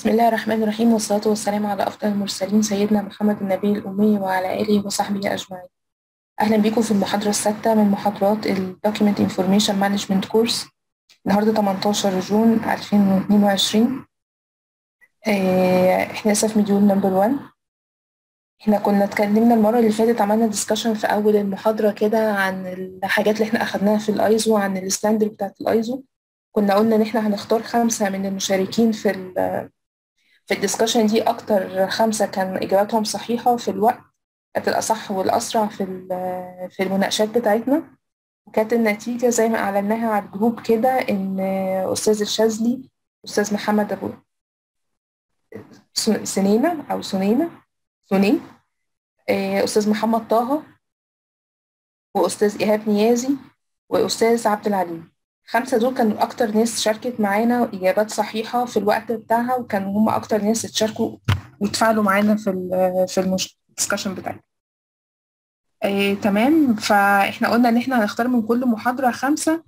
بسم الله الرحمن الرحيم والصلاة والسلام على أفضل المرسلين سيدنا محمد النبي الأمي وعلى آله وصحبه أجمعين أهلا بكم في المحاضرة السادسة من محاضرات ال Document Information Management Course النهاردة 18 جون 2022 آه، احنا لسه في مديول نمبر 1 احنا كنا اتكلمنا المرة اللي فاتت عملنا ديسكشن في أول المحاضرة كده عن الحاجات اللي احنا أخدناها في الأيزو عن الستاندر بتاعت الأيزو كنا قلنا إن احنا هنختار خمسة من المشاركين في ال في الديسكشن دي أكتر خمسة كان إجاباتهم صحيحة في الوقت كانت الأصح والأسرع في في المناقشات بتاعتنا وكانت النتيجة زي ما أعلناها على الجروب كده إن أستاذ الشاذلي أستاذ محمد أبو سنينة أو سنينة سنين أستاذ محمد طه وأستاذ إيهاب نيازي وأستاذ عبد العليم خمسة دول كانوا أكتر ناس شاركت معانا إجابات صحيحة في الوقت بتاعها وكانوا هم أكتر ناس اتشاركوا وتفاعلوا معانا في ال في الدسكشن بتاعنا. آه، تمام فإحنا قلنا إن إحنا هنختار من كل محاضرة خمسة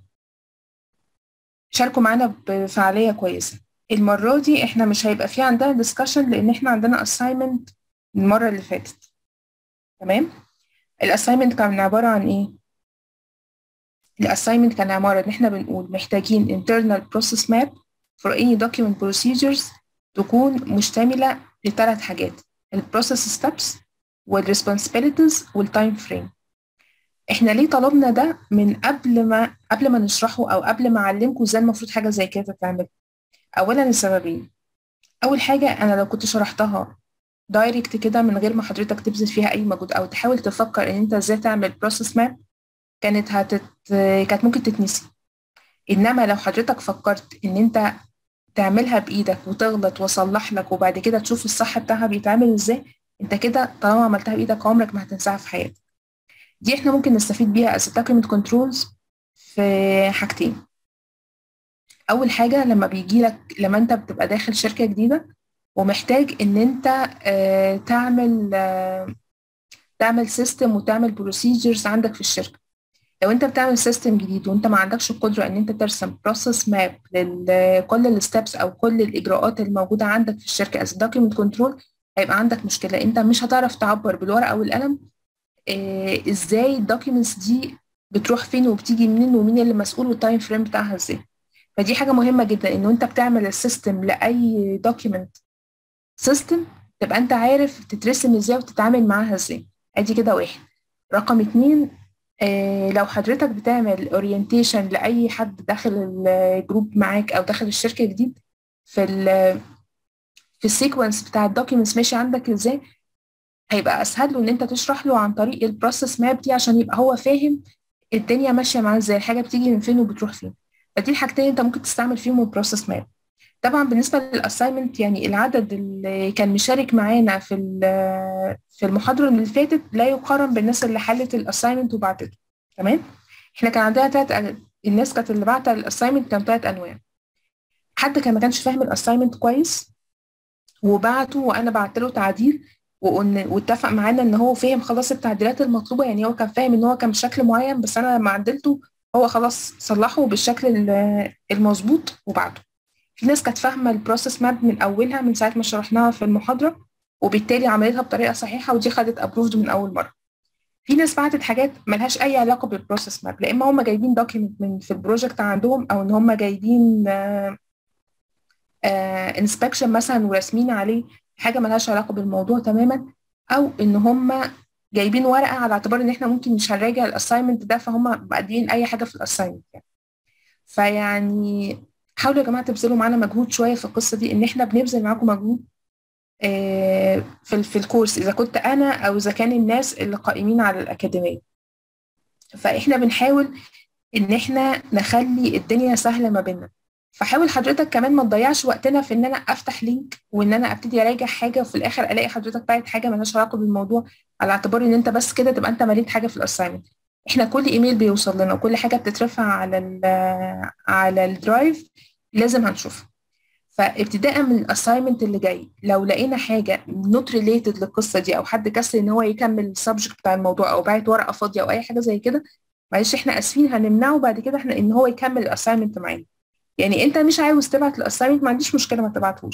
شاركوا معانا بفعالية كويسة. المرة دي إحنا مش هيبقى في عندنا ديسكشن لأن إحنا عندنا assignment المرة اللي فاتت. تمام؟ الأسايمنت كان عبارة عن إيه؟ الاساينمنت كان عبارة إن إحنا بنقول محتاجين internal process map for any document procedures تكون مشتملة لثلاث حاجات ال process steps وال responsibilities وال time frame إحنا ليه طلبنا ده من قبل ما قبل ما نشرحه أو قبل ما أعلمكم إزاي المفروض حاجة زي كده تتعمل أولا السببين أول حاجة أنا لو كنت شرحتها دايركت كده من غير ما حضرتك تبذل فيها أي مجهود أو تحاول تفكر إن أنت إزاي تعمل process map كانت هتت كانت ممكن تتنسي انما لو حضرتك فكرت ان انت تعملها بايدك وتغلط واصلح لك وبعد كده تشوف الصح بتاعها بيتعمل ازاي انت كده طالما عملتها بايدك عمرك ما هتنساها في حياتك دي احنا ممكن نستفيد بيها as document controls في حاجتين اول حاجه لما بيجي لك لما انت بتبقى داخل شركه جديده ومحتاج ان انت اه تعمل اه تعمل سيستم وتعمل بروسيجرز عندك في الشركه لو انت بتعمل سيستم جديد وانت ما عندكش القدره ان انت ترسم بروسيس ماب لكل الستبس او كل الاجراءات الموجوده عندك في الشركه as document control هيبقى عندك مشكله انت مش هتعرف تعبر بالورقه والقلم اه ازاي الدوكيومنتس دي بتروح فين وبتيجي منين ومين اللي مسؤول والتايم فريم بتاعها ازاي فدي حاجه مهمه جدا ان انت بتعمل السيستم لاي دوكيومنت سيستم تبقى انت عارف تترسم ازاي وتتعامل معاها ازاي ادي كده واحد رقم اتنين آه لو حضرتك بتعمل اورينتيشن لاي حد داخل الجروب معاك او داخل الشركه جديد في ال في السيكونس بتاع الدوكيومنتس ماشي عندك ازاي هيبقى اسهل له ان انت تشرح له عن طريق البروسيس ماب دي عشان يبقى هو فاهم الدنيا ماشيه معاه ازاي الحاجه بتيجي من فين وبتروح فين فدي الحاجتين انت ممكن تستعمل فيهم البروسيس ماب طبعا بالنسبه للاساينمنت يعني العدد اللي كان مشارك معانا في في المحاضره اللي فاتت لا يقارن بالناس اللي حلت الاساينمنت وبعتته تمام احنا كان عندنا تلات الناس كانت اللي بعت الاساينمنت كان تلات انواع حد كان ما كانش فاهم الاساينمنت كويس وبعته وانا بعت له تعديل واتفق معانا ان هو فاهم خلاص التعديلات المطلوبه يعني هو كان فاهم ان هو كان بشكل معين بس انا لما عدلته هو خلاص صلحه بالشكل المظبوط وبعته في ناس كانت فاهمه البروسيس ماب من اولها من ساعه ما شرحناها في المحاضره وبالتالي عملتها بطريقه صحيحه ودي خدت ابروفد من اول مره في ناس بعتت حاجات ملهاش اي علاقه بالبروسيس ماب لا اما هم جايبين دوكيمنت من في البروجكت عندهم او ان هم جايبين انسبكشن مثلا وراسمين عليه حاجه ملهاش علاقه بالموضوع تماما او ان هم جايبين ورقه على اعتبار ان احنا ممكن مش هنراجع الاساينمنت ده فهم مقدمين اي حاجه في الاساينمنت يعني. فيعني حاولوا يا جماعه تبذلوا معانا مجهود شويه في القصه دي ان احنا بنبذل معاكم مجهود في في الكورس اذا كنت انا او اذا كان الناس اللي قائمين على الاكاديميه فاحنا بنحاول ان احنا نخلي الدنيا سهله ما بيننا فحاول حضرتك كمان ما تضيعش وقتنا في ان انا افتح لينك وان انا ابتدي اراجع حاجه وفي الاخر الاقي حضرتك باعت حاجه مالهاش علاقه بالموضوع على اعتبار ان انت بس كده تبقى انت مليت حاجه في الاساينمنت احنا كل ايميل بيوصل لنا وكل حاجه بتترفع على ال على الدرايف لازم هنشوفها فابتداء من الاساينمنت اللي جاي لو لقينا حاجه نوت ريليتد للقصه دي او حد كسل ان هو يكمل السبجكت بتاع الموضوع او باعت ورقه فاضيه او اي حاجه زي كده معلش احنا اسفين هنمنعه بعد كده احنا ان هو يكمل الاساينمنت معانا يعني انت مش عاوز تبعت الاساينمنت ما عنديش مشكله ما تبعتهوش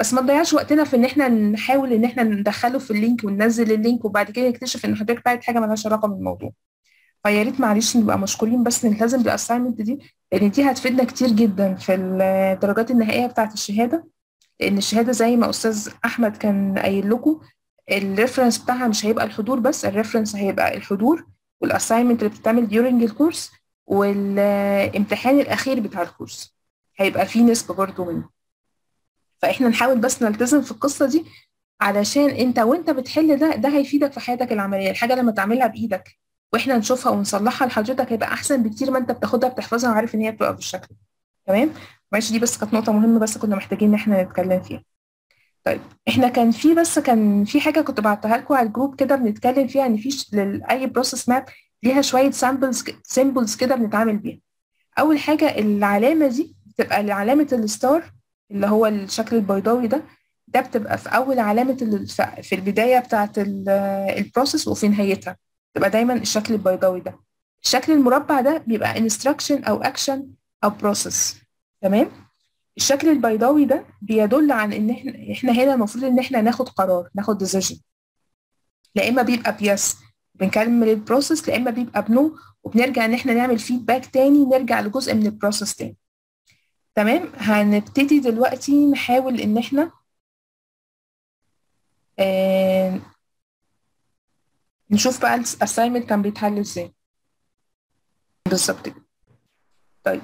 بس ما نضيعش وقتنا في ان احنا نحاول ان احنا ندخله في اللينك وننزل اللينك وبعد كده نكتشف ان حضرتك بعت حاجه مالهاش علاقه بالموضوع فيا ريت معلش نبقى مشكورين بس نلتزم بالاساينمنت دي لان دي هتفيدنا كتير جدا في الدرجات النهائيه بتاعه الشهاده لان الشهاده زي ما استاذ احمد كان قايل لكم الريفرنس بتاعها مش هيبقى الحضور بس الريفرنس هيبقى الحضور والاساينمنت اللي بتتعمل during الكورس والامتحان الاخير بتاع الكورس هيبقى فيه نسبه برضه منه فاحنا نحاول بس نلتزم في القصه دي علشان انت وانت بتحل ده ده هيفيدك في حياتك العمليه الحاجه لما تعملها بايدك واحنا نشوفها ونصلحها لحضرتك هيبقى احسن بكتير ما انت بتاخدها بتحفظها وعارف ان هي بتبقى بالشكل تمام معلش دي بس كانت نقطه مهمه بس كنا محتاجين ان احنا نتكلم فيها طيب احنا كان في بس كان في حاجه كنت بعتها لكم على الجروب كده بنتكلم فيها ان في اي بروسيس ماب ليها شويه سامبلز سيمبلز كده بنتعامل بيها اول حاجه العلامه دي بتبقى علامه الستار اللي هو الشكل البيضاوي ده ده بتبقى في اول علامه في البدايه بتاعه البروسيس وفي نهايتها تبقى دايما الشكل البيضاوي ده الشكل المربع ده بيبقى instruction او action او process تمام الشكل البيضاوي ده بيدل عن ان احنا احنا هنا المفروض ان احنا ناخد قرار ناخد decision لا اما بيبقى بيس بنكمل البروسيس لا اما بيبقى بنو وبنرجع ان احنا نعمل فيدباك تاني نرجع لجزء من البروسيس تاني تمام هنبتدي دلوقتي نحاول ان احنا آه نشوف بقى الاساينمنت كان بيتحل ازاي بالظبط كده طيب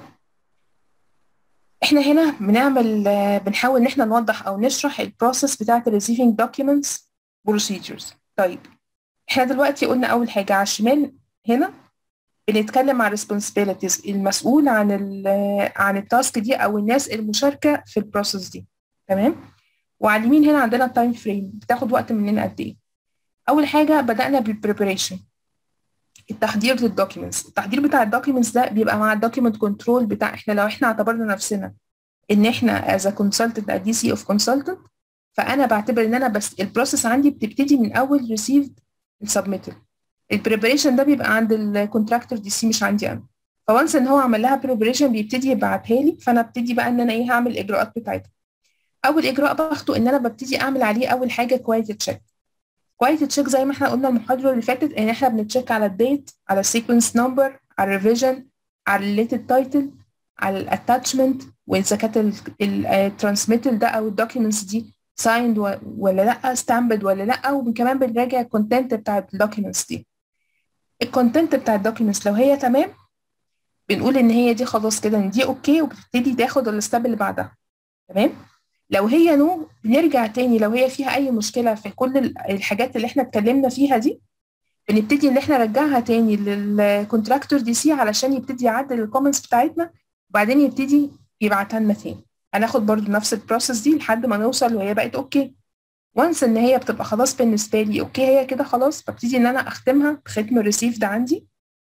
احنا هنا بنعمل بنحاول ان احنا نوضح او نشرح البروسيس بتاعه الريسيفنج دوكيومنتس بروسيجرز طيب احنا دلوقتي قلنا اول حاجه على الشمال هنا بنتكلم عن responsibilities المسؤول عن ال عن التاسك دي او الناس المشاركه في البروسيس دي تمام وعلى اليمين هنا عندنا التايم فريم بتاخد وقت مننا قد ايه اول حاجه بدانا بالبريبريشن التحضير للدوكيومنتس التحضير بتاع الدوكيومنتس ده بيبقى مع الدوكيومنت كنترول بتاع احنا لو احنا اعتبرنا نفسنا ان احنا as a consultant a DC of consultant فانا بعتبر ان انا بس البروسيس عندي بتبتدي من اول received submitted البريبريشن ده بيبقى عند الكونتراكتور دي سي مش عندي انا فوانس ان هو عمل لها بريبريشن بيبتدي يبعتها لي فانا ابتدي بقى ان انا ايه هعمل الاجراءات بتاعتها اول اجراء باخده ان انا ببتدي اعمل عليه اول حاجه كواليتي تشيك كواليتي تشيك زي ما احنا قلنا المحاضره اللي فاتت ان احنا بنتشيك على الديت على السيكونس نمبر على الريفيجن على الريليتد تايتل على الاتاتشمنت واذا كانت الترانسميتال ده او الدوكيومنتس دي سايند ولا لا ستامبد ولا لا وكمان بنراجع الكونتنت بتاع الدوكيومنتس دي الكونتنت بتاع الدوكيومنتس لو هي تمام بنقول ان هي دي خلاص كده ان دي اوكي وبتبتدي تاخد الستاب اللي بعدها تمام لو هي نو بنرجع تاني لو هي فيها اي مشكله في كل الحاجات اللي احنا اتكلمنا فيها دي بنبتدي ان احنا نرجعها تاني للكونتراكتور دي سي علشان يبتدي يعدل الكومنتس بتاعتنا وبعدين يبتدي يبعتها لنا تاني هناخد برضو نفس البروسيس دي لحد ما نوصل وهي بقت اوكي وانس ان هي بتبقى خلاص بالنسبه لي اوكي هي كده خلاص ببتدي ان انا اختمها بختم الريسيف ده عندي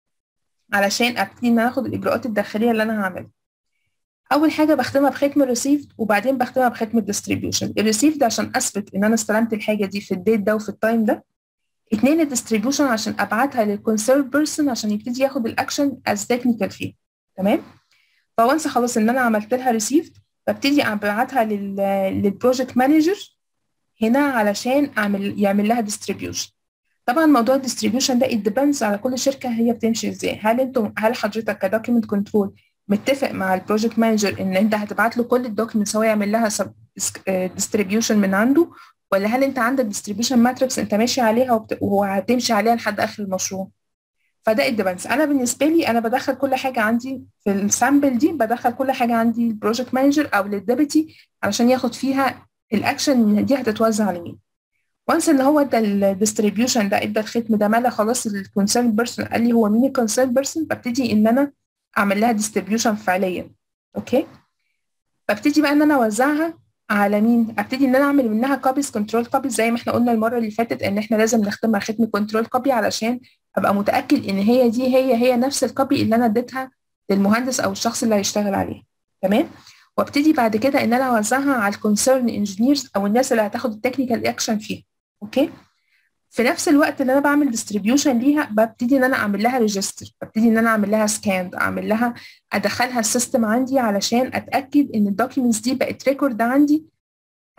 علشان ابتدي ان انا اخد الاجراءات الداخليه اللي انا هعملها اول حاجه بختمها بختم الريسيف وبعدين بختمها بختم الديستريبيوشن الريسيف ده عشان اثبت ان انا استلمت الحاجه دي في الديت ده وفي التايم ده اتنين الديستريبيوشن عشان ابعتها للكونسيرن بيرسون عشان يبتدي ياخد الاكشن از تكنيكال فيه تمام فوانس خلاص ان انا عملت لها ريسيف ببتدي ابعتها للبروجكت مانجر هنا علشان اعمل يعمل لها ديستريبيوشن طبعا موضوع الديستريبيوشن ده ديبندز على كل شركه هي بتمشي ازاي هل انتم هل حضرتك كدوكيمنت كنترول متفق مع البروجكت مانجر ان انت هتبعت له كل الدوكيومنتس هو يعمل لها ديستريبيوشن من عنده ولا هل انت عندك ديستريبيوشن ماتريكس انت ماشي عليها وبت... وهو هتمشي عليها لحد اخر المشروع فده الديبندز انا بالنسبه لي انا بدخل كل حاجه عندي في السامبل دي بدخل كل حاجه عندي البروجكت مانجر او للديبتي علشان ياخد فيها الاكشن دي هتتوزع على مين وانس ان هو ادى الديستريبيوشن ده ادى الختم ده ملا خلاص الكونسيرن بيرسون قال لي هو مين الكونسيرن بيرسون ببتدي ان انا اعمل لها ديستريبيوشن فعليا اوكي ببتدي بقى ان انا اوزعها على مين ابتدي ان انا اعمل منها كوبيز كنترول كوبيز زي ما احنا قلنا المره اللي فاتت ان احنا لازم نختمها ختم كنترول كوبي علشان ابقى متاكد ان هي دي هي هي نفس الكوبي اللي انا اديتها للمهندس او الشخص اللي هيشتغل عليها تمام وابتدي بعد كده ان انا اوزعها على الكونسيرن انجينيرز او الناس اللي هتاخد التكنيكال اكشن فيها اوكي في نفس الوقت اللي انا بعمل ديستريبيوشن ليها ببتدي ان انا اعمل لها ريجستر ببتدي ان انا اعمل لها سكان اعمل لها ادخلها السيستم عندي علشان اتاكد ان الدوكيومنتس دي بقت ريكورد عندي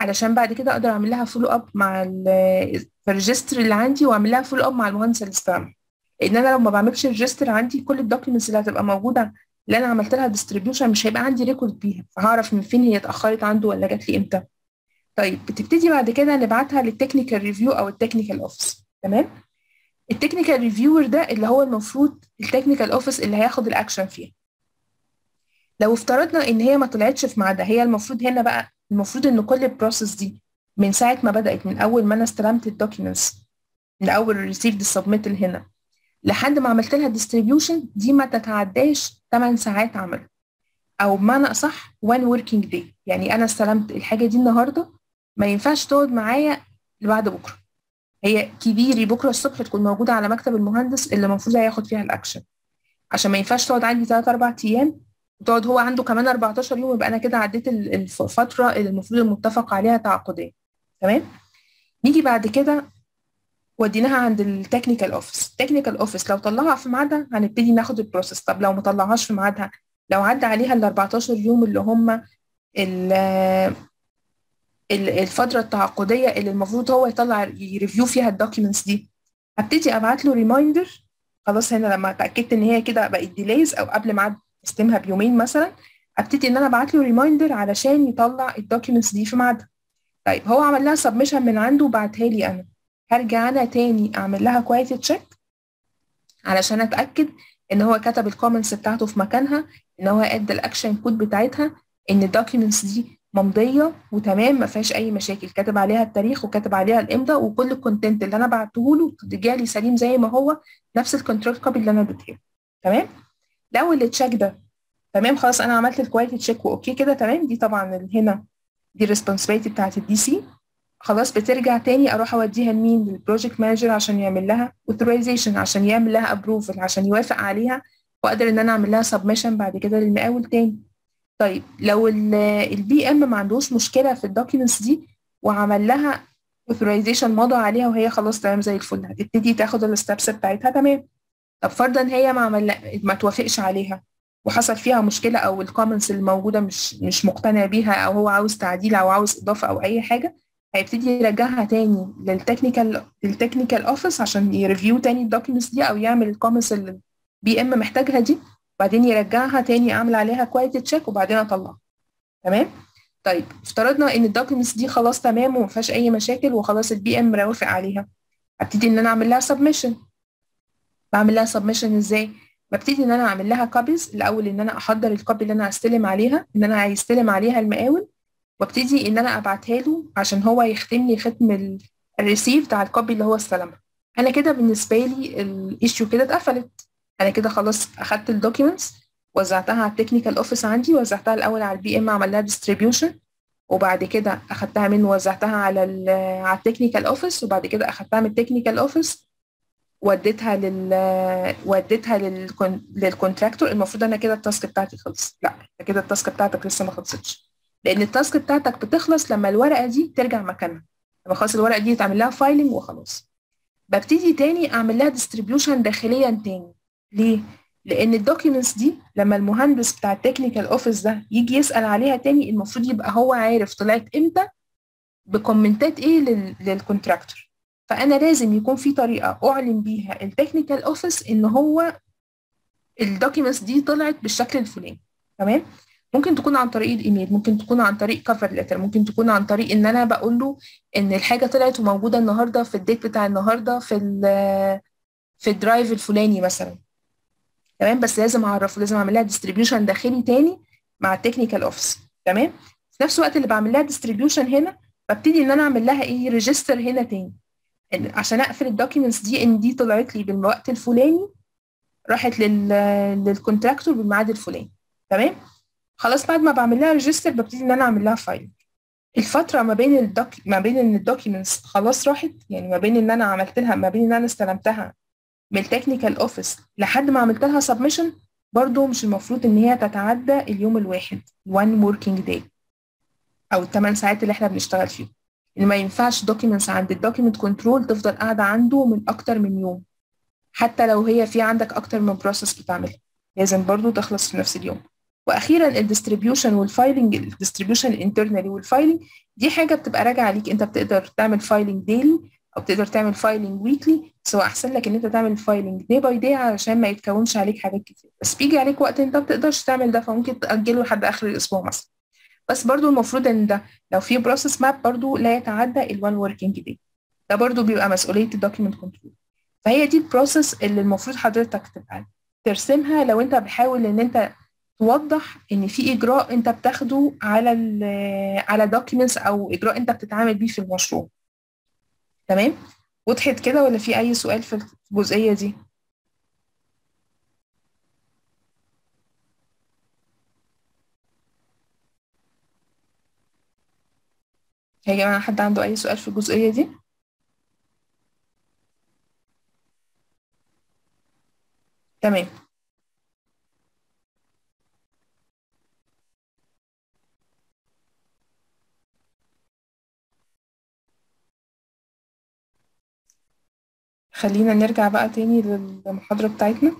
علشان بعد كده اقدر اعمل لها فولو اب مع الريجستر اللي عندي واعمل لها فولو اب مع المهندس اللي استلم لان انا لو ما بعملش ريجستر عندي كل الدوكيومنتس اللي هتبقى موجوده اللي انا عملت لها ديستريبيوشن مش هيبقى عندي ريكورد بيها فهعرف من فين هي اتاخرت عنده ولا جات لي امتى طيب بتبتدي بعد كده نبعتها للتكنيكال ريفيو او التكنيكال اوفيس تمام التكنيكال ريفيور ده اللي هو المفروض التكنيكال اوفيس اللي هياخد الاكشن فيها لو افترضنا ان هي ما طلعتش في ميعادها هي المفروض هنا بقى المفروض ان كل البروسيس دي من ساعه ما بدات من اول ما انا استلمت الدوكيومنتس من اول ريسيفد سبميتل هنا لحد ما عملت لها ديستريبيوشن دي ما تتعداش 8 ساعات عمل او بمعنى اصح 1 working day يعني انا استلمت الحاجه دي النهارده ما ينفعش تقعد معايا لبعد بكره هي كبيري بكره الصبح تكون موجوده على مكتب المهندس اللي المفروض هياخد فيها الاكشن عشان ما ينفعش تقعد عندي 3 4 ايام وتقعد هو عنده كمان 14 يوم يبقى انا كده عديت الفتره اللي المفروض المتفق عليها تعاقديا تمام نيجي بعد كده وديناها عند التكنيكال اوفيس التكنيكال اوفيس لو طلعها في ميعادها هنبتدي ناخد البروسيس طب لو ما طلعهاش في ميعادها لو عدى عليها ال 14 يوم اللي هم الفترة التعاقدية اللي المفروض هو يطلع يريفيو فيها الدوكيومنتس دي هبتدي ابعت له ريمايندر خلاص هنا لما اتاكدت ان هي كده بقت ديليز او قبل ميعاد استلمها بيومين مثلا ابتدي ان انا ابعت له ريمايندر علشان يطلع الدوكيومنتس دي في ميعادها طيب هو عمل لها سبمشن من عنده وبعتها لي انا هرجع انا تاني اعمل لها كواليتي تشيك علشان اتاكد ان هو كتب الكومنتس بتاعته في مكانها ان هو ادى الاكشن كود بتاعتها ان الدوكيومنتس دي ممضيه وتمام ما فيهاش اي مشاكل كاتب عليها التاريخ وكاتب عليها الامضاء وكل الكونتنت اللي انا بعته له رجع لي سليم زي ما هو نفس الكنترول كوبي اللي انا اديتها تمام لو التشيك ده تمام خلاص انا عملت الكواليتي تشيك واوكي كده تمام دي طبعا هنا دي الريسبونسبيلتي بتاعت الدي سي خلاص بترجع تاني اروح اوديها لمين للبروجكت مانجر عشان يعمل لها اوثرايزيشن عشان يعمل لها ابروفل عشان يوافق عليها واقدر ان انا اعمل لها سبمشن بعد كده للمقاول تاني طيب لو البي ام ما عندوش مشكله في الدوكيومنتس دي وعمل لها اوثرايزيشن مضى عليها وهي خلاص تمام زي الفل هتبتدي تاخد الستبس بتاعتها تمام طب فرضا هي ما عمل ما توافقش عليها وحصل فيها مشكله او الكومنتس اللي موجوده مش مش مقتنع بيها او هو عاوز تعديل او عاوز اضافه او اي حاجه هيبتدي يرجعها تاني للتكنيكال للتكنيكال اوفيس عشان يريفيو تاني الدوكيومنتس دي او يعمل الكومنتس اللي البي ام محتاجها دي بعدين يرجعها تاني اعمل عليها كواليتي تشيك وبعدين اطلعها تمام طيب افترضنا ان الدوكيومنتس دي خلاص تمام وما فيهاش اي مشاكل وخلاص البي ام موافق عليها ابتدي ان انا اعمل لها سبمشن بعمل لها سبمشن ازاي ببتدي ان انا اعمل لها كوبيز الاول ان انا احضر الكوبي اللي انا هستلم عليها ان انا هيستلم عليها المقاول وابتدي ان انا ابعتها له عشان هو يختم لي ختم الريسيف بتاع الكوبي اللي هو استلمها انا كده بالنسبه لي الايشيو كده اتقفلت انا كده خلاص اخدت الدوكيومنتس وزعتها على التكنيكال اوفيس عندي وزعتها الاول على البي ام عمل لها ديستريبيوشن وبعد كده اخدتها منه وزعتها على ال على التكنيكال اوفيس وبعد كده اخدتها من التكنيكال اوفيس وديتها لل وديتها للكون... للكونتراكتور المفروض انا كده التاسك بتاعتي خلص لا كده التاسك بتاعتك لسه ما خلصتش لان التاسك بتاعتك بتخلص لما الورقه دي ترجع مكانها لما خلاص الورقه دي يتعمل لها فايلنج وخلاص ببتدي تاني اعمل لها ديستريبيوشن داخليا تاني ليه لان الدوكيومنتس دي لما المهندس بتاع التكنيكال اوفيس ده يجي يسال عليها تاني المفروض يبقى هو عارف طلعت امتى بكومنتات ايه لل... للكونتراكتور فانا لازم يكون في طريقه اعلن بيها التكنيكال اوفيس ان هو الدوكيومنتس دي طلعت بالشكل الفلاني تمام ممكن تكون عن طريق الايميل ممكن تكون عن طريق كفر ليتر ممكن تكون عن طريق ان انا بقول له ان الحاجه طلعت وموجوده النهارده في الديت بتاع النهارده في في الدرايف الفلاني مثلا تمام بس لازم اعرفه لازم اعمل لها ديستريبيوشن داخلي تاني مع التكنيكال اوفيس تمام في نفس الوقت اللي بعمل لها ديستريبيوشن هنا ببتدي ان انا اعمل لها ايه ريجستر هنا تاني عشان اقفل الدوكيومنتس دي ان دي طلعت لي بالوقت الفلاني راحت لل للكونتراكتور بالميعاد الفلاني تمام خلاص بعد ما بعمل لها ريجستر ببتدي ان انا اعمل لها فايل الفتره ما بين الدوك ما بين ان الدوكيومنتس خلاص راحت يعني ما بين ان انا عملت لها ما بين ان انا استلمتها من التكنيكال اوفيس لحد ما عملت لها سبمشن برضو مش المفروض ان هي تتعدى اليوم الواحد one working day او الثمان ساعات اللي احنا بنشتغل فيهم ان ما ينفعش دوكيومنتس عند الدوكيومنت كنترول تفضل قاعده عنده من اكتر من يوم حتى لو هي في عندك اكتر من بروسيس بتعملها لازم برضو تخلص في نفس اليوم واخيرا الديستريبيوشن والفايلنج الديستريبيوشن الانترنالي والفايلنج دي حاجه بتبقى راجعه عليك انت بتقدر تعمل فايلنج ديلي او بتقدر تعمل فايلنج ويكلي سواء احسن لك ان انت تعمل فايلنج دي باي دي علشان ما يتكونش عليك حاجات كتير بس بيجي عليك وقت انت ما بتقدرش تعمل ده فممكن تاجله لحد اخر الاسبوع مثلا بس برضو المفروض ان ده لو في بروسيس ماب برضو لا يتعدى ال1 وركينج داي ده برضو بيبقى مسؤوليه الدوكيمنت كنترول فهي دي البروسيس اللي المفروض حضرتك تبقى ترسمها لو انت بتحاول ان انت توضح ان في اجراء انت بتاخده على ال على دوكيومنتس او اجراء انت بتتعامل بيه في المشروع تمام وضحت كده ولا في اي سؤال في الجزئيه دي يا جماعه حد عنده اي سؤال في الجزئيه دي تمام خلينا نرجع بقى تاني للمحاضرة بتاعتنا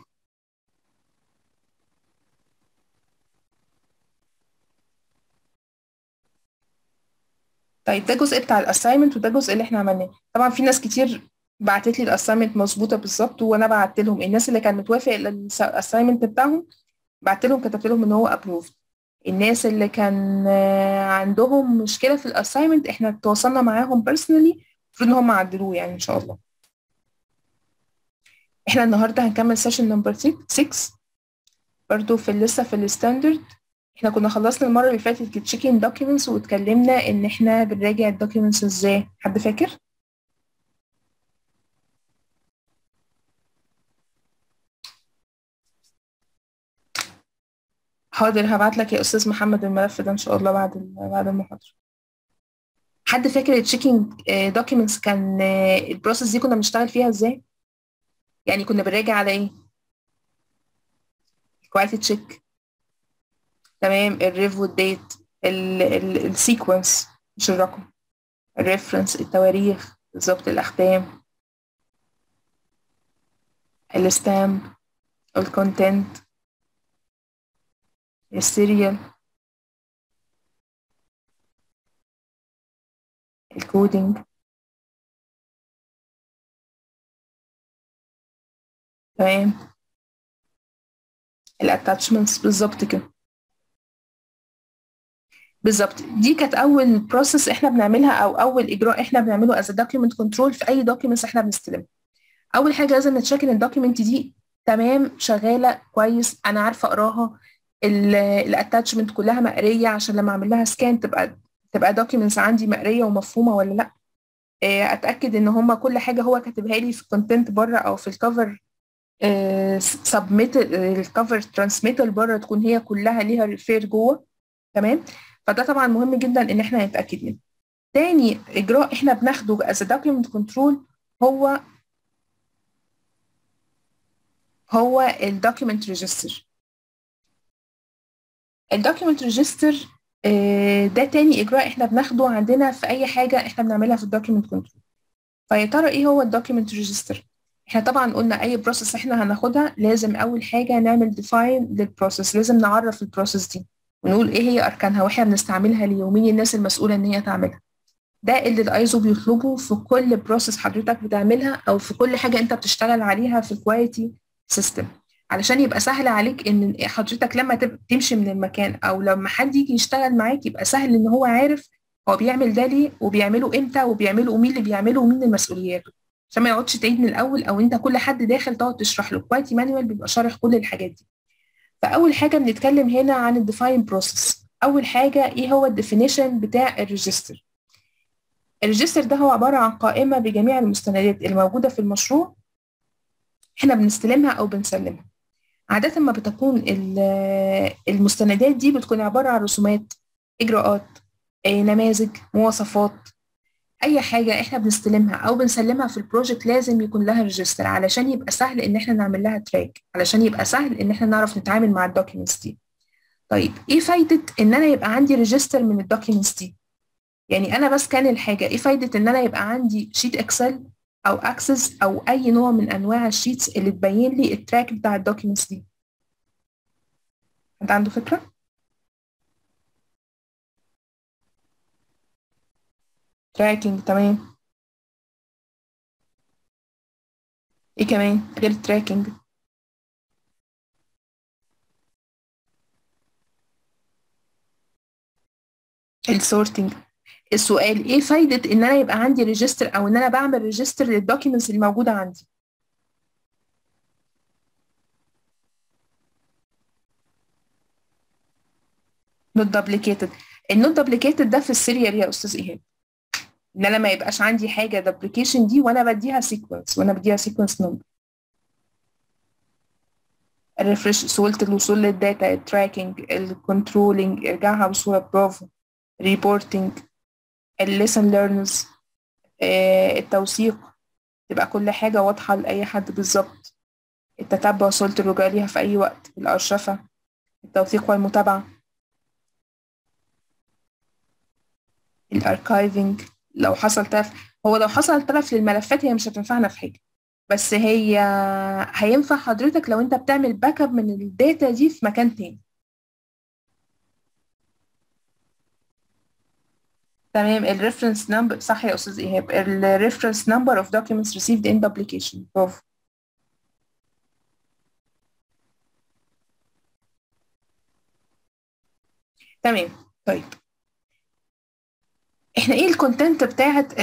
طيب ده الجزء بتاع الاساينمنت وده الجزء اللي احنا عملناه طبعا في ناس كتير بعتت لي الاساينمنت مظبوطه بالظبط وانا بعت لهم الناس اللي كانت متوافق الاساينمنت بتاعهم بعت لهم كتبت لهم ان هو ابروفد الناس اللي كان عندهم مشكله في الاساينمنت احنا تواصلنا معاهم بيرسونالي المفروض ان هم عدلوه يعني ان شاء الله احنا النهارده هنكمل سيشن نمبر 6 برضو في لسه في الستاندرد احنا كنا خلصنا المره اللي فاتت تشيكين دوكيومنتس واتكلمنا ان احنا بنراجع الدوكيومنتس ازاي حد فاكر حاضر هبعت لك يا استاذ محمد الملف ده ان شاء الله بعد بعد المحاضره حد فاكر التشيكينج دوكيومنتس كان البروسيس دي كنا بنشتغل فيها ازاي يعني كنا بنراجع على ايه كواليتي تشيك تمام الريف والديت السيكونس مش الرقم الريفرنس التواريخ بالظبط الاختام الستامب الكونتنت السيريال الكودينج تمام الاتاتشمنتس بالظبط كده بالظبط دي كانت اول بروسيس احنا بنعملها او اول اجراء احنا بنعمله از دوكيمنت كنترول في اي دوكيومنتس احنا بنستلمها اول حاجه لازم نتشيك ان الدوكيمنت دي تمام شغاله كويس انا عارفه اقراها الاتاتشمنت كلها مقريه عشان لما اعمل لها سكان تبقى تبقى دوكيومنتس عندي مقريه ومفهومه ولا لا اتاكد ان هما كل حاجه هو كاتبها لي في الكونتنت بره او في الكفر سبميت الكفر ترانسميتال بره تكون هي كلها ليها ريفير جوه تمام فده طبعا مهم جدا ان احنا نتاكد منه تاني اجراء احنا بناخده از دوكيمنت كنترول هو هو الدوكيمنت ريجستر الدوكيمنت ريجستر ده تاني اجراء احنا بناخده عندنا في اي حاجه احنا بنعملها في الدوكيمنت كنترول فيا ترى ايه هو الدوكيمنت ريجستر احنا طبعا قلنا اي بروسيس احنا هناخدها لازم اول حاجه نعمل ديفاين للبروسيس لازم نعرف البروسيس دي ونقول ايه هي اركانها واحنا بنستعملها ليه ومين الناس المسؤوله ان هي تعملها ده اللي الايزو بيطلبه في كل بروسيس حضرتك بتعملها او في كل حاجه انت بتشتغل عليها في الكواليتي سيستم علشان يبقى سهل عليك ان حضرتك لما تمشي من المكان او لما حد يجي يشتغل معاك يبقى سهل ان هو عارف هو بيعمل ده ليه وبيعمله امتى وبيعمله ومين اللي بيعمله ومين المسؤولياته عشان ما يقعدش تعيد من الاول او انت كل حد داخل تقعد تشرح له كواليتي مانوال بيبقى شارح كل الحاجات دي فاول حاجه بنتكلم هنا عن الديفاين بروسيس اول حاجه ايه هو الديفينيشن بتاع الريجستر الريجستر ده هو عباره عن قائمه بجميع المستندات الموجوده في المشروع احنا بنستلمها او بنسلمها عادة ما بتكون المستندات دي بتكون عبارة عن رسومات إجراءات نماذج مواصفات أي حاجة إحنا بنستلمها أو بنسلمها في البروجكت لازم يكون لها ريجستر علشان يبقى سهل إن إحنا نعمل لها تراك علشان يبقى سهل إن إحنا نعرف نتعامل مع الدوكيومنتس دي طيب إيه فايدة إن أنا يبقى عندي ريجستر من الدوكيومنتس دي يعني أنا بسكان الحاجة إيه فايدة إن أنا يبقى عندي شيت إكسل او اكسس او اي نوع من انواع الشيتس اللي تبين لي التراك بتاع الدوكيومنتس دي حد عنده فكره tracking تمام ايه كمان غير tracking السورتنج السؤال ايه فايدة ان انا يبقى عندي ريجستر او ان انا بعمل ريجستر للدوكيومنتس اللي موجودة عندي نوت دوبليكيتد النوت دوبليكيتد ده في السيريال يا استاذ ايهاب ان انا ما يبقاش عندي حاجه دوبليكيشن دي وانا بديها سيكونس وانا بديها سيكونس نمبر الريفرش سهوله الوصول للداتا التراكنج الكنترولينج ارجعها بصوره برافو ريبورتنج الليسن ليرنرز التوثيق تبقى كل حاجه واضحه لاي حد بالظبط التتبع وصلت الرجوع ليها في اي وقت الارشفه التوثيق والمتابعه الاركايفنج لو حصل تلف هو لو حصل تلف للملفات هي مش هتنفعنا في حاجه بس هي هينفع حضرتك لو انت بتعمل باك اب من الداتا دي في مكان تاني تمام الريفرنس نمبر صح يا استاذ ايهاب الريفرنس نمبر اوف documents received in publication برافو تمام طيب احنا ايه الكونتنت بتاعت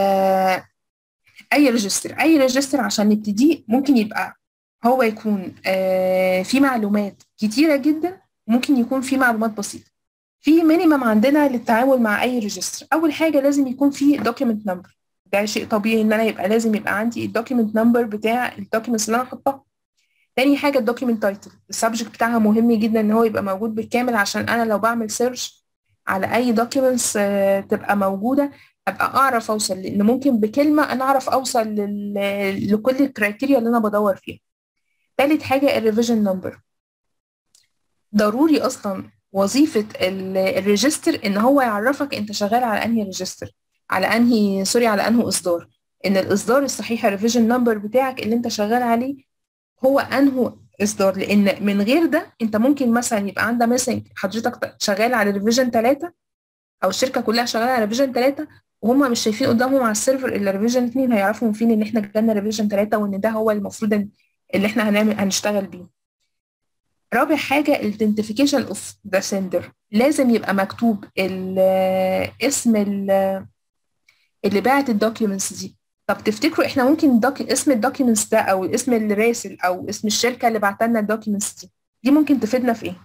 اي ريجستر اي ريجستر عشان نبتديه ممكن يبقى هو يكون آه في معلومات كتيرة جدا ممكن يكون في معلومات بسيطة في مينيمم عندنا للتعامل مع اي ريجستر اول حاجة لازم يكون في دوكيمنت نمبر ده شيء طبيعي ان انا يبقى لازم يبقى عندي الدوكيمنت نمبر بتاع الدوكيمنتس اللي انا هحطها تاني حاجة الدوكيمنت تايتل السبجكت بتاعها مهم جدا ان هو يبقى موجود بالكامل عشان انا لو بعمل سيرش على اي دوكيومنتس تبقى موجوده ابقى اعرف اوصل لان ممكن بكلمه انا اعرف اوصل لل... لكل الكرايتيريا اللي انا بدور فيها تالت حاجه الريفيجن نمبر ضروري اصلا وظيفه الريجستر ان هو يعرفك انت شغال على انهي ريجستر على انهي سوري على انهي اصدار ان الاصدار الصحيح الريفيجن نمبر بتاعك اللي انت شغال عليه هو انهو اصدار لان من غير ده انت ممكن مثلا يبقى عندها ميسنج حضرتك شغال على ريفيجن 3 او الشركه كلها شغاله على ريفيجن 3 وهم مش شايفين قدامهم على السيرفر الا ريفيجن 2 هيعرفوا من فين ان احنا جالنا ريفيجن 3 وان ده هو المفروض اللي احنا هنعمل هنشتغل بيه رابع حاجة الايدنتيفيكيشن اوف ذا سندر لازم يبقى مكتوب اسم اللي باعت الدوكيومنتس دي طب تفتكروا احنا ممكن دوك... اسم الدوكيومنتس ده او اسم الراسل او اسم الشركه اللي بعت لنا الدوكيومنتس دي دي ممكن تفيدنا في ايه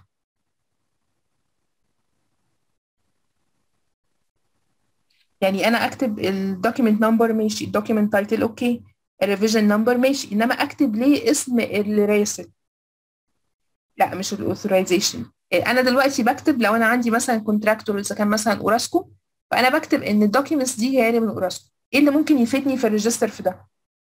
يعني انا اكتب الدوكيمنت نمبر ماشي الدوكيمنت تايتل اوكي الريفيجن نمبر ماشي انما اكتب ليه اسم الراسل لا مش الاوثرايزيشن انا دلوقتي بكتب لو انا عندي مثلا كونتراكتور اذا كان مثلا اوراسكو فانا بكتب ان الدوكيومنتس دي هي من اوراسكو ايه اللي ممكن يفيدني في الريجستر في ده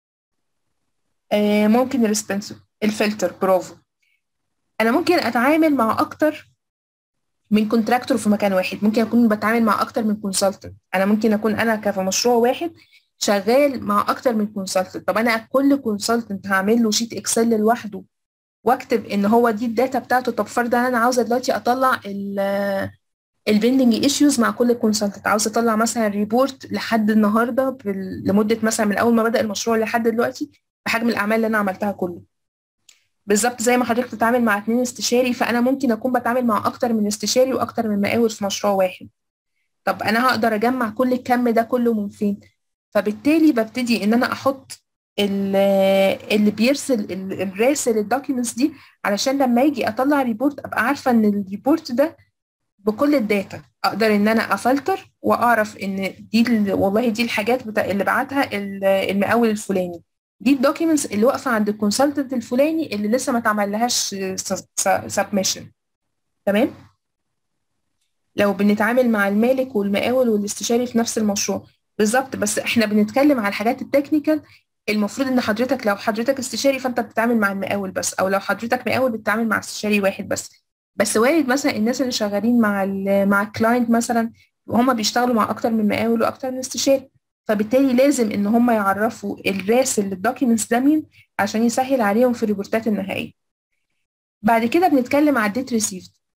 آه ممكن الريسبنسر الفلتر برافو انا ممكن اتعامل مع اكتر من كونتراكتور في مكان واحد ممكن اكون بتعامل مع اكتر من كونسلتنت انا ممكن اكون انا كمشروع واحد شغال مع اكتر من كونسلتنت طب انا كل كونسلتنت هعمل له شيت اكسل لوحده واكتب ان هو دي الداتا بتاعته طب فرضا انا عاوزه دلوقتي اطلع البندنج ايشوز مع كل كونسلتنت عاوزه اطلع مثلا ريبورت لحد النهارده لمده مثلا من اول ما بدا المشروع لحد دلوقتي بحجم الاعمال اللي انا عملتها كله بالظبط زي ما حضرتك بتتعامل مع اتنين استشاري فانا ممكن اكون بتعامل مع اكتر من استشاري واكتر من مقاول في مشروع واحد طب انا هقدر اجمع كل الكم ده كله من فين فبالتالي ببتدي ان انا احط اللي بيرسل الراسل الدوكيومنتس دي علشان لما يجي اطلع ريبورت ابقى عارفه ان الريبورت ده بكل الداتا اقدر ان انا افلتر واعرف ان دي والله دي الحاجات بتاع اللي بعتها المقاول الفلاني دي الدوكيومنتس اللي واقفه عند الكونسلتنت الفلاني اللي لسه ما اتعملهاش سبمشن تمام لو بنتعامل مع المالك والمقاول والاستشاري في نفس المشروع بالظبط بس احنا بنتكلم على الحاجات التكنيكال المفروض ان حضرتك لو حضرتك استشاري فانت بتتعامل مع المقاول بس او لو حضرتك مقاول بتتعامل مع استشاري واحد بس بس وارد مثلا الناس اللي شغالين مع ال مع الكلاينت مثلا وهم بيشتغلوا مع اكتر من مقاول واكتر من استشاري فبالتالي لازم ان هم يعرفوا الراسل للدوكيومنتس ده مين عشان يسهل عليهم في الريبورتات النهائيه بعد كده بنتكلم على الديت ريسيفد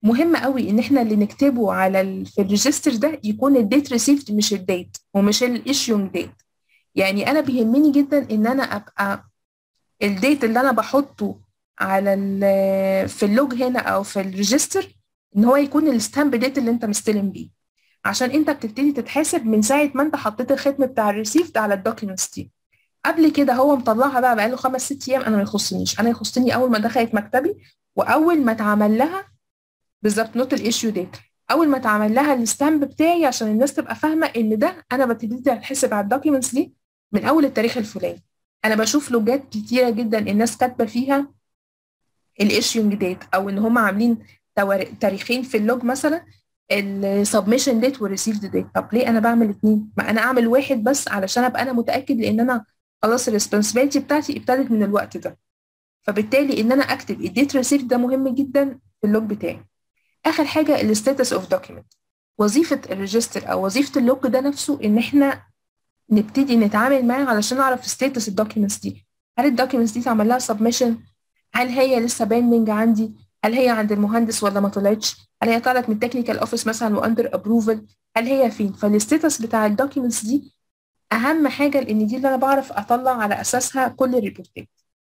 مهم قوي ان احنا اللي نكتبه على ال... في الريجستر ده يكون الديت ريسيفد مش الديت ومش الايشيوم ديت يعني انا بيهمني جدا ان انا ابقى الديت اللي انا بحطه على ال في اللوج هنا او في الريجستر ان هو يكون الستامب ديت اللي انت مستلم بيه عشان انت بتبتدي تتحاسب من ساعه ما انت حطيت الختم بتاع الريسيفد على الدوكيومنتس دي قبل كده هو مطلعها بقى بقاله خمس ست ايام انا ما يخصنيش انا يخصني اول ما دخلت مكتبي واول ما اتعمل لها بالظبط نوت الايشيو ديت اول ما اتعمل لها الستامب بتاعي عشان الناس تبقى فاهمه ان ده انا ببتدي اتحسب على الدوكيومنتس دي من اول التاريخ الفلاني انا بشوف لوجات كتيره جدا الناس كاتبه فيها الايشيونج ديت او ان هم عاملين تاريخين في اللوج مثلا السبمشن ديت والريسيفد ديت طب ليه انا بعمل اتنين ما انا اعمل واحد بس علشان ابقى انا متاكد لان انا خلاص الريسبونسبيلتي بتاعتي ابتدت من الوقت ده فبالتالي ان انا اكتب الديت ريسيفد ده مهم جدا في اللوج بتاعي اخر حاجه الستاتس اوف دوكيمنت وظيفه الريجستر او وظيفه اللوج ده نفسه ان احنا نبتدي نتعامل معاه علشان نعرف ستاتس الدوكيومنتس دي هل الدوكيومنتس دي اتعمل لها سبمشن هل هي لسه بايندنج عندي هل هي عند المهندس ولا ما طلعتش هل هي طلعت من التكنيكال اوفيس مثلا واندر ابروفل هل هي فين فالستاتس بتاع الدوكيومنتس دي اهم حاجه لان دي اللي انا بعرف اطلع على اساسها كل الريبورتات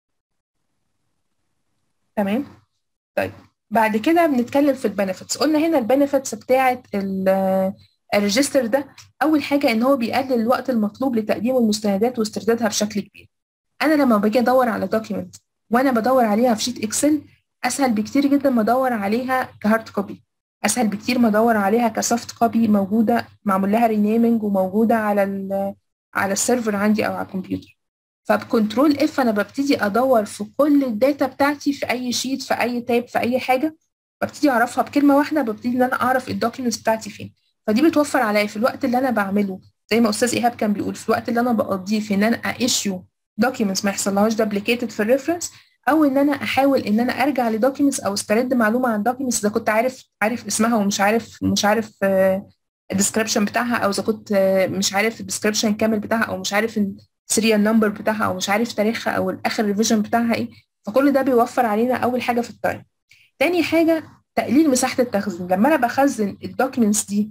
تمام طيب بعد كده بنتكلم في البنفيتس قلنا هنا البنفيتس بتاعه الريجستر ده اول حاجه ان هو بيقلل الوقت المطلوب لتقديم المستندات واستردادها بشكل كبير انا لما باجي ادور على دوكيمنت وانا بدور عليها في شيت اكسل اسهل بكتير جدا ما ادور عليها كهارد كوبي اسهل بكتير ما ادور عليها كسوفت كوبي موجوده معمول لها رينيمنج وموجوده على ال على السيرفر عندي او على الكمبيوتر فبكنترول اف انا ببتدي ادور في كل الداتا بتاعتي في اي شيت في اي تاب في اي حاجه ببتدي اعرفها بكلمه واحده ببتدي ان انا اعرف الدوكيومنتس بتاعتي فين فدي بتوفر عليا في الوقت اللي انا بعمله زي ما استاذ ايهاب كان بيقول في الوقت اللي انا بقضيه في ان انا ايشيو دوكيومنتس ما يحصلهاش دبليكيتد في الريفرنس او ان انا احاول ان انا ارجع لدوكيومنتس او استرد معلومه عن دوكيومنتس اذا كنت عارف عارف اسمها ومش عارف مش عارف الديسكربشن بتاعها او اذا كنت مش عارف الديسكربشن كامل بتاعها او مش عارف السيريال نمبر بتاعها او مش عارف تاريخها او الاخر ريفيجن بتاعها ايه فكل ده بيوفر علينا اول حاجه في التايم تاني حاجه تقليل مساحه التخزين لما انا بخزن الدوكيومنتس دي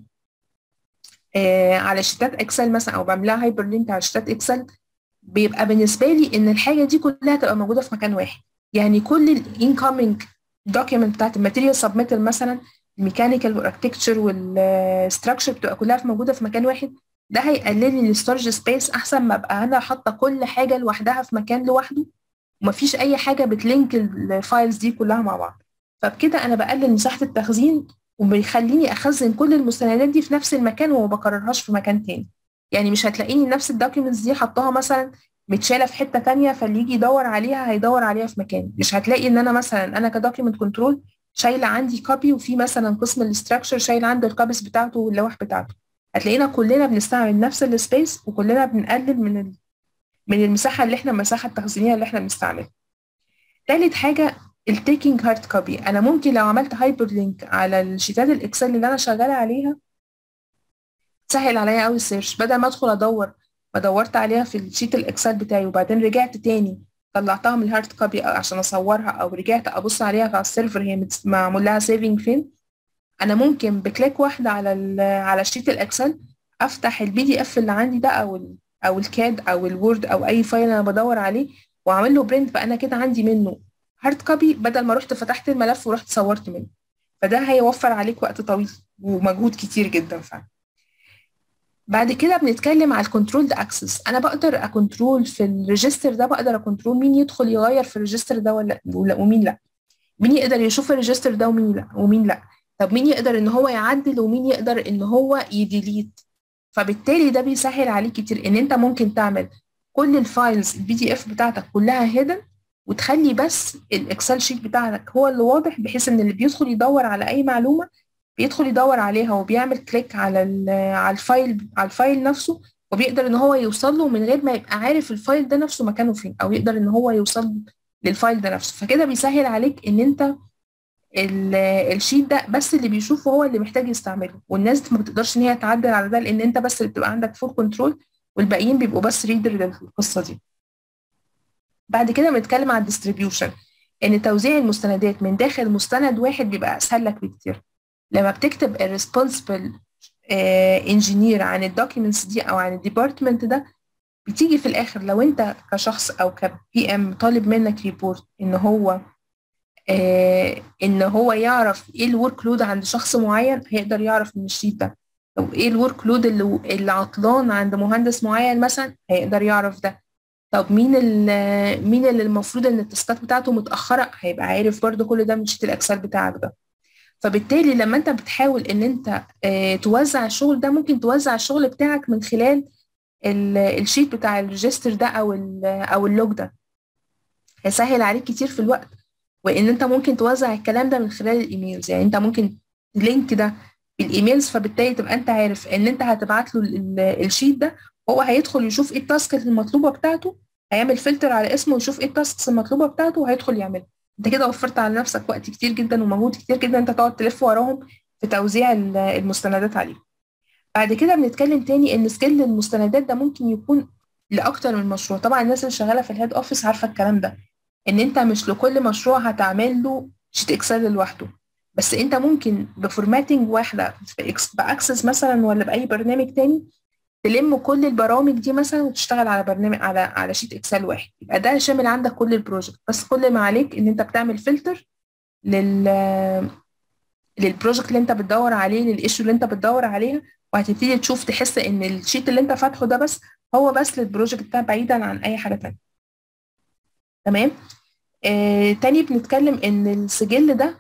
آه على شيتات اكسل مثلا او بعملها هايبر لينك على شيتات اكسل بيبقى بالنسبه لي ان الحاجه دي كلها تبقى موجوده في مكان واحد يعني كل الانكoming دوكيمنت بتاعت الماتيريال سبميتال مثلا الميكانيكال والاركتكتشر والستراكشر بتبقى كلها موجوده في مكان واحد ده هيقلل لي الستورج سبيس احسن ما ابقى انا حاطه كل حاجه لوحدها في مكان لوحده ومفيش اي حاجه بتلينك الفايلز دي كلها مع بعض فبكده انا بقلل مساحه التخزين وبيخليني اخزن كل المستندات دي في نفس المكان وما بكررهاش في مكان تاني يعني مش هتلاقيني نفس الدوكيومنتس دي حطاها مثلا متشاله في حته تانية فاللي يجي يدور عليها هيدور عليها في مكان مش هتلاقي ان انا مثلا انا كدوكيومنت كنترول شايله عندي كوبي وفي مثلا قسم الاستراكشر شايل عنده الكوبيز بتاعته واللوح بتاعته هتلاقينا كلنا بنستعمل نفس السبيس وكلنا بنقلل من ال... من المساحه اللي احنا المساحه التخزينيه اللي احنا بنستعملها تالت حاجه التيكينج هارد كوبي انا ممكن لو عملت هايبر لينك على الشيتات الاكسل اللي انا شغاله عليها سهل عليا قوي السيرش بدل ما ادخل ادور ما دورت عليها في الشيت الاكسل بتاعي وبعدين رجعت تاني طلعتها من الهارد كوبي عشان اصورها او رجعت ابص عليها على السيرفر هي معمول لها سيفنج فين انا ممكن بكليك واحده على على شيت الاكسل افتح البي دي اف اللي عندي ده او ال او الكاد او الوورد او اي فايل انا بدور عليه واعمل له برنت بقى انا كده عندي منه هارد كوبي بدل ما رحت فتحت الملف ورحت صورت منه فده هيوفر عليك وقت طويل ومجهود كتير جدا فعلا بعد كده بنتكلم على الكنترول ده اكسس انا بقدر اكنترول في الريجستر ده بقدر اكنترول مين يدخل يغير في الريجستر ده ولا ومين لا مين يقدر يشوف الريجستر ده ومين لا ومين لا طب مين يقدر ان هو يعدل ومين يقدر ان هو يديليت فبالتالي ده بيسهل عليك كتير ان انت ممكن تعمل كل الفايلز البي دي اف بتاعتك كلها هيدن وتخلي بس الاكسل شيت بتاعك هو اللي واضح بحيث ان اللي بيدخل يدور على اي معلومه بيدخل يدور عليها وبيعمل كليك على على الفايل على الفايل نفسه وبيقدر ان هو يوصل له من غير ما يبقى عارف الفايل ده نفسه مكانه فين او يقدر ان هو يوصل للفايل ده نفسه فكده بيسهل عليك ان انت الشيت ده بس اللي بيشوفه هو اللي محتاج يستعمله والناس ما بتقدرش ان هي تعدل على ده لان انت بس اللي بتبقى عندك فول كنترول والباقيين بيبقوا بس ريدر للقصه دي بعد كده بنتكلم على الديستريبيوشن ان توزيع المستندات من داخل مستند واحد بيبقى اسهل لك بكتير لما بتكتب الريسبونسبل انجينير عن الدوكيومنتس دي او عن الديبارتمنت ده بتيجي في الاخر لو انت كشخص او كبي ام طالب منك ريبورت ان هو آه ان هو يعرف ايه الورك لود عند شخص معين هيقدر يعرف من الشيت ده طب ايه الورك لود اللي, اللي عطلان عند مهندس معين مثلا هيقدر يعرف ده طب مين اللي مين اللي المفروض ان التاسكات بتاعته متاخره هيبقى عارف برضو كل ده من شيت الاكسل بتاعك ده فبالتالي لما انت بتحاول ان انت اه توزع الشغل ده ممكن توزع الشغل بتاعك من خلال الشيت بتاع الريجستر ده او او اللوج ده هيسهل عليك كتير في الوقت وان انت ممكن توزع الكلام ده من خلال الايميلز يعني انت ممكن لينك ده بالايميلز فبالتالي تبقى انت عارف ان انت هتبعت له الشيت ده هو هيدخل يشوف ايه التاسك المطلوبه بتاعته هيعمل فلتر على اسمه ويشوف ايه التاسكس المطلوبه بتاعته وهيدخل يعملها انت كده وفرت على نفسك وقت كتير جدا ومجهود كتير جدا انت تقعد تلف وراهم في توزيع المستندات عليهم بعد كده بنتكلم تاني ان سكيل المستندات ده ممكن يكون لاكتر من مشروع طبعا الناس اللي شغاله في الهيد اوفيس عارفه الكلام ده ان انت مش لكل مشروع هتعمل له شيت اكسل لوحده بس انت ممكن بفورماتنج واحده باكسس مثلا ولا باي برنامج تاني تلم كل البرامج دي مثلا وتشتغل على برنامج على على شيت اكسل واحد يبقى ده شامل عندك كل البروجكت بس كل ما عليك ان انت بتعمل فلتر لل للبروجكت اللي انت بتدور عليه للايشو اللي انت بتدور عليها وهتبتدي تشوف تحس ان الشيت اللي انت فاتحه ده بس هو بس للبروجكت ده بعيدا عن اي حاجه تانية تمام آه تاني بنتكلم ان السجل ده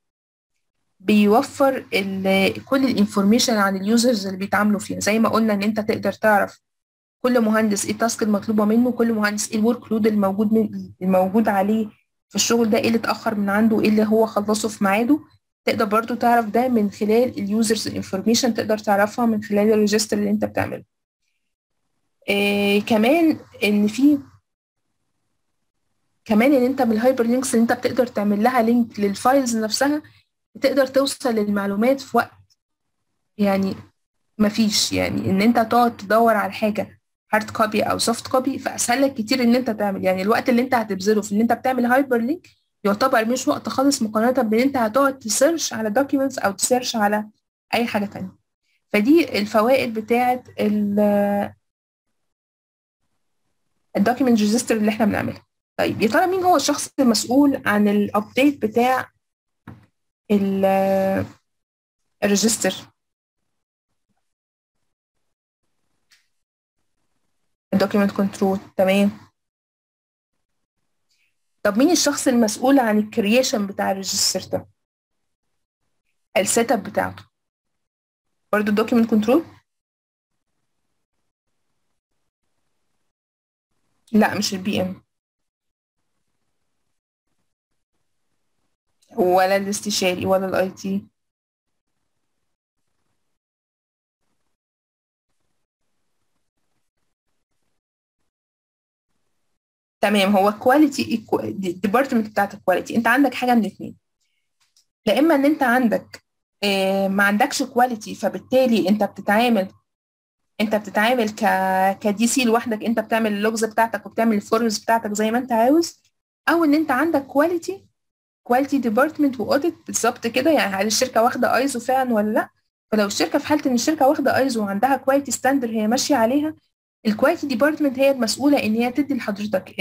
بيوفر كل الانفورميشن عن اليوزرز اللي بيتعاملوا فيها زي ما قلنا ان انت تقدر تعرف كل مهندس ايه التاسك المطلوبه منه كل مهندس ايه الورك لود الموجود من الموجود عليه في الشغل ده ايه اللي اتاخر من عنده ايه اللي هو خلصه في ميعاده تقدر برضو تعرف ده من خلال اليوزرز انفورميشن تقدر تعرفها من خلال الريجستر اللي انت بتعمله إيه كمان ان في كمان ان انت من الهايبر لينكس اللي انت بتقدر تعمل لها لينك للفايلز نفسها تقدر توصل للمعلومات في وقت يعني مفيش يعني ان انت تقعد تدور على حاجه هارد كوبي او سوفت كوبي فاسهل لك كتير ان انت تعمل يعني الوقت اللي انت هتبذله في ان انت بتعمل هايبر لينك يعتبر مش وقت خالص مقارنه بان انت هتقعد تسيرش على دوكيومنتس او تسيرش على اي حاجه تانية فدي الفوائد بتاعه الدوكيومنت ريجستر اللي احنا بنعملها طيب يا ترى مين هو الشخص المسؤول عن الابديت بتاع الريجستر الدوكيومنت كنترول تمام طب مين الشخص المسؤول عن الكرييشن بتاع الريجستر ده السيت اب بتاعته برضه الدوكيومنت كنترول لا مش البي ام ولا الاستشاري ولا الاي تي تمام هو كواليتي الديبارتمنت بتاعت الكواليتي انت عندك حاجه من الاثنين لا اما ان انت عندك اه ما عندكش كواليتي فبالتالي انت بتتعامل انت بتتعامل ك كدي سي لوحدك انت بتعمل اللوجز بتاعتك وبتعمل الفورمز بتاعتك زي ما انت عاوز او ان انت عندك كواليتي كواليتي ديبارتمنت واوديت بالظبط كده يعني هل الشركه واخده ايزو فعلا ولا لا فلو الشركه في حاله ان الشركه واخده ايزو وعندها كواليتي ستاندر هي ماشيه عليها الكواليتي ديبارتمنت هي المسؤوله ان هي تدي لحضرتك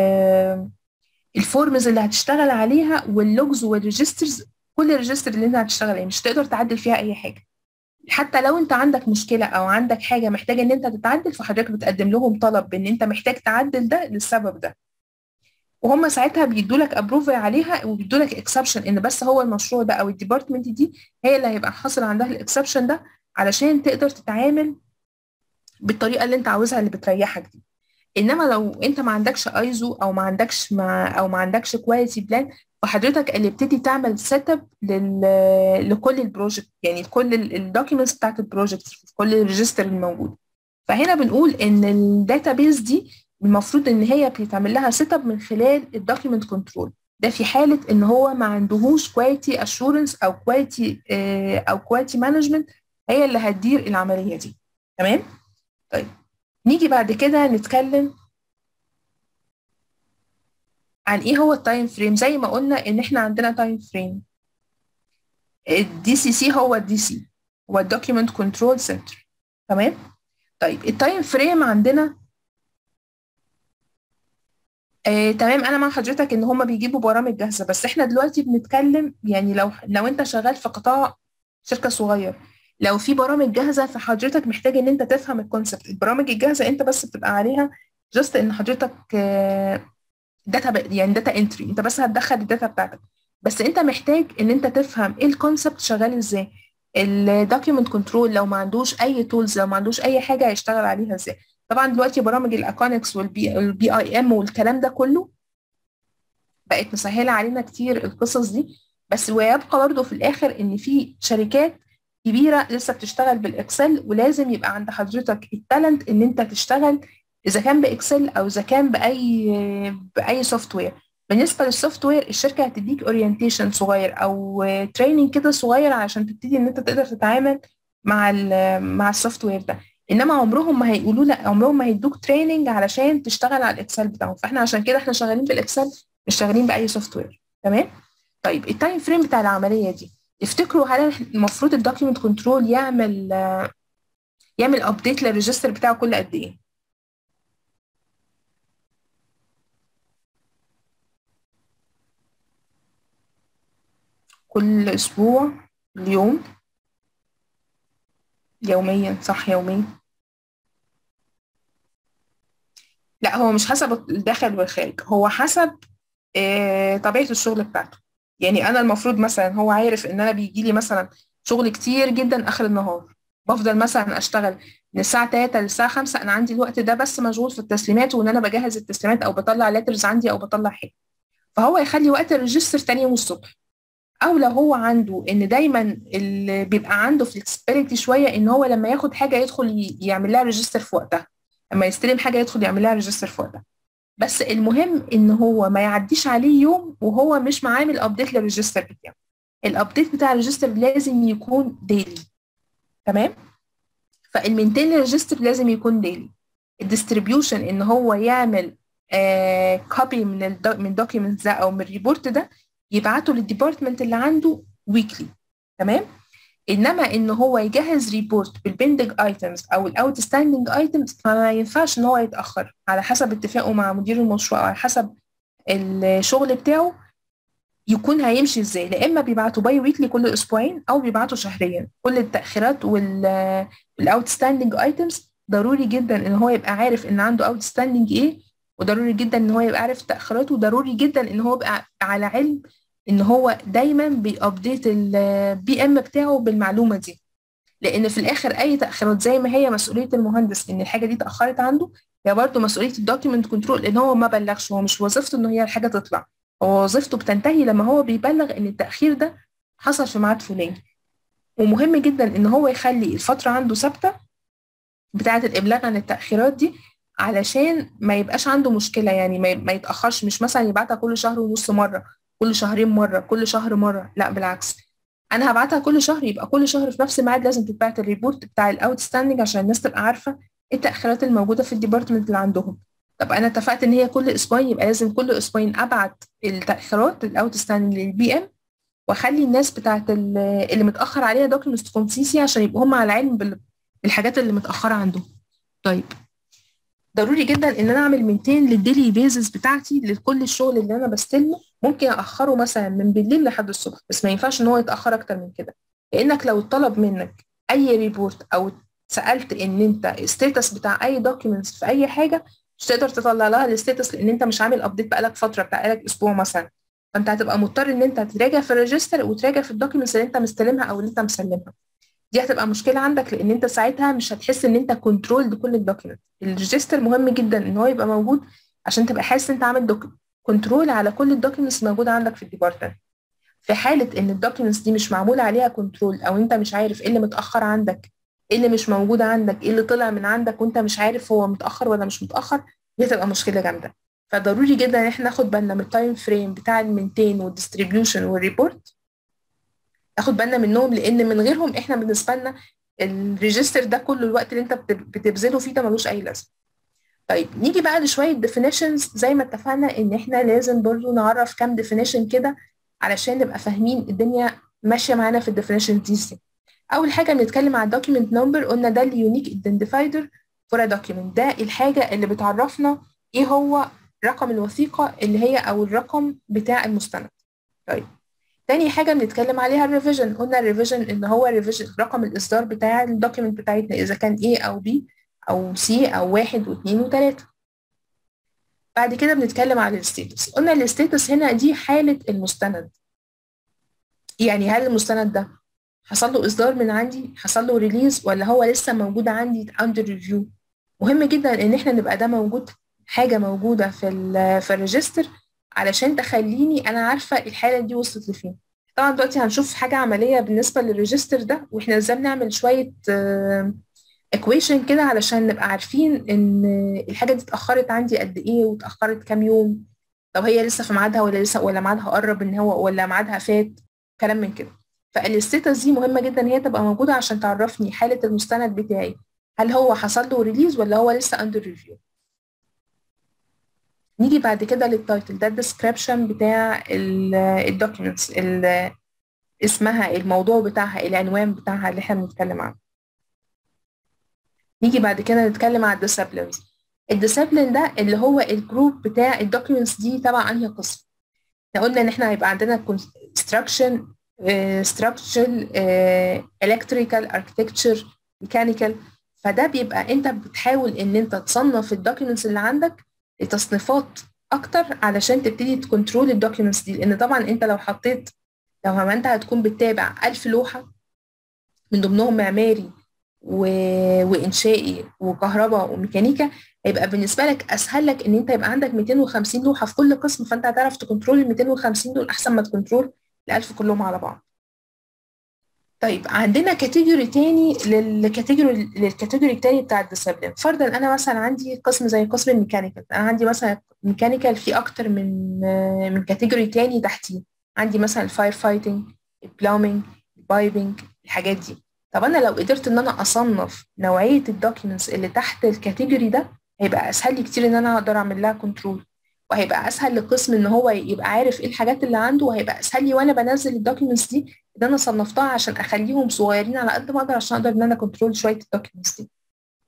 الفورمز اللي هتشتغل عليها واللوجز والريجسترز كل الريجستر اللي انت هتشتغل عليه مش تقدر تعدل فيها اي حاجه حتى لو انت عندك مشكله او عندك حاجه محتاجه ان انت تتعدل فحضرتك بتقدم لهم طلب بان انت محتاج تعدل ده للسبب ده وهم ساعتها بيدوا لك ابروفل عليها وبيدوا لك اكسبشن ان بس هو المشروع ده او الديبارتمنت دي هي اللي هيبقى حاصل عندها الاكسبشن ده علشان تقدر تتعامل بالطريقه اللي انت عاوزها اللي بتريحك دي انما لو انت ما عندكش ايزو او ما عندكش ما او ما عندكش كواليتي بلان فحضرتك اللي بتبتدي تعمل سيت اب لكل البروجكت يعني كل الدوكيومنتس بتاعت البروجكت في كل الريجستر الموجود فهنا بنقول ان الداتابيز دي المفروض ان هي بيتعمل لها سيت اب من خلال الدوكيومنت كنترول ده في حاله ان هو ما عندهوش كواليتي اشورنس او كواليتي او كواليتي مانجمنت هي اللي هتدير العمليه دي تمام طيب نيجي بعد كده نتكلم عن ايه هو التايم فريم زي ما قلنا ان احنا عندنا تايم فريم الدي سي سي هو الدي سي هو الدوكيومنت كنترول سنتر تمام طيب التايم فريم عندنا آه، تمام انا مع حضرتك ان هما بيجيبوا برامج جاهزه بس احنا دلوقتي بنتكلم يعني لو لو انت شغال في قطاع شركه صغير لو في برامج جاهزه فحضرتك محتاج ان انت تفهم الكونسبت البرامج الجاهزه انت بس بتبقى عليها جاست ان حضرتك داتا يعني داتا انتري انت بس هتدخل الداتا بتاعتك بس انت محتاج ان انت تفهم ايه الكونسبت شغال ازاي الدوكيومنت كنترول لو ما عندوش اي تولز لو ما عندوش اي حاجه هيشتغل عليها ازاي طبعا دلوقتي برامج الاكونكس والبي اي ام والكلام ده كله بقت مسهله علينا كتير القصص دي بس ويبقى برضه في الاخر ان في شركات كبيره لسه بتشتغل بالاكسل ولازم يبقى عند حضرتك التالنت ان انت تشتغل اذا كان باكسل او اذا كان باي باي سوفت وير بالنسبه للسوفت وير الشركه هتديك اورينتيشن صغير او تريننج كده صغير عشان تبتدي ان انت تقدر تتعامل مع ال مع السوفت وير ده انما عمرهم ما هيقولوا لك عمرهم ما هيدوك تريننج علشان تشتغل على الاكسل بتاعهم فاحنا عشان كده احنا شغالين بالاكسل مش شغالين باي سوفت وير تمام طيب التايم فريم بتاع العمليه دي تفتكروا هل المفروض الدوكيومنت كنترول يعمل يعمل ابديت للريجستر بتاعه كل قد ايه كل اسبوع اليوم يوميا صح يوميا لا هو مش حسب الداخل والخارج هو حسب آه، طبيعة الشغل بتاعته يعني أنا المفروض مثلا هو عارف إن أنا بيجي لي مثلا شغل كتير جدا آخر النهار بفضل مثلا أشتغل من الساعة 3 للساعة 5 أنا عندي الوقت ده بس مشغول في التسليمات وإن أنا بجهز التسليمات أو بطلع ليترز عندي أو بطلع حاجة فهو يخلي وقت الريجستر تاني يوم الصبح او لو هو عنده ان دايما اللي بيبقى عنده فلكسبيليتي شويه ان هو لما ياخد حاجه يدخل يعمل لها ريجستر في وقتها لما يستلم حاجه يدخل يعمل لها ريجستر في وقتها بس المهم ان هو ما يعديش عليه يوم وهو مش معامل ابديت للريجستر بتاعه الابديت بتاع الريجستر لازم يكون ديلي تمام فالمينتين ريجستر لازم يكون ديلي الديستريبيوشن ان هو يعمل كوبي آه من ال من الدوكيومنت ده او من الريبورت ده يبعته للديبارتمنت اللي عنده ويكلي تمام انما ان هو يجهز ريبورت بالبندنج ايتمز او الاوت ستاندنج ايتمز فما ينفعش ان هو يتاخر على حسب اتفاقه مع مدير المشروع او على حسب الشغل بتاعه يكون هيمشي ازاي لا اما بيبعتوا باي ويكلي كل اسبوعين او بيبعتوا شهريا كل التاخيرات والاوت ستاندنج ايتمز ضروري جدا ان هو يبقى عارف ان عنده اوت ستاندنج ايه وضروري جدا ان هو يبقى عارف تاخيراته وضروري جدا ان هو يبقى على علم ان هو دايما بيابديت البي ام بتاعه بالمعلومه دي لان في الاخر اي تاخيرات زي ما هي مسؤوليه المهندس ان الحاجه دي اتاخرت عنده هي برضه مسؤوليه الدوكيمنت كنترول ان هو ما بلغش هو مش وظيفته ان هي الحاجه تطلع هو وظيفته بتنتهي لما هو بيبلغ ان التاخير ده حصل في ميعاد فلاني ومهم جدا ان هو يخلي الفتره عنده ثابته بتاعه الابلاغ عن التاخيرات دي علشان ما يبقاش عنده مشكله يعني ما يتاخرش مش مثلا يبعتها كل شهر ونص مره كل شهرين مره كل شهر مره لا بالعكس انا هبعتها كل شهر يبقى كل شهر في نفس الميعاد لازم تتبعت الريبورت بتاع الاوت ستاندنج عشان الناس تبقى عارفه ايه التاخيرات الموجوده في الديبارتمنت اللي عندهم طب انا اتفقت ان هي كل اسبوعين يبقى لازم كل اسبوعين ابعت التاخيرات الاوت ستاندنج للبي ام واخلي الناس بتاعت اللي متاخر عليها دوكيومنتس تكون سي سي عشان يبقوا هم على علم بالحاجات اللي متاخره عندهم طيب ضروري جدا ان انا اعمل مينتين للديلي بيزز بتاعتي لكل الشغل اللي انا بستلمه ممكن اخره مثلا من بالليل لحد الصبح بس ما ينفعش ان هو يتاخر اكتر من كده لانك لو طلب منك اي ريبورت او سالت ان انت ستيتس بتاع اي دوكيومنتس في اي حاجه مش تقدر تطلع لها الستيتس لان انت مش عامل ابديت بقالك فتره بقالك اسبوع مثلا فانت هتبقى مضطر ان انت تراجع في الريجستر وتراجع في الدوكيومنتس اللي انت مستلمها او اللي انت مسلمها دي هتبقى مشكله عندك لان انت ساعتها مش هتحس ان انت كنترول كل الدوكيمنت الريجستر مهم جدا ان هو يبقى موجود عشان تبقى حاسس انت عامل كنترول على كل الدوكيومنتس موجوده عندك في الديبارتمنت في حاله ان الدوكيومنتس دي مش معمول عليها كنترول او انت مش عارف ايه اللي متاخر عندك ايه اللي مش موجود عندك ايه اللي طلع من عندك وانت مش عارف هو متاخر ولا مش متاخر دي هتبقى مشكله جامده فضروري جدا ان احنا ناخد بالنا من التايم فريم بتاع المينتين والديستريبيوشن والريبورت ناخد بالنا منهم لان من غيرهم احنا بالنسبه لنا الريجستر ده كل الوقت اللي انت بتبذله فيه ده ملوش اي لازمه طيب نيجي بقى لشويه definitions زي ما اتفقنا ان احنا لازم برضو نعرف كام definition كده علشان نبقى فاهمين الدنيا ماشيه معانا في الديفينيشن دي ازاي اول حاجه بنتكلم على الدوكيمنت نمبر قلنا ده اليونيك ايدنتيفايدر فور دوكيمنت ده الحاجه اللي بتعرفنا ايه هو رقم الوثيقه اللي هي او الرقم بتاع المستند طيب تاني حاجه بنتكلم عليها الريفيجن قلنا الريفيجن ان هو ريفيجن رقم الاصدار بتاع الدوكيمنت بتاعتنا اذا كان A او B او C او واحد واثنين وثلاثه بعد كده بنتكلم على الستيتس قلنا الستيتس هنا دي حاله المستند يعني هل المستند ده حصل له اصدار من عندي حصل له ريليز ولا هو لسه موجود عندي اندر ريفيو مهم جدا ان احنا نبقى ده موجود حاجه موجوده في ال في الريجستر علشان تخليني انا عارفه الحاله دي وصلت لفين طبعا دلوقتي هنشوف حاجه عمليه بالنسبه للريجستر ده واحنا ازاي بنعمل شويه ايكويشن كده علشان نبقى عارفين ان الحاجه دي اتاخرت عندي قد ايه واتاخرت كام يوم لو هي لسه في ميعادها ولا لسه ولا ميعادها قرب ان هو ولا ميعادها فات كلام من كده فالستيتس دي مهمه جدا هي تبقى موجوده عشان تعرفني حاله المستند بتاعي هل هو حصل له ريليز ولا هو لسه اندر ريفيو نيجي بعد كده للتايتل ده الديسكريبشن بتاع الدوكيومنتس اسمها الموضوع بتاعها العنوان بتاعها اللي احنا بنتكلم عنه نيجي بعد كده نتكلم على الديسبلينز الديسبلين ده اللي هو الجروب بتاع الدوكيومنتس دي تبع انهي قسم احنا قلنا ان احنا هيبقى عندنا construction structural electrical architecture mechanical فده بيبقى انت بتحاول ان انت تصنف الدوكيومنتس اللي عندك لتصنيفات اكتر علشان تبتدي تكنترول الدوكيومنتس دي لان طبعا انت لو حطيت لو ما انت هتكون بتتابع ألف لوحة من ضمنهم معماري و... وإنشائي وكهرباء وميكانيكا هيبقى بالنسبة لك أسهل لك إن أنت يبقى عندك 250 لوحة في كل قسم فأنت هتعرف تكنترول ال 250 دول أحسن ما تكنترول ال 1000 كلهم على بعض. طيب عندنا كاتيجوري تاني للكاتيجوري للكاتيجوري التاني بتاع الديسبلين فرضا انا مثلا عندي قسم زي قسم الميكانيكال انا عندي مثلا ميكانيكال في اكتر من من كاتيجوري تاني تحتيه عندي مثلا الفاير فايتنج البلومينج البايبنج الحاجات دي طب انا لو قدرت ان انا اصنف نوعيه الدوكيومنتس اللي تحت الكاتيجوري ده هيبقى اسهل لي كتير ان انا اقدر اعمل لها كنترول وهيبقى اسهل للقسم ان هو يبقى عارف ايه الحاجات اللي عنده وهيبقى اسهل لي وانا بنزل الدوكيومنتس دي ان انا صنفتها عشان اخليهم صغيرين على قد ما اقدر عشان اقدر ان انا كنترول شويه الدوكيومنتس دي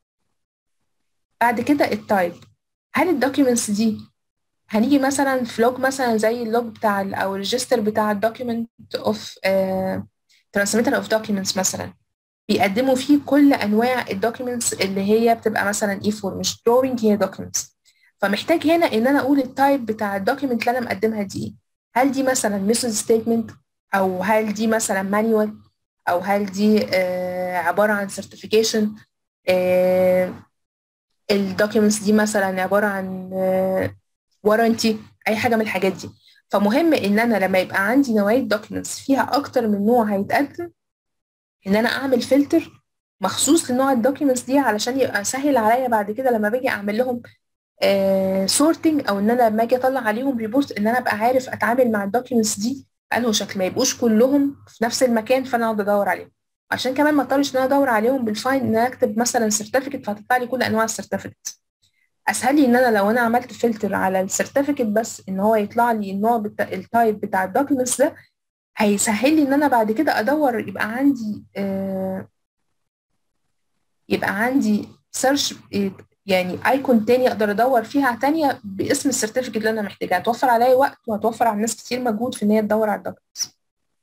بعد كده التايب هل الدوكيومنتس دي هنيجي مثلا في لوج مثلا زي اللوج بتاع او الريجستر بتاع الدوكيومنت اوف ترانسميتر اوف دوكيومنتس مثلا بيقدموا فيه كل انواع الدوكيومنتس اللي هي بتبقى مثلا اي 4 مش دروينج هي دوكيومنتس فمحتاج هنا ان انا اقول التايب بتاع الدوكيومنت اللي انا مقدمها دي ايه هل دي مثلا ميثود ستيتمنت او هل دي مثلا مانيوال او هل دي آه عباره عن سيرتيفيكيشن آه الدوكيومنتس دي مثلا عباره عن آه وارنتي اي حاجه من الحاجات دي فمهم ان انا لما يبقى عندي نوعيه دوكيومنتس فيها اكتر من نوع هيتقدم ان انا اعمل فلتر مخصوص لنوع الدوكيومنتس دي علشان يبقى سهل عليا بعد كده لما باجي اعمل لهم سورتنج او ان انا لما اجي اطلع عليهم ريبورت ان انا ابقى عارف اتعامل مع الدوكيومنتس دي بانه شكل ما يبقوش كلهم في نفس المكان فانا اقعد ادور عليهم عشان كمان ما اضطرش ان انا ادور عليهم بالفاين ان انا اكتب مثلا سيرتيفيكت فهتطلع لي كل انواع السيرتيفيكت اسهل لي ان انا لو انا عملت فلتر على السيرتيفيكت بس ان هو يطلع لي النوع بتاع التايب بتاع الدوكيومنتس ده هيسهل لي ان انا بعد كده ادور يبقى عندي آه يبقى عندي سيرش يعني ايكون تاني اقدر ادور فيها تانية باسم السيرتيفيكت اللي انا محتاجاه هتوفر عليا وقت وهتوفر على الناس كتير مجهود في ان هي تدور على الدوكيومنتس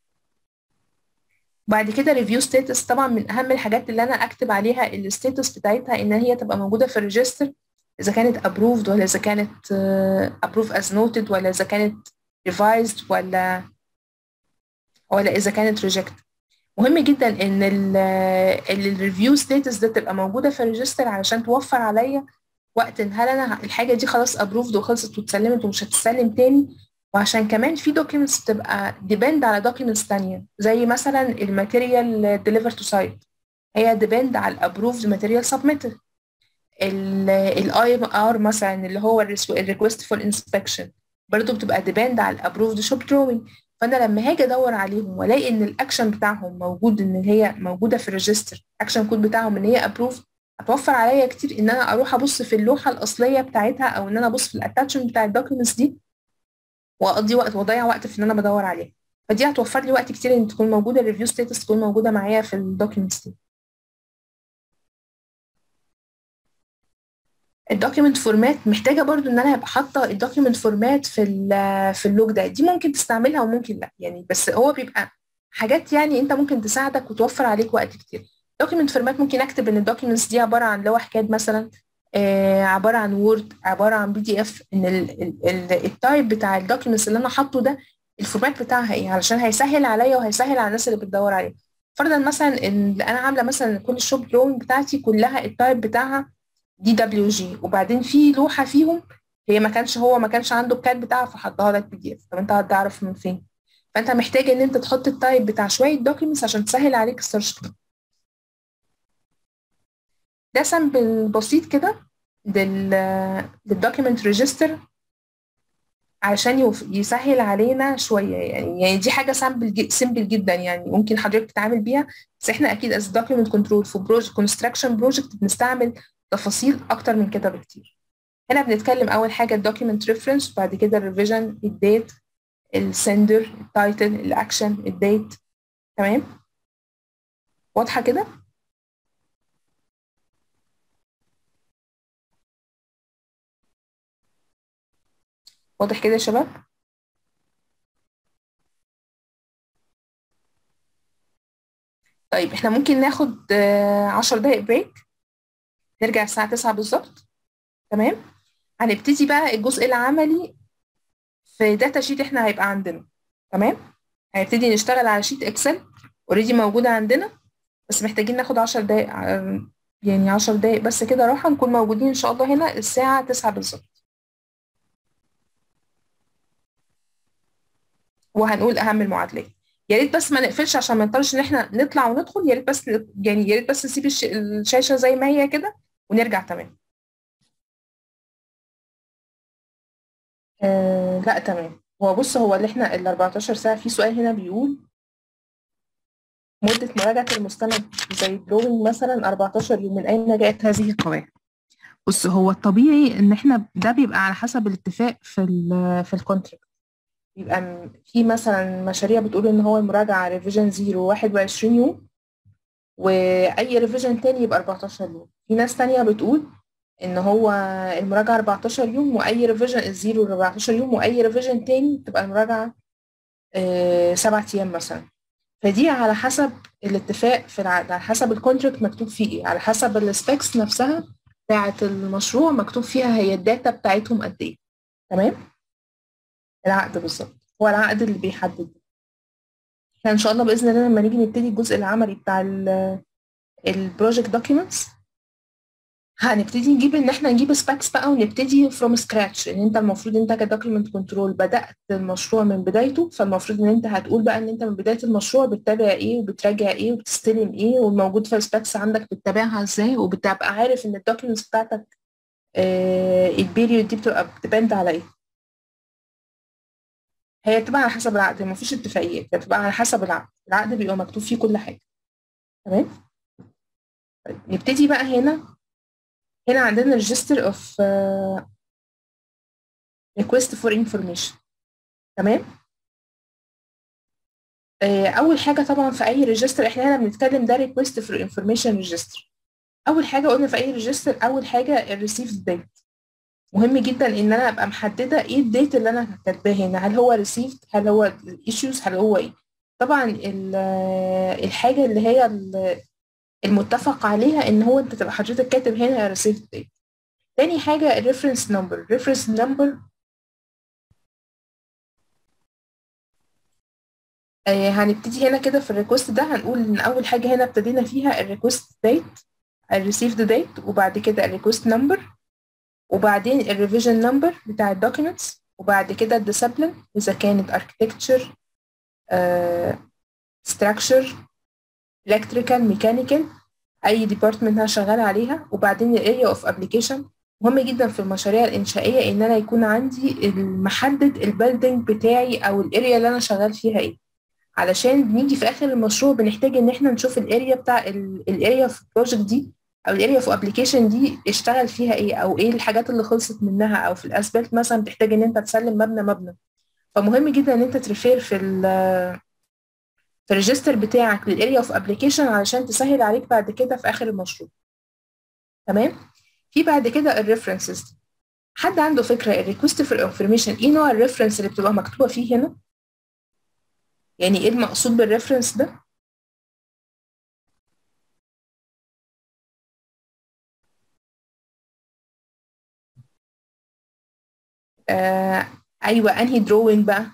بعد كده ريفيو ستاتس طبعا من اهم الحاجات اللي انا اكتب عليها الستاتس بتاعتها ان هي تبقى موجوده في الريجستر اذا كانت approved ولا اذا كانت uh, approved as noted ولا اذا كانت revised ولا ولا اذا كانت rejected مهم جدا ان الريفيو ستاتس ده تبقى موجوده في الريجستر علشان توفر عليا وقت ان هل انا الحاجه دي خلاص ابروفد وخلصت واتسلمت ومش هتتسلم تاني وعشان كمان في دوكيومنتس بتبقى ديبند على دوكيومنتس تانية زي مثلا الماتيريال ديليفر تو سايت هي ديبند على الابروفد ماتيريال سبميتد الاي ام ار مثلا اللي هو الريكوست فور انسبكشن برضه بتبقى ديبند على الابروفد شوب دروينج فانا لما هاجي ادور عليهم والاقي ان الاكشن بتاعهم موجود ان هي موجوده في الريجستر الاكشن كود بتاعهم ان هي ابروفد هتوفر عليا كتير ان انا اروح ابص في اللوحه الاصليه بتاعتها او ان انا ابص في الاتاتشمنت بتاع الدوكيومنتس دي واقضي وقت واضيع وقت في ان انا بدور عليها فدي هتوفر لي وقت كتير ان تكون موجوده الريفيو ستاتس تكون موجوده معايا في الدوكيومنتس دي الدوكيمنت فورمات محتاجه برضو ان انا ابقى حاطه الدوكيمنت فورمات في ال في اللوج ده دي ممكن تستعملها وممكن لا يعني بس هو بيبقى حاجات يعني انت ممكن تساعدك وتوفر عليك وقت كتير دوكيمنت فورمات ممكن اكتب ان الدوكيمنتس دي عباره عن لوح كاد مثلا آه عباره عن وورد عباره عن بي دي اف ان التايب بتاع الدوكيمنتس اللي انا حاطه ده الفورمات بتاعها ايه علشان هيسهل عليا وهيسهل على الناس اللي بتدور عليه فرضا مثلا ان انا عامله مثلا كل الشوب دروينج بتاعتي كلها التايب بتاعها دي دبليو جي وبعدين في لوحه فيهم هي ما كانش هو ما كانش عنده الكاد بتاعها فحطها لك بي دي اف طب انت هتعرف من فين فانت محتاج ان انت تحط التايب بتاع شويه دوكيومنتس عشان تسهل عليك السيرش ده سامبل بسيط كده لل للدوكيمنت ريجستر عشان يسهل علينا شويه يعني يعني دي حاجه سامبل سيمبل جدا يعني ممكن حضرتك تتعامل بيها بس احنا اكيد از دوكيمنت كنترول في بروجكت كونستراكشن بروجكت بنستعمل تفاصيل اكتر من كده بكتير هنا بنتكلم اول حاجه الدوكيمنت ريفرنس بعد كده الريفيجن الديت السندر التايتل الاكشن الديت تمام واضحه كده واضح كده يا شباب طيب احنا ممكن ناخد عشر دقايق بريك نرجع الساعة تسعة بالظبط تمام هنبتدي بقى الجزء العملي في داتا شيت احنا هيبقى عندنا تمام هنبتدي نشتغل على شيت اكسل اوريدي موجودة عندنا بس محتاجين ناخد عشر دقايق يعني عشر دقايق بس كده راحة نكون موجودين ان شاء الله هنا الساعة تسعة بالظبط وهنقول اهم المعادلات يا ريت بس ما نقفلش عشان ما نضطرش ان احنا نطلع وندخل يا ريت بس يعني يا ريت بس نسيب الشاشه زي ما هي كده ونرجع تمام آه لا تمام هو بص هو اللي احنا ال 14 ساعه في سؤال هنا بيقول مدة مراجعة المستند زي الدروينج مثلا 14 يوم من أين جاءت هذه القواعد؟ بص هو الطبيعي إن احنا ده بيبقى على حسب الاتفاق في ال في الكونتراكت يبقى في مثلا مشاريع بتقول ان هو المراجعه ريفيجن 0 21 يوم واي ريفيجن تاني يبقى 14 يوم في ناس تانية بتقول ان هو المراجعه 14 يوم واي ريفيجن الزيرو 14 يوم واي ريفيجن تاني تبقى المراجعه آه سبعة ايام مثلا فدي على حسب الاتفاق في العقد على حسب الكونتراكت مكتوب فيه ايه على حسب السبيكس نفسها بتاعه المشروع مكتوب فيها هي الداتا بتاعتهم قد ايه تمام العقد بالظبط هو العقد اللي بيحدد احنا ان شاء الله باذن الله لما نيجي نبتدي الجزء العملي بتاع البروجكت دوكيومنتس هنبتدي نجيب ان احنا نجيب سبيكس بقى ونبتدي فروم سكراتش ان انت المفروض انت كدوكيومنت كنترول بدات المشروع من بدايته فالمفروض ان انت هتقول بقى ان انت من بدايه المشروع بتتابع ايه وبتراجع ايه وبتستلم ايه والموجود في السبيكس عندك بتتابعها ازاي وبتبقى عارف ان الدوكيومنتس بتاعتك آه البيريود دي بتبقى بتبند على ايه هي بتبقى على حسب العقد مفيش اتفاقيات هي بتبقى على حسب العقد العقد بيبقى مكتوب فيه كل حاجه تمام طيب نبتدي بقى هنا هنا عندنا register of uh, request for information تمام uh, اول حاجه طبعا في اي ريجستر احنا هنا بنتكلم ده request for information register اول حاجه قلنا في اي ريجستر اول حاجه الريسيفد ديت مهم جدا ان انا ابقى محدده ايه الديت اللي انا كاتباه هنا هل هو ريسيفد هل هو ايشوز هل هو ايه طبعا الحاجه اللي هي المتفق عليها ان هو انت تبقى حضرتك كاتب هنا ريسيفد ديت تاني حاجه الريفرنس نمبر الريفرنس نمبر هنبتدي هنا كده في الريكوست ده هنقول ان اول حاجه هنا ابتدينا فيها الريكوست ديت الريسيفد ديت وبعد كده الريكوست نمبر وبعدين الريفيجن نمبر بتاع الدوكيومنتس وبعد كده الديسبلين اذا كانت اركتكتشر ستراكشر الكتريكال ميكانيكال اي ديبارتمنت انا شغاله عليها وبعدين الاريا اوف ابلكيشن مهم جدا في المشاريع الانشائيه ان انا يكون عندي المحدد البيلدينج بتاعي او الاريا اللي انا شغال فيها ايه علشان بنيجي في اخر المشروع بنحتاج ان احنا نشوف الاريا بتاع الاريا في البروجكت دي او الاريا اوف ابلكيشن دي اشتغل فيها ايه او ايه الحاجات اللي خلصت منها او في الاسبلت مثلا بتحتاج ان انت تسلم مبنى مبنى فمهم جدا ان انت تريفير في ال في الريجستر بتاعك للاريا اوف ابلكيشن علشان تسهل عليك بعد كده في اخر المشروع تمام في بعد كده الريفرنسز حد عنده فكره الريكوست فور انفورميشن ايه نوع الريفرنس اللي بتبقى مكتوبه فيه هنا يعني ايه المقصود بالريفرنس ده آه ايوه انهي دروينج بقى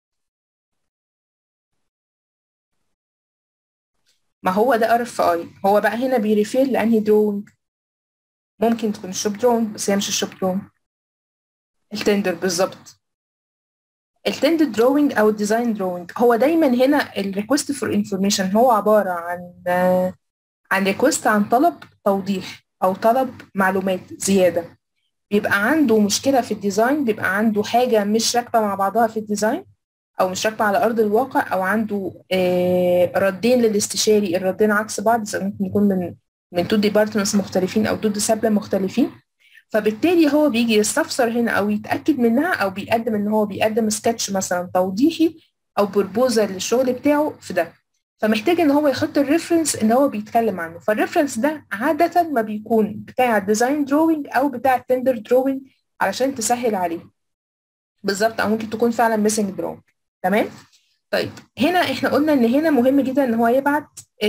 ما هو ده ار اف اي هو بقى هنا بيريفير لانهي دروينج ممكن تكون الشوب دروينج بس هي مش الشوب دروينج التندر بالظبط التندر دروينج او الديزاين دروينج هو دايما هنا الريكوست فور انفورميشن هو عباره عن آه عن ريكوست عن طلب توضيح او طلب معلومات زياده بيبقى عنده مشكله في الديزاين بيبقى عنده حاجه مش راكبه مع بعضها في الديزاين او مش راكبه على ارض الواقع او عنده آه ردين للاستشاري الردين عكس بعض ممكن يكون من من تو ديبارتمنتس مختلفين او تو ديسابلين مختلفين فبالتالي هو بيجي يستفسر هنا او يتاكد منها او بيقدم ان هو بيقدم سكتش مثلا توضيحي او بروبوزال للشغل بتاعه في ده فمحتاج ان هو يحط الريفرنس اللي هو بيتكلم عنه فالريفرنس ده عاده ما بيكون بتاع الديزاين دروينج او بتاع التندر دروينج علشان تسهل عليه بالظبط او ممكن تكون فعلا ميسنج دروينج تمام طيب هنا احنا قلنا ان هنا مهم جدا ان هو يبعت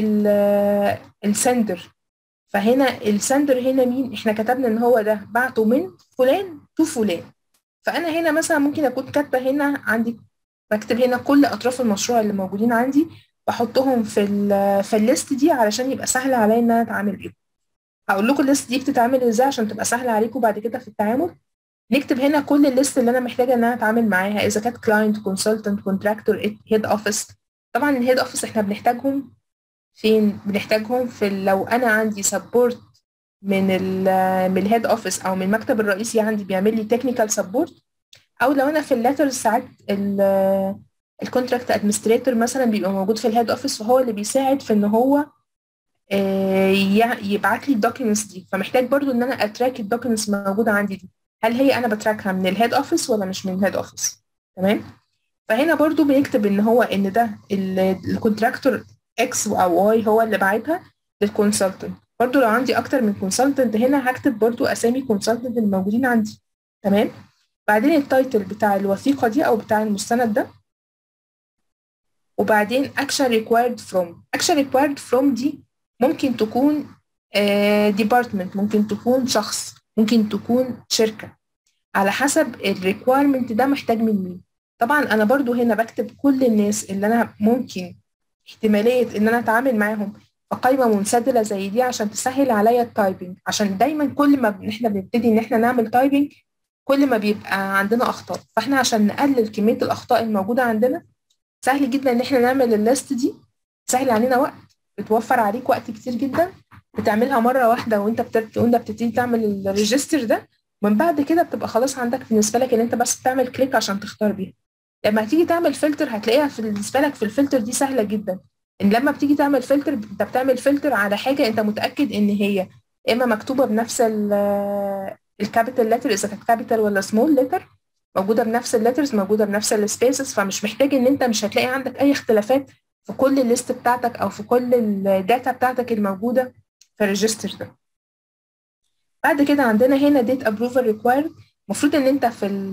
السندر فهنا السندر هنا مين احنا كتبنا ان هو ده بعته من فلان تو فلان فانا هنا مثلا ممكن اكون كاتبه هنا عندي بكتب هنا كل اطراف المشروع اللي موجودين عندي بحطهم في ال في الليست دي علشان يبقى سهل عليا ان انا اتعامل بيهم هقول لكم الليست دي بتتعمل ازاي عشان تبقى سهله عليكم بعد كده في التعامل نكتب هنا كل الليست اللي انا محتاجه ان انا اتعامل معاها اذا كانت كلاينت كونسلتنت كونتراكتور هيد اوفيس طبعا الهيد اوفيس احنا بنحتاجهم فين بنحتاجهم في لو انا عندي سبورت من ال من الهيد اوفيس او من المكتب الرئيسي عندي بيعمل لي تكنيكال سبورت او لو انا في الليتر ساعات الكونتراكت ادمنستريتور مثلا بيبقى موجود في الهيد اوفيس وهو اللي بيساعد في ان هو يبعت لي الدوكيومنتس دي فمحتاج برضو ان انا اتراك الدوكيومنتس الموجوده عندي دي هل هي انا بتراكها من الهيد اوفيس ولا مش من الهيد اوفيس تمام فهنا برضو بنكتب ان هو ان ده الكونتراكتور اكس او واي هو اللي باعتها للكونسلتنت برضو لو عندي اكتر من كونسلتنت هنا هكتب برضو اسامي كونسلتنت الموجودين عندي تمام بعدين التايتل بتاع الوثيقه دي او بتاع المستند ده وبعدين action required from action required from دي ممكن تكون ديبارتمنت ممكن تكون شخص ممكن تكون شركة على حسب الريكويرمنت ده محتاج من مين طبعا انا برضو هنا بكتب كل الناس اللي انا ممكن احتمالية ان انا اتعامل معاهم في قائمة منسدلة زي دي عشان تسهل عليا التايبنج عشان دايما كل ما احنا بنبتدي ان احنا نعمل تايبنج كل ما بيبقى عندنا اخطاء فاحنا عشان نقلل كمية الاخطاء الموجودة عندنا سهل جدا ان احنا نعمل الليست دي سهل علينا وقت بتوفر عليك وقت كتير جدا بتعملها مره واحده وانت بتبت... وانت بتبتدي تعمل الريجستر ده من بعد كده بتبقى خلاص عندك بالنسبه لك ان انت بس بتعمل كليك عشان تختار بيها لما هتيجي تعمل فلتر هتلاقيها في بالنسبه لك في الفلتر دي سهله جدا ان لما بتيجي تعمل فلتر انت بتعمل فلتر على حاجه انت متاكد ان هي اما مكتوبه بنفس الكابيتال لتر اذا كانت كابيتال ولا سمول لتر موجوده بنفس الليترز موجوده بنفس السبيسز فمش محتاج ان انت مش هتلاقي عندك اي اختلافات في كل الليست بتاعتك او في كل الداتا بتاعتك الموجوده في الريجستر ده بعد كده عندنا هنا ديت ابروفال ريكوايرد المفروض ان انت في ال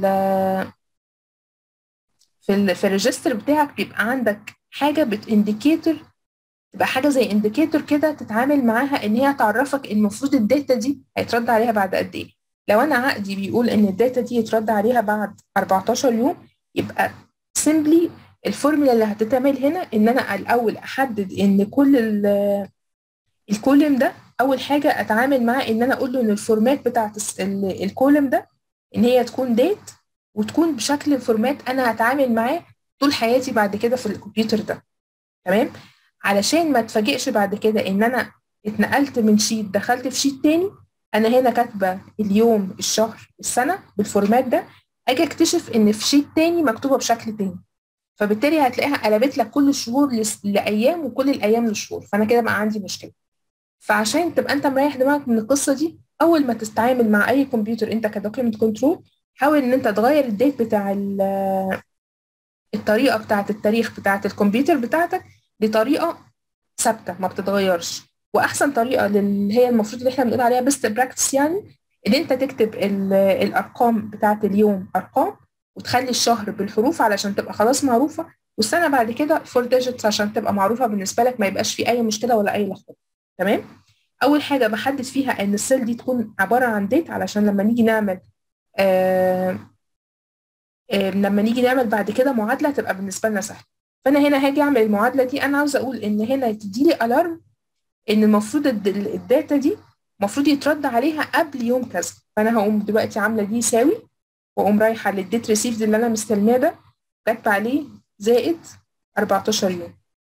في ال في الريجستر بتاعك بيبقى عندك حاجه بتانديكيتور تبقى حاجه زي انديكيتور كده تتعامل معاها ان هي تعرفك المفروض الداتا دي هيترد عليها بعد قد ايه لو انا عقدي بيقول ان الداتا دي يترد عليها بعد 14 يوم يبقى سيمبلي الفورمولا اللي هتتعمل هنا ان انا الاول احدد ان كل الكولم ده اول حاجه اتعامل معاه ان انا اقول له ان الفورمات بتاعت الكولم ده ان هي تكون ديت وتكون بشكل الفورمات انا هتعامل معاه طول حياتي بعد كده في الكمبيوتر ده تمام علشان ما اتفاجئش بعد كده ان انا اتنقلت من شيت دخلت في شيت تاني انا هنا كاتبه اليوم الشهر السنه بالفورمات ده اجي اكتشف ان في شيت تاني مكتوبه بشكل تاني فبالتالي هتلاقيها قلبت لك كل الشهور لايام وكل الايام لشهور فانا كده بقى عندي مشكله فعشان تبقى انت مريح دماغك من القصه دي اول ما تستعامل مع اي كمبيوتر انت كدوكيمنت كنترول حاول ان انت تغير الديت بتاع الطريقه بتاعه التاريخ بتاعه الكمبيوتر بتاعتك لطريقه ثابته ما بتتغيرش واحسن طريقه اللي هي المفروض اللي احنا بنقول عليها بيست براكتس يعني ان انت تكتب الارقام بتاعه اليوم ارقام وتخلي الشهر بالحروف علشان تبقى خلاص معروفه والسنه بعد كده فور ديجيتس عشان تبقى معروفه بالنسبه لك ما يبقاش في اي مشكله ولا اي لخبطه تمام اول حاجه بحدد فيها ان السيل دي تكون عباره عن ديت علشان لما نيجي نعمل آه آه لما نيجي نعمل بعد كده معادله تبقى بالنسبه لنا سهله فانا هنا هاجي اعمل المعادله دي انا عاوزه اقول ان هنا تدي لي الارم ان المفروض الداتا دي المفروض يترد عليها قبل يوم كذا فانا هقوم دلوقتي عامله دي يساوي واقوم رايحه للديت ريسيفد اللي انا مستلماه ده كاتبه عليه زائد 14 يوم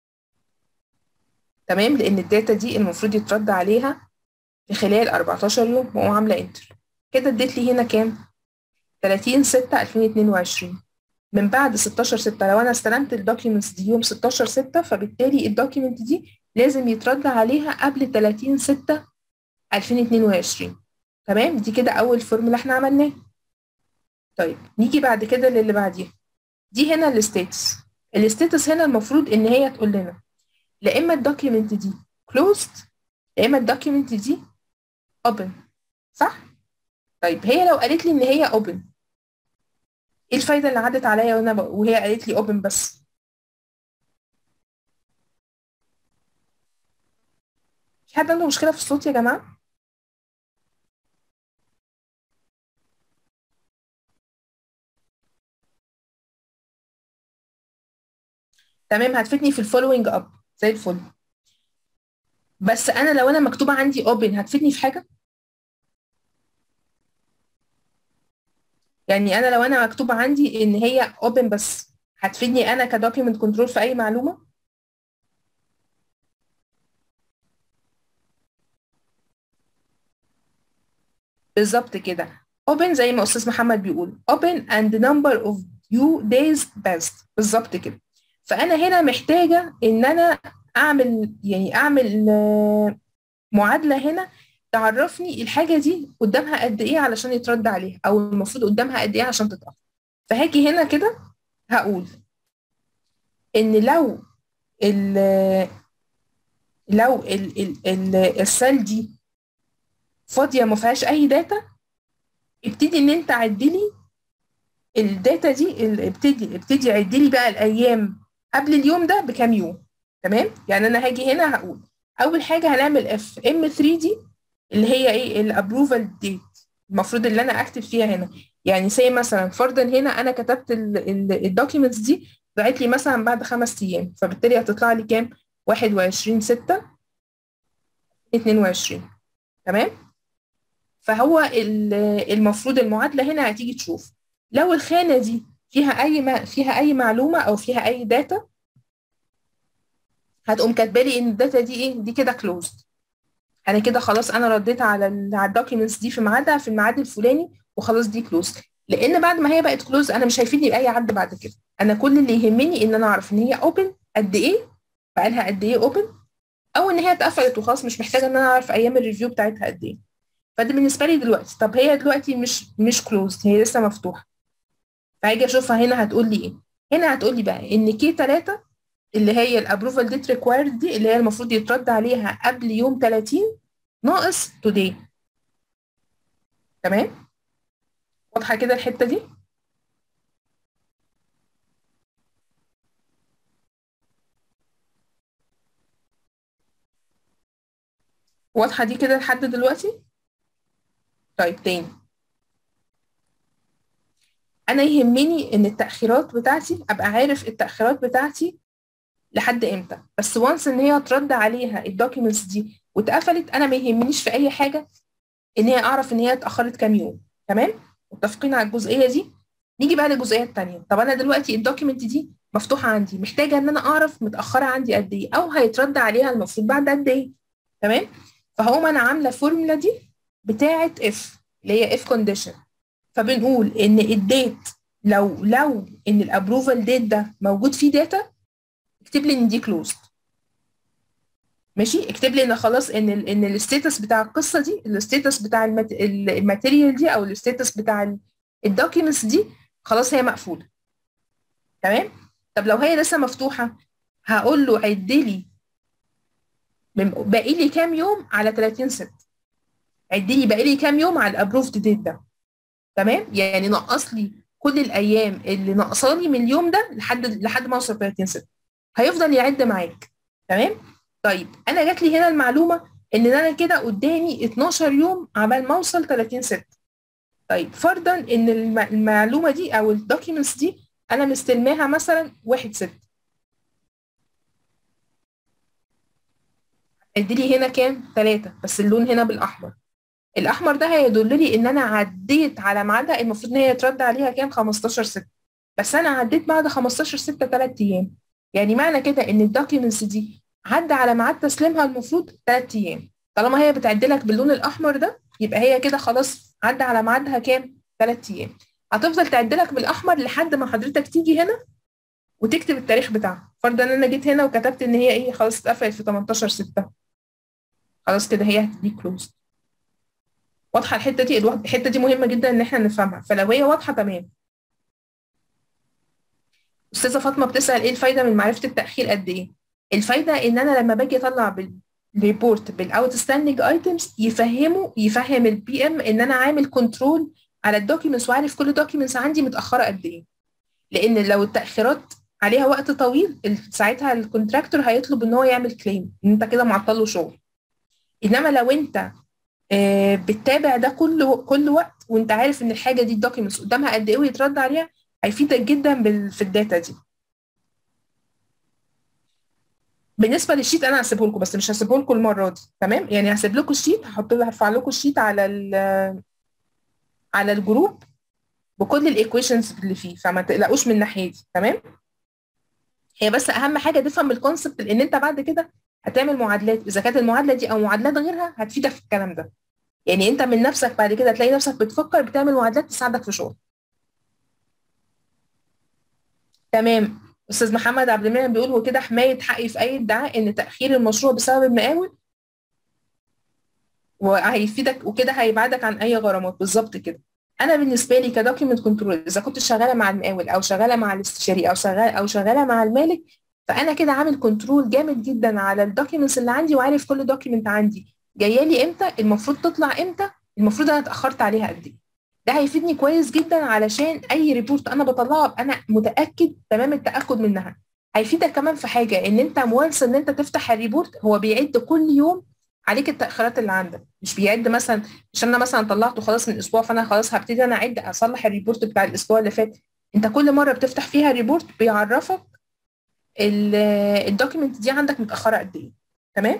تمام لان الداتا دي المفروض يترد عليها في خلال 14 يوم واقوم عامله انتر كده اديت لي هنا كام 30 6 2022 من بعد 16 6 لو انا استلمت الدوكيومنتس دي يوم 16 6 فبالتالي الدوكيومنت دي لازم يترد عليها قبل 30 6 2022 تمام دي كده اول فورمولا احنا عملناها طيب نيجي بعد كده للي بعديها دي هنا الستاتس الستاتس هنا المفروض ان هي تقول لنا لا اما الدوكيومنت دي closed لا اما الدوكيومنت دي open صح طيب هي لو قالت لي ان هي open ايه الفايده اللي عدت عليا وانا ب... وهي قالت لي open بس في حد عنده مشكله في الصوت يا جماعه تمام هتفيدني في الفولوينج اب زي الفل بس انا لو انا مكتوبه عندي اوبن هتفيدني في حاجه يعني انا لو انا مكتوبه عندي ان هي اوبن بس هتفيدني انا كدوكيمنت كنترول في اي معلومه بالظبط كده open زي ما استاذ محمد بيقول open and number of due days passed بالظبط كده فانا هنا محتاجه ان انا اعمل يعني اعمل معادله هنا تعرفني الحاجه دي قدامها قد ايه علشان يترد عليها او المفروض قدامها قد ايه عشان تتاخر فهاجي هنا كده هقول ان لو ال لو ال ال ال السيل دي فاضيه ما فيهاش اي داتا ابتدي ان انت عدلي الداتا دي ابتدي ابتدي عدلي بقى الايام قبل اليوم ده بكام يوم تمام يعني انا هاجي هنا هقول اول حاجه هنعمل اف ام 3 دي اللي هي ايه الابروفال ديت المفروض اللي انا اكتب فيها هنا يعني زي مثلا فرضا هنا انا كتبت الدوكيومنتس دي طلعت لي مثلا بعد خمس ايام فبالتالي هتطلع لي كام 21 6 22 تمام فهو المفروض المعادله هنا هتيجي تشوف لو الخانه دي فيها اي ما فيها اي معلومه او فيها اي داتا هتقوم كاتبه لي ان الداتا دي ايه دي كده كلوزد انا كده خلاص انا رديت على ال على الدوكيومنتس دي في ميعادها في الميعاد الفلاني وخلاص دي كلوز لان بعد ما هي بقت كلوز انا مش هيفيدني باي عد بعد كده انا كل اللي يهمني ان انا اعرف ان هي اوبن قد ايه بقالها قد ايه اوبن او ان هي اتقفلت وخلاص مش محتاجه ان انا اعرف ايام الريفيو بتاعتها قد ايه فده بالنسبه لي دلوقتي طب هي دلوقتي مش مش كلوز هي لسه مفتوحه فهاجي اشوفها هنا هتقول لي ايه هنا هتقول لي بقى ان كي 3 اللي هي الابروفال ديت ريكوايرد دي اللي هي المفروض يترد عليها قبل يوم 30 ناقص today تمام واضحه كده الحته دي واضحه دي كده لحد دلوقتي طيب تاني انا يهمني ان التاخيرات بتاعتي ابقى عارف التاخيرات بتاعتي لحد امتى بس وانس ان هي ترد عليها الدوكيومنتس دي واتقفلت انا ما يهمنيش في اي حاجه ان هي اعرف ان هي اتاخرت كام يوم تمام متفقين على الجزئيه دي نيجي بقى للجزئيه الثانيه طب انا دلوقتي الدوكيومنت دي مفتوحه عندي محتاجه ان انا اعرف متاخره عندي قد ايه او هيترد عليها المفروض بعد قد ايه تمام فهقوم انا عامله فورمولا دي بتاعه اف اللي هي اف كونديشن فبنقول ان الديت لو لو ان الابروفال ديت ده موجود فيه داتا اكتب لي ان دي كلوزد ماشي اكتب لي ان خلاص ان ال ان الستيتس بتاع القصه دي الستيتس بتاع المات الماتيريال دي او الستيتس بتاع الدوكيومنتس دي خلاص هي مقفوله تمام طب لو هي لسه مفتوحه هقول له عد لي باقي لي كام يوم على 30 6 عد لي باقي لي كام يوم على الابروفد ديت ده تمام يعني نقص لي كل الايام اللي ناقصاني من اليوم ده لحد لحد ما اوصل 30 6 هيفضل يعد معاك تمام طيب انا جات لي هنا المعلومه ان انا كده قدامي 12 يوم عبال ما اوصل 30 6 طيب فرضا ان المعلومه دي او الدوكيومنتس دي انا مستلماها مثلا 1 6 ادي هنا كام 3 بس اللون هنا بالاحمر الاحمر ده هيدل لي ان انا عديت على ميعادها المفروض ان هي يترد عليها كام 15 6 بس انا عديت بعد 15 6 3 ايام يعني معنى كده ان الدوكيومنتس دي عدى على ميعاد تسليمها المفروض 3 ايام طالما هي بتعد لك باللون الاحمر ده يبقى هي كده خلاص عدى على ميعادها كام 3 ايام هتفضل تعد لك بالاحمر لحد ما حضرتك تيجي هنا وتكتب التاريخ بتاعها فرضا ان انا جيت هنا وكتبت ان هي ايه خلاص اتقفلت في 18 6 خلاص كده هي هتدي كلوز واضحه الحته دي الحته دي مهمه جدا ان احنا نفهمها فلو هي واضحه تمام استاذه فاطمه بتسال ايه الفايده من معرفه التاخير قد ايه الفايده ان انا لما باجي اطلع بالريبورت بالاوت ستاندنج ايتمز يفهموا يفهم البي ام ان انا عامل كنترول على الدوكيومنتس وعارف كل دوكيومنتس عندي متاخره قد ايه لان لو التاخيرات عليها وقت طويل ساعتها الكونتراكتور هيطلب ان هو يعمل كليم ان انت كده معطل له شغل انما لو انت بتتابع ده كل كل وقت وانت عارف ان الحاجه دي الدوكيومنتس قدامها قد ايه ويترد عليها هيفيدك جدا في الداتا دي بالنسبه للشيت انا هسيبه لكم بس مش هسيبه لكم المره دي تمام يعني هسيب لكم الشيت هحط هرفع لكم الشيت على على الجروب بكل الايكويشنز اللي فيه فما تقلقوش من الناحيه دي تمام هي بس اهم حاجه تفهم الكونسبت لان انت بعد كده هتعمل معادلات اذا كانت المعادله دي او معادلات غيرها هتفيدك في الكلام ده يعني انت من نفسك بعد كده تلاقي نفسك بتفكر بتعمل معادلات تساعدك في شغل تمام استاذ محمد عبد المنعم بيقول هو كده حمايه حقي في اي ادعاء ان تاخير المشروع بسبب المقاول وهيفيدك وكده هيبعدك عن اي غرامات بالظبط كده انا بالنسبه لي كدوكيمنت كنترول اذا كنت شغاله مع المقاول او شغاله مع الاستشاري او شغاله او شغاله مع المالك فانا كده عامل كنترول جامد جدا على الدوكيومنتس اللي عندي وعارف كل دوكيمنت عندي جايه لي امتى المفروض تطلع امتى المفروض انا اتاخرت عليها قد ايه ده هيفيدني كويس جدا علشان اي ريبورت انا بطلعها انا متاكد تمام التاكد منها هيفيدك كمان في حاجه ان انت وانس ان انت تفتح الريبورت هو بيعد كل يوم عليك التاخيرات اللي عندك مش بيعد مثلا مش انا مثلا طلعته خلاص من اسبوع فانا خلاص هبتدي انا اعد اصلح الريبورت بتاع الاسبوع اللي فات انت كل مره بتفتح فيها ريبورت بيعرفك الدوكيمنت دي عندك متاخره قد ايه تمام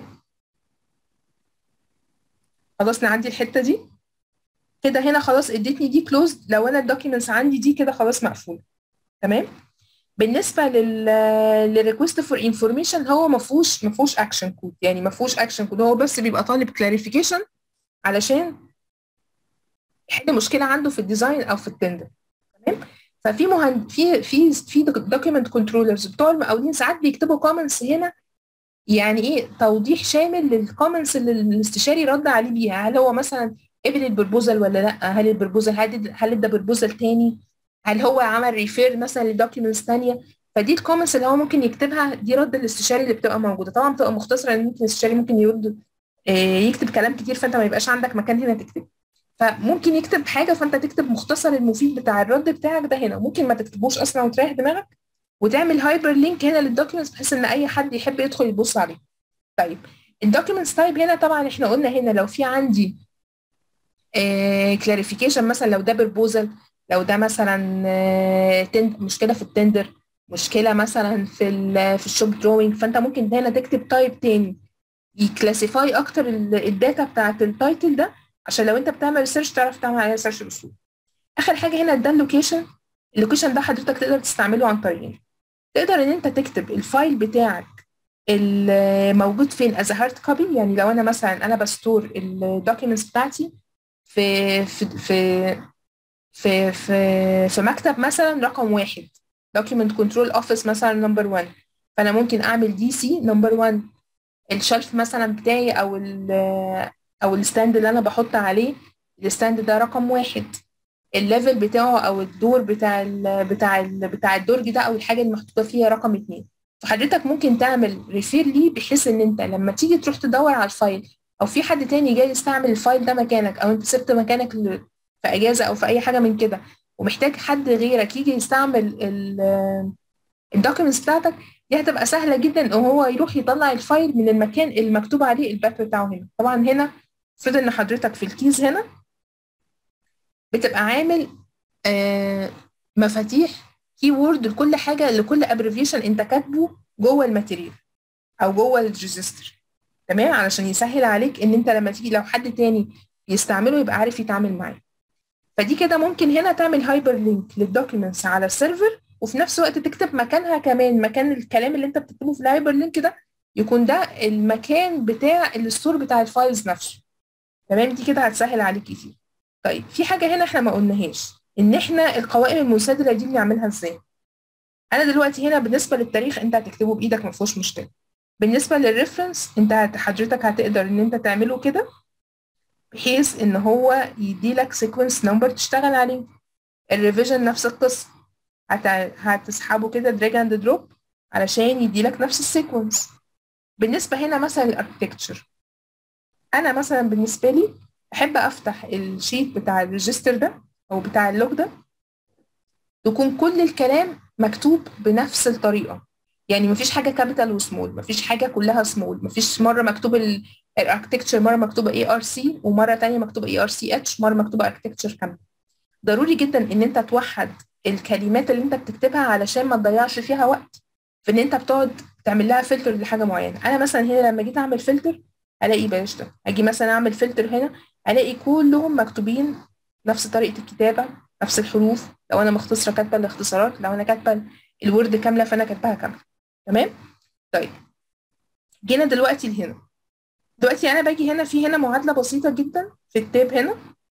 خلاص نعدي الحته دي كده هنا خلاص اديتني دي كلوز لو انا الدوكيومنتس عندي دي كده خلاص مقفوله تمام بالنسبه لل للريكوست فور انفورميشن هو ما فيهوش ما فيهوش اكشن كود يعني ما فيهوش اكشن كود هو بس بيبقى طالب كلاريفيكيشن علشان يحل مشكله عنده في الديزاين او في التندر تمام ففي مهند في في في دوكيمنت كنترولرز بتوع المقاولين ساعات بيكتبوا كومنتس هنا يعني ايه توضيح شامل للكومنتس اللي الاستشاري رد عليه بيها هل هو مثلا قبل البروبوزال ولا لا هل البروبوزال هل هل ادى بروبوزال تاني هل هو عمل ريفير مثلا لدوكيومنتس ثانيه فدي الكومنتس اللي هو ممكن يكتبها دي رد الاستشاري اللي بتبقى موجوده طبعا بتبقى مختصره لان ممكن الاستشاري ممكن يرد يكتب كلام كتير فانت ما يبقاش عندك مكان هنا تكتب فممكن يكتب حاجه فانت تكتب مختصر المفيد بتاع الرد بتاعك ده هنا ممكن ما تكتبوش اصلا وتريح دماغك وتعمل هايبر لينك هنا للدوكيومنتس بحيث ان اي حد يحب يدخل يبص عليه طيب الدوكيومنتس تايب هنا طبعا احنا قلنا هنا لو في عندي كلاريفيكيشن آه مثلا لو ده بروبوزل لو ده مثلا آه تند مشكله في التندر مشكله مثلا في ال في الشوب دروينج فانت ممكن هنا تكتب تايب تاني يكلاسيفاي اكتر الداتا بتاعت التايتل ده عشان لو انت بتعمل ريسيرش تعرف تعمل عليها سيرش باسلوب اخر حاجه هنا ده اللوكيشن اللوكيشن ده حضرتك تقدر تستعمله عن طريقين تقدر ان انت تكتب الفايل بتاعك الموجود فين از هارد كوبي يعني لو انا مثلا انا بستور الدوكيومنتس بتاعتي في في في في في, في مكتب مثلا رقم واحد دوكيمنت كنترول اوفيس مثلا نمبر 1 فانا ممكن اعمل دي سي نمبر 1 الشلف مثلا بتاعي او ال او الستاند اللي انا بحط عليه الستاند ده رقم واحد الليفل بتاعه او الدور بتاع ال بتاع ال بتاع الدرج ده او الحاجه اللي محطوطه فيها رقم اتنين فحضرتك ممكن تعمل ريفير ليه بحيث ان انت لما تيجي تروح تدور على الفايل او في حد تاني جاي يستعمل الفايل ده مكانك او انت سبت مكانك في اجازه او في اي حاجه من كده ومحتاج حد غيرك يجي يستعمل الدوكيومنتس بتاعتك دي هتبقى سهله جدا ان هو يروح يطلع الفايل من المكان اللي مكتوب عليه الباث بتاعه هنا طبعا هنا المفروض ان حضرتك في الكيز هنا بتبقى عامل آه مفاتيح كي وورد لكل حاجه لكل ابريفيشن انت كاتبه جوه الماتيريال او جوه الريجستر تمام علشان يسهل عليك ان انت لما تيجي لو حد تاني يستعمله يبقى عارف يتعامل معاه فدي كده ممكن هنا تعمل هايبر لينك للدوكيومنتس على السيرفر وفي نفس الوقت تكتب مكانها كمان مكان الكلام اللي انت بتكتبه في الهايبر لينك ده يكون ده المكان بتاع الستور بتاع الفايلز نفسه تمام دي كده هتسهل عليك كتير طيب في حاجه هنا احنا ما قلناهاش ان احنا القوائم المنسدله دي بنعملها ازاي انا دلوقتي هنا بالنسبه للتاريخ انت هتكتبه بايدك ما فيهوش مشكله بالنسبه للريفرنس انت حضرتك هتقدر ان انت تعمله كده بحيث ان هو يديلك سيكونس نمبر تشتغل عليه الريفيجن نفس القصه هت... هتسحبه كده دراج اند دروب علشان يديلك نفس السيكونس بالنسبه هنا مثلا الاركتكتشر انا مثلا بالنسبه لي احب افتح الشيت بتاع الريجستر ده او بتاع اللوج ده تكون كل الكلام مكتوب بنفس الطريقه يعني مفيش حاجه كابيتال وسمول مفيش حاجه كلها سمول مفيش مره مكتوب الاركتكتشر مره مكتوبه اي ار سي ومره ثانيه مكتوبه اي ار سي اتش مره مكتوبه اركتكتشر كامله ضروري جدا ان انت توحد الكلمات اللي انت بتكتبها علشان ما تضيعش فيها وقت في ان انت بتقعد تعمل لها فلتر لحاجه معينه انا مثلا هنا لما جيت اعمل فلتر الاقي بلاش ده اجي مثلا اعمل فلتر هنا الاقي كلهم مكتوبين نفس طريقه الكتابه نفس الحروف لو انا مختصره كاتبه الاختصارات لو انا كاتبه الورد كامله فانا كاتباها كامله تمام طيب جينا دلوقتي لهنا دلوقتي انا باجي هنا في هنا معادله بسيطه جدا في التاب هنا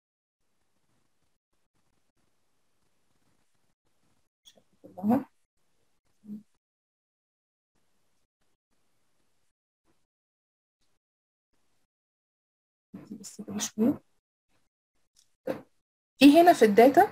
في هنا في الداتا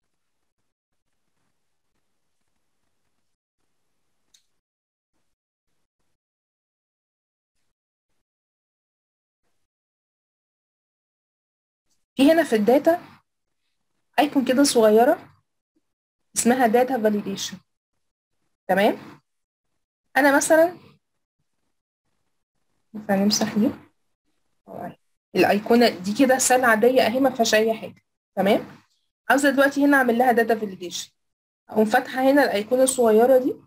في هنا في الداتا ايكون كده صغيره اسمها داتا فاليديشن تمام انا مثلا هنمسح دي الايقونه دي كده سله عاديه اهي ما فيهاش اي حاجه تمام عاوزه دلوقتي هنا اعمل لها داتا فاليديشن اقوم فاتحه هنا الايقونه الصغيره دي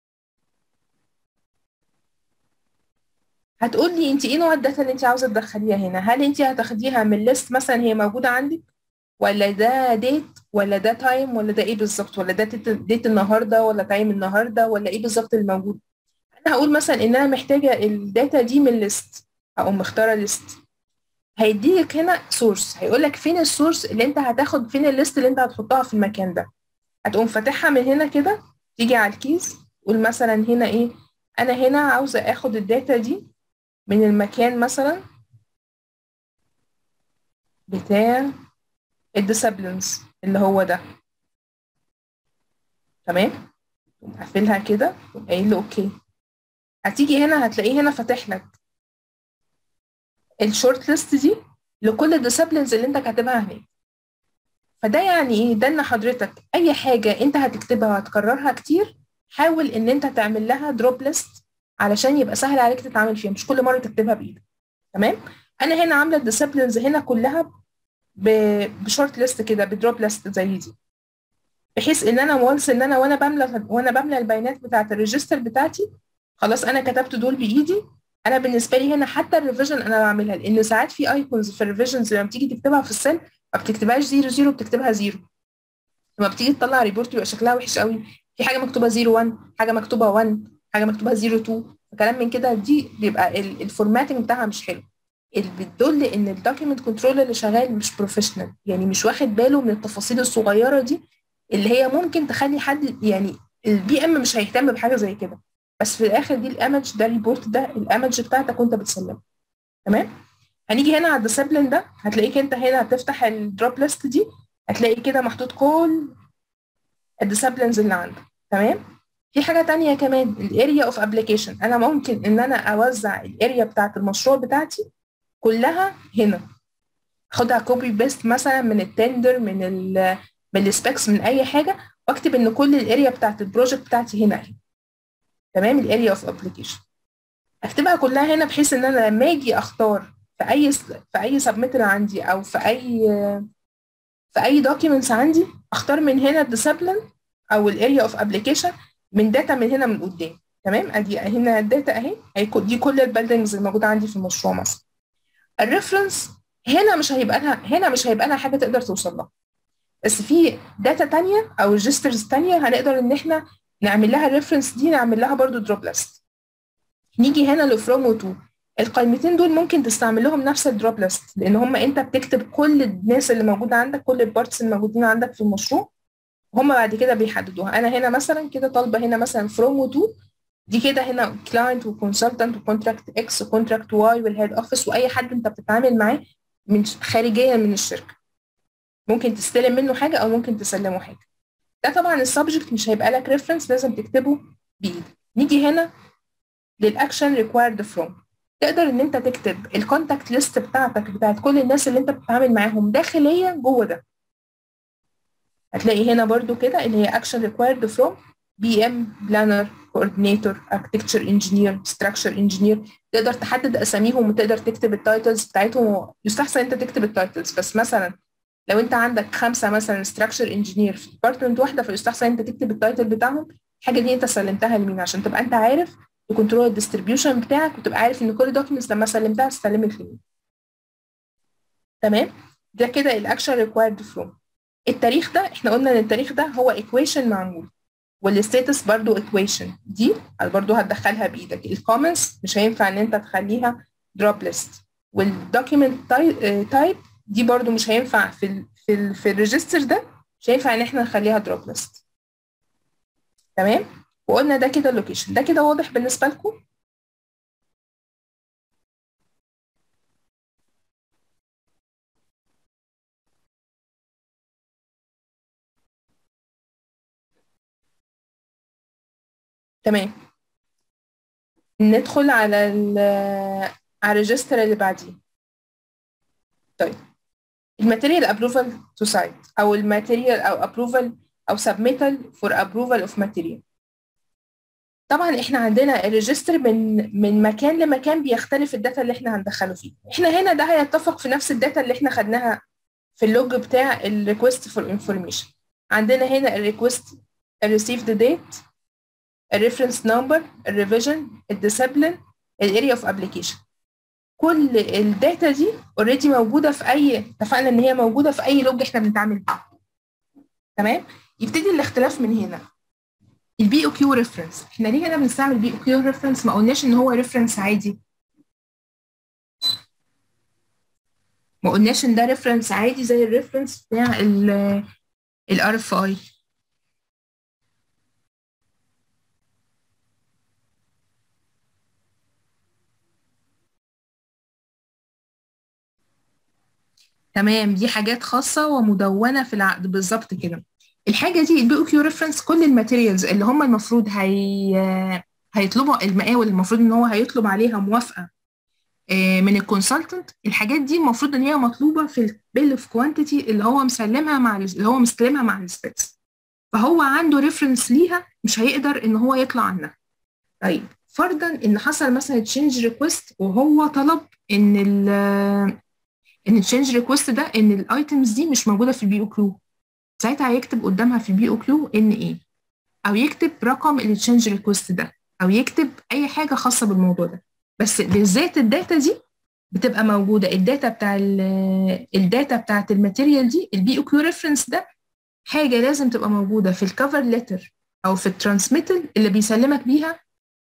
هتقول لي انت ايه نوع الداتا اللي انت عاوزه تدخليها هنا هل انت هتاخديها من ليست مثلا هي موجوده عندك ولا ده ديت ولا ده تايم ولا ده ايه بالظبط ولا ده ديت النهارده ولا تايم النهارده ولا ايه بالظبط اللي موجود انا هقول مثلا ان انا محتاجه الداتا دي من ليست هقوم مختاره ليست هيديلك هنا سورس هيقول لك فين السورس اللي انت هتاخد فين الليست اللي انت هتحطها في المكان ده هتقوم فاتحها من هنا كده تيجي على الكيس قول مثلا هنا ايه انا هنا عاوزه اخد الداتا دي من المكان مثلا بتاع الديسبلنس اللي هو ده تمام تقوم قافلها كده تقوم قايل له اوكي هتيجي هنا هتلاقيه هنا فاتح لك الشورت ليست دي لكل الديسبلنز اللي انت كاتبها هناك فده يعني ايه ده ان حضرتك اي حاجه انت هتكتبها وهتكررها كتير حاول ان انت تعمل لها دروب ليست علشان يبقى سهل عليك تتعامل فيها مش كل مره تكتبها بايدك تمام انا هنا عامله الديسبلنز هنا كلها بشورت ليست كده بدروب ليست زي دي بحيث ان انا وانس ان انا وانا بملى وانا بملى البيانات بتاعه الريجستر بتاعتي خلاص انا كتبت دول بايدي انا بالنسبه لي هنا حتى الريفيجن انا بعملها لان ساعات في ايكونز في الريفيجنز لما بتيجي تكتبها في السيل ما بتكتبهاش زيرو زيرو بتكتبها زيرو لما بتيجي تطلع ريبورت بيبقى شكلها وحش قوي في حاجه مكتوبه 0 1 حاجه مكتوبه 1 حاجه مكتوبه 0 2 كلام من كده دي بيبقى الفورماتنج بتاعها مش حلو اللي بتدل ان الدوكيمنت كنترول اللي شغال مش بروفيشنال يعني مش واخد باله من التفاصيل الصغيره دي اللي هي ممكن تخلي حد يعني البي ام مش هيهتم بحاجه زي كده بس في الاخر دي الايمج ده الريبورت ده الايمج بتاعتك وانت بتسلمه تمام هنيجي هنا على الديسيبلين ده هتلاقيك انت هنا هتفتح الدروب ليست دي هتلاقي كده محطوط كل الديسيبلينز اللي عندك تمام في حاجه تانية كمان الاريا اوف ابلكيشن انا ممكن ان انا اوزع الاريا بتاعت المشروع بتاعتي كلها هنا اخدها كوبي بيست مثلا من التندر من ال من السبيكس من اي حاجه واكتب ان كل الاريا بتاعت البروجكت بتاعتي هنا اهي تمام الاريا اوف ابلكيشن اكتبها كلها هنا بحيث ان انا لما اجي اختار في اي في اي سبميتر عندي او في اي في اي دوكيومنتس عندي اختار من هنا الديسيبلين او الاريا اوف ابلكيشن من داتا من هنا من قدام تمام ادي هنا الداتا اهي دي كل البيلدنجز الموجوده عندي في المشروع مثلا الريفرنس هنا مش هيبقى لها هنا مش هيبقى لها حاجه تقدر توصل لها بس في داتا تانية او ريجسترز تانية هنقدر ان احنا نعمل لها الريفرنس دي نعمل لها برضو دروب ليست نيجي هنا لفروم وتو القائمتين دول ممكن تستعمل لهم نفس الدروب ليست لان هم انت بتكتب كل الناس اللي موجوده عندك كل البارتس الموجودين عندك في المشروع هم بعد كده بيحددوها انا هنا مثلا كده طالبه هنا مثلا فروم وتو دي كده هنا كلاينت وكونسلتنت وكونتراكت اكس وكونتراكت واي والهيد اوفيس واي حد انت بتتعامل معاه من خارجيا من الشركه ممكن تستلم منه حاجه او ممكن تسلمه حاجه ده طبعا السبجكت مش هيبقى لك ريفرنس لازم تكتبه بايدك نيجي هنا للاكشن ريكوايرد فروم تقدر ان انت تكتب الكونتاكت ليست بتاعتك بتاعت كل الناس اللي انت بتتعامل معاهم داخليا جوه ده هتلاقي هنا برضو كده اللي هي اكشن ريكوايرد فروم بي ام بلانر كوردينيتور اركتكتشر انجينير ستراكشر انجينير تقدر تحدد اساميهم وتقدر تكتب التايتلز بتاعتهم يستحسن انت تكتب التايتلز بس مثلا لو انت عندك خمسه مثلا ستراكشر انجينير في ديبارتمنت واحده فيستحسن انت تكتب التايتل بتاعهم الحاجه دي انت سلمتها لمين عشان تبقى انت عارف تكنترول الديستريبيوشن بتاعك وتبقى عارف ان كل دوكيومنتس لما سلمتها استلمت لمين تمام ده كده الاكشن ريكوايرد فروم التاريخ ده احنا قلنا ان التاريخ ده هو ايكويشن معمول والستاتس برضو ايكويشن دي برضو هتدخلها بايدك الكومنتس مش هينفع ان انت تخليها دروب ليست والدوكيمنت تايب دي برضو مش هينفع في ال في ال في الريجستر ده مش هينفع ان احنا نخليها دروب ليست تمام وقلنا ده كده اللوكيشن ده كده واضح بالنسبه لكم تمام ندخل على ال على الريجستر اللي بعديه طيب الماتيريال ابروفال تو سايت او الماتيريال او ابروفال او سبميتال فور ابروفال اوف ماتيريال طبعا احنا عندنا الريجستر من من مكان لمكان بيختلف الداتا اللي احنا هندخله فيه احنا هنا ده هيتفق في نفس الداتا اللي احنا خدناها في اللوج بتاع الريكوست فور انفورميشن عندنا هنا الريكوست الريسيفد ديت الريفرنس نمبر الريفيجن الديسيبلين الاريا اوف ابلكيشن كل الداتا دي اوريدي موجوده في اي اتفقنا ان هي موجوده في اي لوج احنا بنتعامل بيه تمام يبتدي الاختلاف من هنا البي او كيو ريفرنس احنا ليه هنا بنستعمل بي او كيو ريفرنس ما قلناش ان هو ريفرنس عادي ما قلناش ان ده ريفرنس عادي زي الريفرنس بتاع الار اف اي تمام دي حاجات خاصة ومدونة في العقد بالظبط كده الحاجة دي البي او كيو ريفرنس كل الماتيريالز اللي هم المفروض هي هيطلبوا المقاول المفروض ان هو هيطلب عليها موافقة من الكونسلتنت الحاجات دي المفروض ان هي مطلوبة في البيل اوف كوانتيتي اللي هو مسلمها مع اللي هو مستلمها مع السبيكس فهو عنده ريفرنس ليها مش هيقدر ان هو يطلع عنها طيب فرضا ان حصل مثلا تشينج ريكوست وهو طلب ان ال ان التشينج ريكوست ده ان الايتمز دي مش موجوده في البي او كيو ساعتها هيكتب قدامها في البي او كيو ان ايه او يكتب رقم التشينج ريكوست ده او يكتب اي حاجه خاصه بالموضوع ده بس بالذات الداتا دي بتبقى موجوده الداتا بتاع الداتا بتاعت الماتيريال دي البي او كيو ريفرنس ده حاجه لازم تبقى موجوده في الكفر ليتر او في الترانسميتل اللي بيسلمك بيها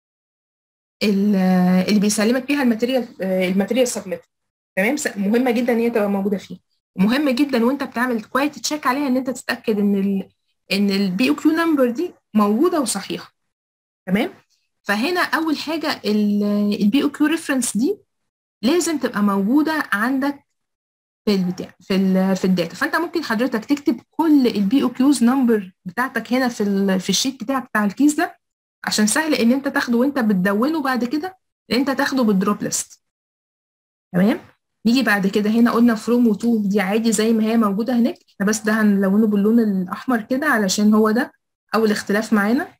اللي بيسلمك بيها الماتيريال الماتيريال سبميت تمام مهمه جدا ان هي تبقى موجوده فيه مهم جدا وانت بتعمل كواليتي تشيك عليها ان انت تتاكد ان ال ان البي او كيو نمبر دي موجوده وصحيحه تمام فهنا اول حاجه البي او كيو ريفرنس دي لازم تبقى موجوده عندك في البتاع في ال في الداتا فانت ممكن حضرتك تكتب كل البي او كيوز نمبر بتاعتك هنا في ال في الشيت بتاعك بتاع الكيس ده عشان سهل ان انت تاخده وانت بتدونه بعد كده ان انت تاخده بالدروب ليست تمام نيجي بعد كده هنا قلنا فروم وتو دي عادي زي ما هي موجوده هناك احنا بس ده هنلونه باللون الاحمر كده علشان هو ده اول اختلاف معانا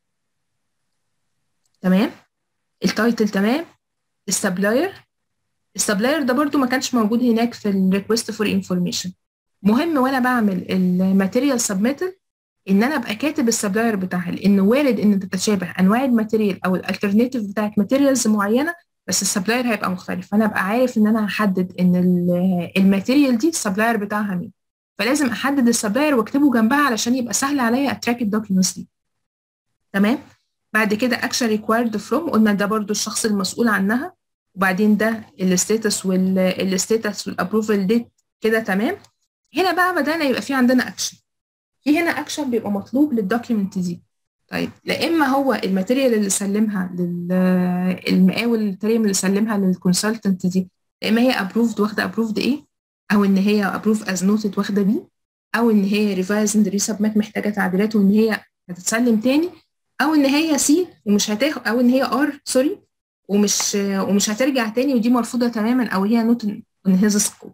تمام التايتل تمام السبلاير السبلاير ده برضو ما كانش موجود هناك في الريكوست فور انفورميشن مهم وانا بعمل الماتيريال سبميتال ان انا ابقى كاتب السبلاير بتاعها لان وارد ان تتشابه انواع الماتيريال او الالترناتيف بتاعت ماتيريالز معينه بس السبلاير هيبقى مختلف فانا ابقى عارف ان انا هحدد ان الماتيريال دي السبلاير بتاعها مين فلازم احدد السبلاير واكتبه جنبها علشان يبقى سهل عليا اتراك الدوكيومنتس دي تمام بعد كده اكشن ريكوايرد فروم قلنا ده برضو الشخص المسؤول عنها وبعدين ده الستاتس والستاتس والابروفال ديت كده تمام هنا بقى بدانا يبقى في عندنا اكشن في هنا اكشن بيبقى مطلوب للدوكيومنت دي طيب لا اما هو الماتيريال اللي سلمها للمقاول الماتيريال اللي سلمها للكونسلتنت دي لا اما هي ابروفد واخده ابروفد ايه او ان هي ابروف از نوتد واخده بي او ان هي ريفايز اند ريسبمت محتاجه تعديلات وان هي هتتسلم تاني او ان هي سي ومش هتاخد او ان هي ار سوري ومش ومش هترجع تاني ودي مرفوضه تماما او هي نوت ان هيز سكوب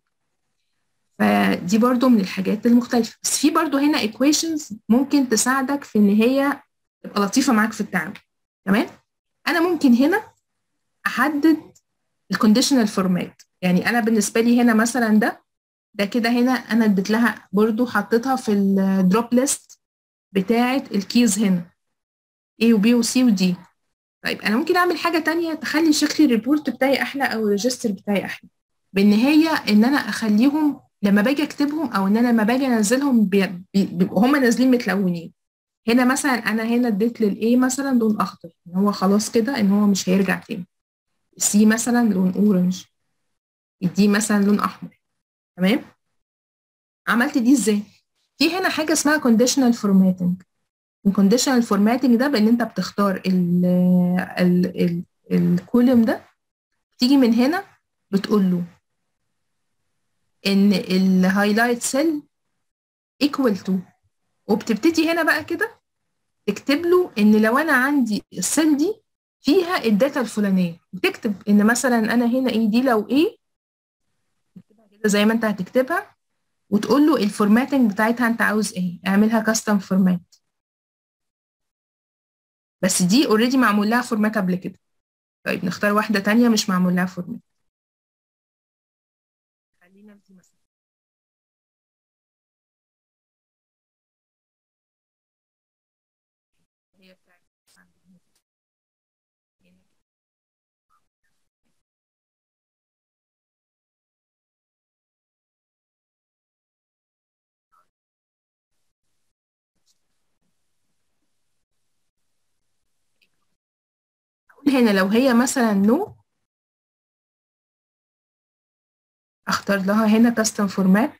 فدي برضو من الحاجات المختلفه بس في برضو هنا equations ممكن تساعدك في ان هي تبقى لطيفه معاك في التعامل تمام انا ممكن هنا احدد الكونديشنال فورمات يعني انا بالنسبه لي هنا مثلا ده ده كده هنا انا اديت لها برضو حطيتها في الدروب ليست بتاعه الكيز هنا A و B و C و D طيب انا ممكن اعمل حاجه تانية تخلي شكل الريبورت بتاعي احلى او الريجستر بتاعي احلى بان هي ان انا اخليهم لما باجي اكتبهم او ان انا لما باجي انزلهم بيبقوا هم نازلين متلونين هنا مثلا انا هنا اديت للاي مثلا لون اخضر ان هو خلاص كده ان هو مش هيرجع تاني السي مثلا لون اورنج الدي مثلا لون احمر تمام عملت دي ازاي في هنا حاجه اسمها conditional formatting الكونديشنال فورماتنج ده بان انت بتختار ال ال ال الكولوم ده تيجي من هنا بتقول له ان الهايلايت سيل ايكوال تو وبتبتدي هنا بقى كده تكتب له ان لو انا عندي السيل دي فيها الداتا الفلانيه بتكتب ان مثلا انا هنا ايه دي لو ايه كده زي ما انت هتكتبها وتقول له الفورماتنج بتاعتها انت عاوز ايه اعملها كاستم فورمات بس دي اوريدي معمول لها فورمات قبل كده طيب نختار واحدة تانية مش معمول لها فورمات خلينا في دي مثلا هي بتاعت هنا لو هي مثلا نو اختار لها هنا كاستم فورمات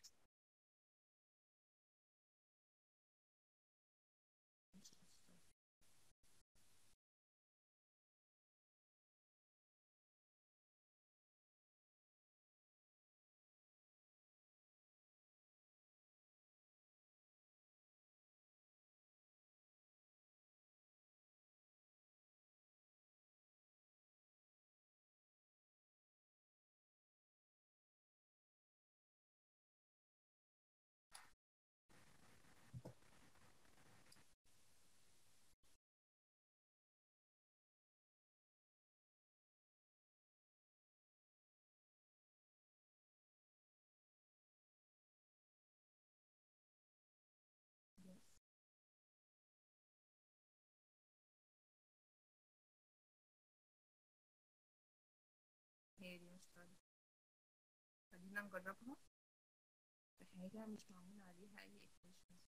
هي دي مش طالعة خلينا نجربها في حاجة مش معمول عليها أي equations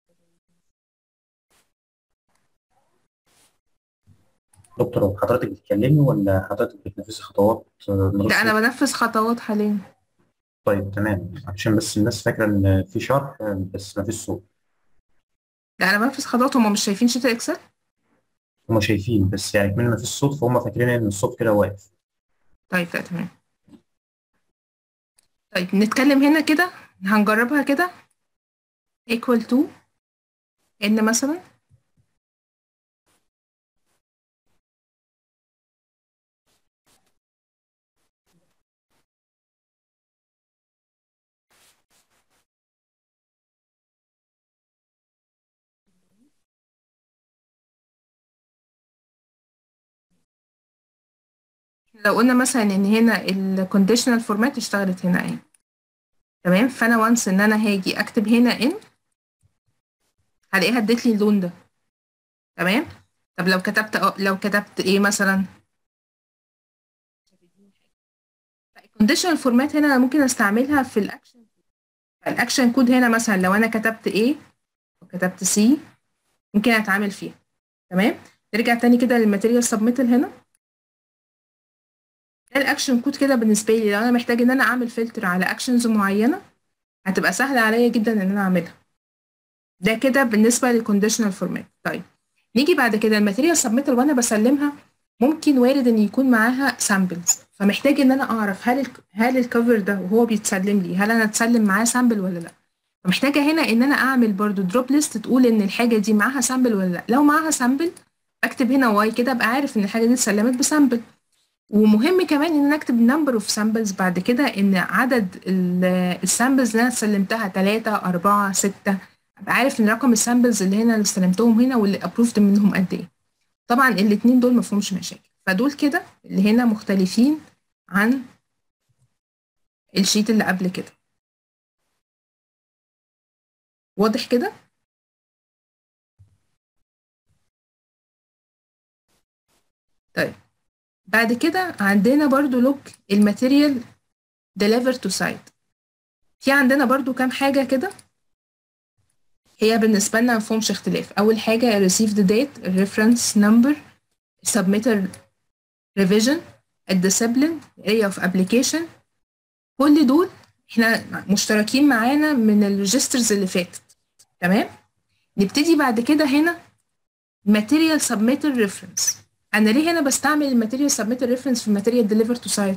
دكتور حضرتك بتتكلمي ولا حضرتك بتنفذي خطوات لا أنا بنفذ خطوات حاليا طيب تمام عشان بس الناس فاكرة إن في شرح بس ما فيش صوت لا أنا بنفذ خطوات هما مش شايفين شيت الإكسل هم شايفين بس يعني كمان مفيش صوت فهم فاكرين ان الصوت كده واقف طيب لا تمام طيب نتكلم هنا كده هنجربها كده equal to ان مثلا لو قلنا مثلا ان هنا الكونديشنال فورمات اشتغلت هنا اهي تمام فانا وانس ان انا هاجي اكتب هنا ان هلاقيها ادت لي اللون ده تمام طب لو كتبت اه لو كتبت ايه مثلا الكونديشنال فورمات هنا انا ممكن استعملها في الاكشن الاكشن كود هنا مثلا لو انا كتبت ايه وكتبت سي ممكن اتعامل فيها تمام نرجع تاني كده للماتيريال سبميتال هنا ده الاكشن كود كده بالنسبه لي لو انا محتاج ان انا اعمل فلتر على اكشنز معينه هتبقى سهله عليا جدا ان انا اعملها ده كده بالنسبه للكونديشنال فورمات طيب نيجي بعد كده الماتيريال سبميتال وانا بسلمها ممكن وارد ان يكون معاها سامبلز فمحتاج ان انا اعرف هل ال هل الكفر ده وهو بيتسلم لي هل انا اتسلم معاه سامبل ولا لا فمحتاجه هنا ان انا اعمل برضو دروب ليست تقول ان الحاجه دي معاها سامبل ولا لا لو معاها سامبل اكتب هنا واي كده ابقى عارف ان الحاجه دي اتسلمت بسامبل ومهم كمان ان انا اكتب نمبر اوف سامبلز بعد كده ان عدد السامبلز اللي انا سلمتها 3 4 6 ابقى عارف ان رقم السامبلز اللي هنا اللي استلمتهم هنا واللي ابروفد منهم قد ايه طبعا الاثنين دول ما فيهمش مشاكل فدول كده اللي هنا مختلفين عن الشيت اللي قبل كده واضح كده طيب بعد كده عندنا برضو لوك الماتيريال deliver to site في عندنا برضو كام حاجة كده هي بالنسبة لنا مفهومش اختلاف أول حاجة received date reference number submitter revision الدiscipline area of application كل دول احنا مشتركين معانا من الريجسترز اللي فاتت تمام نبتدي بعد كده هنا material submitter reference انا ليه هنا بستعمل الماتيريال سبميت ريفرنس في الماتيريال ديليفر تو سايت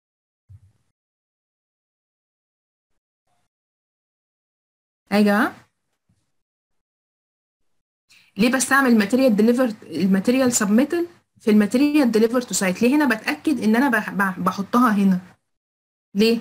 يا جماعه ليه بستعمل الماتيريال ديليفر الماتيريال سبميتال في الماتيريال ديليفر تو سايت ليه هنا بتاكد ان انا بحطها هنا ليه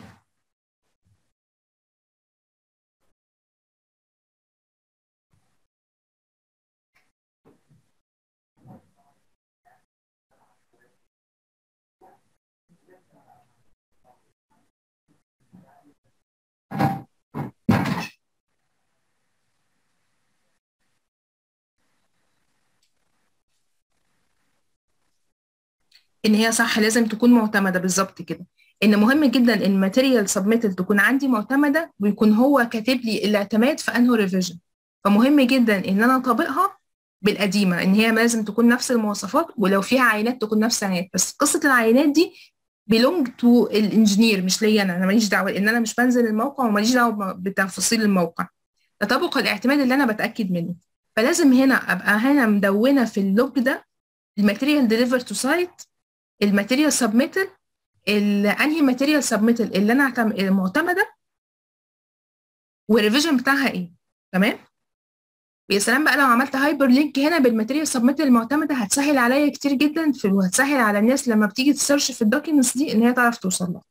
ان هي صح لازم تكون معتمده بالظبط كده ان مهم جدا ان الماتيريال سبميتد تكون عندي معتمده ويكون هو كاتب لي الاعتماد في انه ريفيجن فمهم جدا ان انا اطابقها بالقديمه ان هي لازم تكون نفس المواصفات ولو فيها عينات تكون نفس العينات بس قصه العينات دي بيلونج تو الانجينير مش ليا انا انا ماليش دعوه لان انا مش بنزل الموقع وماليش دعوه بتفاصيل الموقع تطابق الاعتماد اللي انا بتاكد منه فلازم هنا ابقى هنا مدونه في اللوج ده الماتيريال ديليفر تو سايت الماتيريال سبميتال انهي ماتيريال سبميتال اللي انا معتمده والريفيجن بتاعها ايه تمام ويا سلام بقى لو عملت هايبر لينك هنا بالماتيريال سبميتال المعتمده هتسهل عليا كتير جدا في وهتسهل على الناس لما بتيجي تسيرش في الدوكيومنتس دي ان هي تعرف توصل لها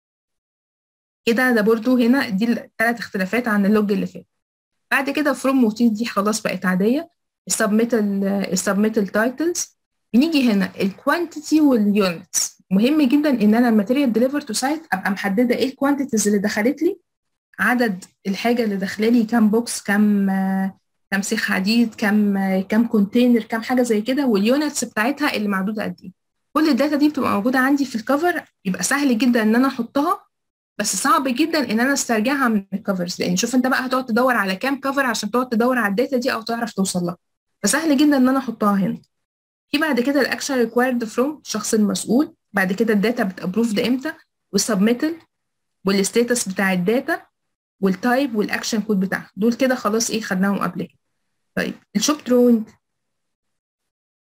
كده ده برضو هنا دي الثلاث اختلافات عن اللوج اللي فات بعد كده فروم موتيف دي خلاص بقت عاديه السبميتال السبميتال تايتلز بنيجي هنا الكوانتيتي واليونتس مهم جدا ان انا الماتيريال ديليفر تو سايت ابقى محدده ايه الكوانتيتيز اللي دخلت لي عدد الحاجه اللي داخله لي كام بوكس كام كام سيخ حديد كام كام كونتينر كام حاجه زي كده واليونتس بتاعتها اللي معدوده قد ايه كل الداتا دي بتبقى موجوده عندي في الكفر يبقى سهل جدا ان انا احطها بس صعب جدا ان انا استرجعها من الكفرز لان شوف انت بقى هتقعد تدور على كام كفر عشان تقعد تدور على الداتا دي او تعرف توصل لها فسهل جدا ان انا احطها هنا في بعد كده الاكشن ريكوايرد فروم الشخص المسؤول بعد كده الداتا بتابروفد امتى والسبميتال والستاتس بتاع الداتا والتايب والاكشن كود بتاعها دول كده خلاص ايه خدناهم قبل كده طيب الشوب دروينج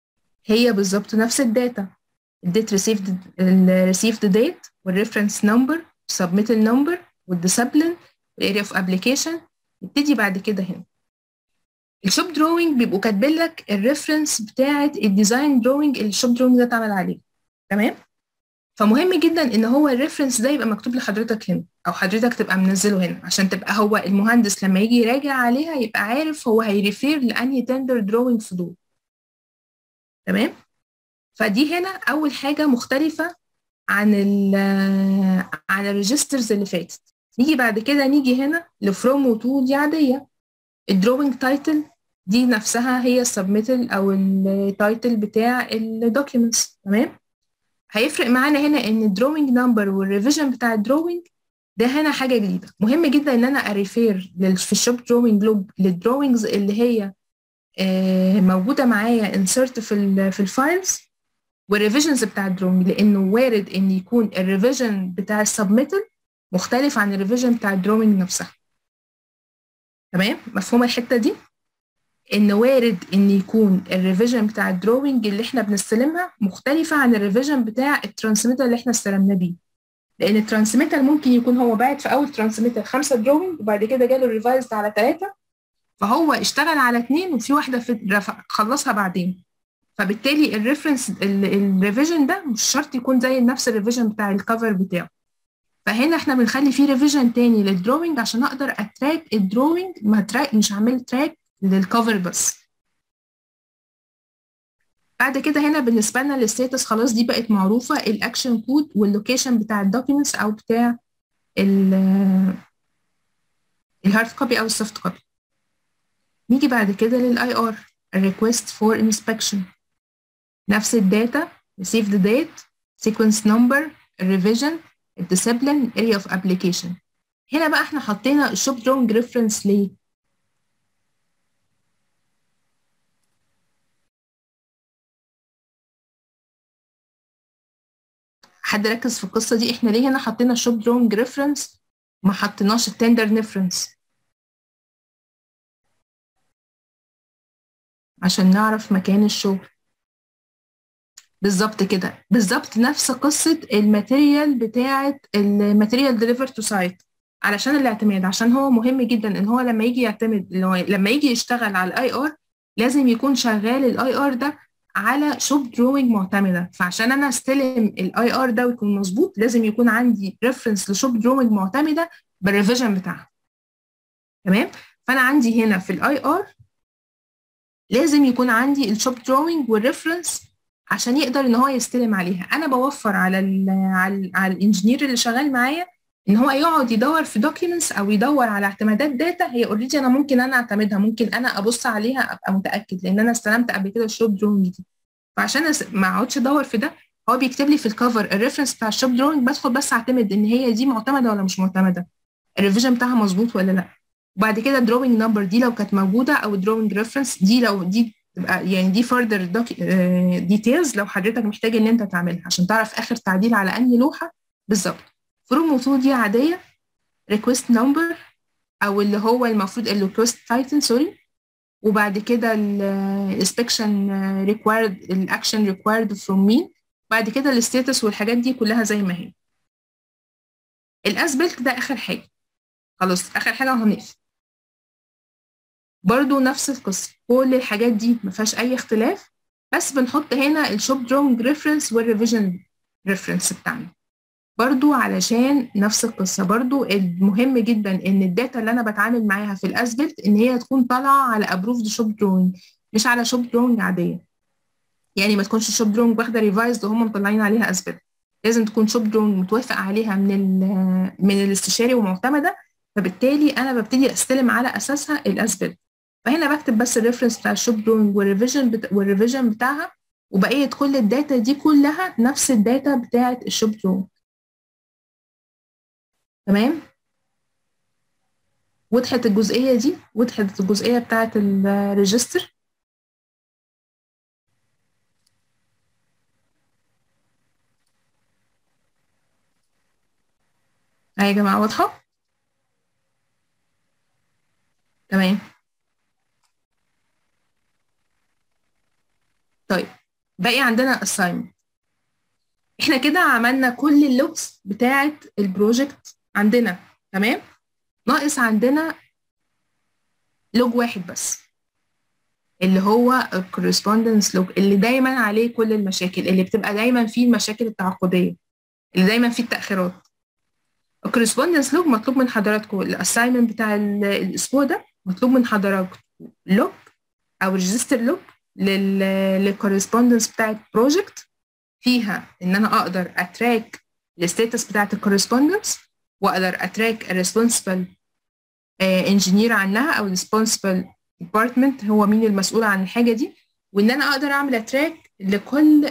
هي بالظبط نفس الداتا الديت ريسيفد الريسيفد ديت والريفرنس نمبر والسبميتال نمبر والديسبلين والاريا اوف ابلكيشن نبتدي بعد كده هنا الشوب دروينج بيبقوا كاتبين لك الريفرنس بتاعه الديزاين دروينج اللي الشوب دروينج ده اتعمل عليه تمام فمهم جدا ان هو الريفرنس ده يبقى مكتوب لحضرتك هنا او حضرتك تبقى منزله هنا عشان تبقى هو المهندس لما يجي يراجع عليها يبقى عارف هو هيريفير لانهي تندر دروينج في دول تمام فدي هنا اول حاجه مختلفه عن ال عن الريجسترز اللي فاتت نيجي بعد كده نيجي هنا لفروم وتو دي عاديه الدروينج تايتل دي نفسها هي السبميتال او التايتل بتاع الدوكيومنتس تمام هيفرق معانا هنا ان الدروينج نمبر والريفيجن بتاع الدروينج ده هنا حاجه جديده مهم جدا ان انا اريفير في الشوب دروينج لوب للدروينجز اللي هي آه موجوده معايا انسرت في ال في الفايلز والريفيجنز بتاع الدروينج لانه وارد ان يكون الريفيجن بتاع السبميتال مختلف عن الريفيجن بتاع الدروينج نفسها تمام مفهومه الحته دي ان وارد ان يكون الريفيجن بتاع الدروينج اللي احنا بنستلمها مختلفه عن الريفيجن بتاع الترانسميتر اللي احنا استلمناه بيه لان الترانسميتر ممكن يكون هو باعت في اول ترانسميتر خمسه دروينج وبعد كده جاله ريفايزد على ثلاثه فهو اشتغل على اثنين وفي واحده في خلصها بعدين فبالتالي الريفرنس الريفيجن ده مش شرط يكون زي نفس الريفيجن بتاع الكفر بتاعه فهنا احنا بنخلي فيه ريفيجن تاني للدروينج عشان اقدر اتراك الدروينج ما تراك مش هعمل تراك للكفر بس بعد كده هنا بالنسبه لنا الستاتس خلاص دي بقت معروفه الاكشن كود واللوكيشن بتاع الدوكيومنتس او بتاع الهارد كوبي او السوفت كوبي نيجي بعد كده للاي ار request for inspection نفس الداتا received date sequence number revision الديسيبلين area of application هنا بقى احنا حطينا الشوب درونج ريفرنس ليه حد ركز في القصه دي احنا ليه هنا حطينا الشوب درونج ريفرنس ما حطيناش التندر ريفرنس عشان نعرف مكان الشغل بالظبط كده بالظبط نفس قصة الماتيريال بتاعة الماتيريال ديليفر تو سايت علشان الاعتماد عشان هو مهم جدا ان هو لما يجي يعتمد لما يجي يشتغل على الاي ار لازم يكون شغال الاي ار ده على شوب دروينج معتمدة فعشان انا استلم الاي ار ده ويكون مظبوط لازم يكون عندي ريفرنس لشوب دروينج معتمدة بالريفيجن بتاعها تمام فانا عندي هنا في الاي ار لازم يكون عندي الشوب دروينج والريفرنس عشان يقدر ان هو يستلم عليها انا بوفر على ال على, ال على الانجينير اللي شغال معايا ان هو يقعد يدور في دوكيومنتس او يدور على اعتمادات داتا هي اوريدي انا ممكن انا اعتمدها ممكن انا ابص عليها ابقى متاكد لان انا استلمت قبل كده الشوب دروينج دي فعشان ما اقعدش ادور في ده هو بيكتب لي في الكفر الريفرنس بتاع الشوب دروينج بدخل بس اعتمد ان هي دي معتمده ولا مش معتمده الريفيجن بتاعها مظبوط ولا لا وبعد كده الدروينج نمبر دي لو كانت موجوده او الدروينج ريفرنس دي لو دي تبقى يعني دي فردر ديتيلز لو حضرتك محتاج ان انت تعملها عشان تعرف اخر تعديل على انهي لوحه بالظبط فروم وتو دي عاديه ريكوست نمبر او اللي هو المفروض الريكوست تايتل سوري وبعد كده الانسبكشن ريكوايرد الاكشن ريكوايرد فروم مين بعد كده الستاتس والحاجات دي كلها زي ما هي الاسبلت ده اخر حاجه خلاص اخر حاجه وهنقفل برضو نفس القصة كل الحاجات دي ما فيهاش أي اختلاف بس بنحط هنا الشوب درونج ريفرنس والريفيجن ريفرنس بتاعنا برضو علشان نفس القصة برضو المهم جدا إن الداتا اللي أنا بتعامل معاها في الأسبلت إن هي تكون طالعة على أبروفد شوب درونج مش على شوب درونج عادية يعني ما تكونش شوب درونج واخدة ريفايزد وهم مطلعين عليها أسبلت لازم تكون شوب درونج متوافق عليها من من الاستشاري ومعتمدة فبالتالي أنا ببتدي أستلم على أساسها الأسبلت فهنا بكتب بس الريفرنس بتاع الشوب دروينج والريفيجن بتا... والريفيجن بتاعها وبقيه كل الداتا دي كلها نفس الداتا بتاعه الشوب دروينج تمام وضحت الجزئيه دي وضحت الجزئيه بتاعه الريجستر يا جماعه واضحه تمام طيب باقي عندنا assignment احنا كده عملنا كل اللوجز بتاعه البروجكت عندنا تمام ناقص عندنا لوج واحد بس اللي هو الكورسبوندنس لوج اللي دايما عليه كل المشاكل اللي بتبقى دايما فيه المشاكل التعاقديه اللي دايما فيه التاخيرات الكورسبوندنس لوج مطلوب من حضراتكم الاساينمنت بتاع الاسبوع ده مطلوب من حضراتكم لوج او ريجستر لوج للكورسبوندنس بتاعت بروجكت فيها ان انا اقدر اتراك الستاتس بتاعت الكورسبوندنس واقدر اتراك الريسبونسبل انجينير عنها او الريسبونسبل ديبارتمنت هو مين المسؤول عن الحاجه دي وان انا اقدر اعمل اتراك لكل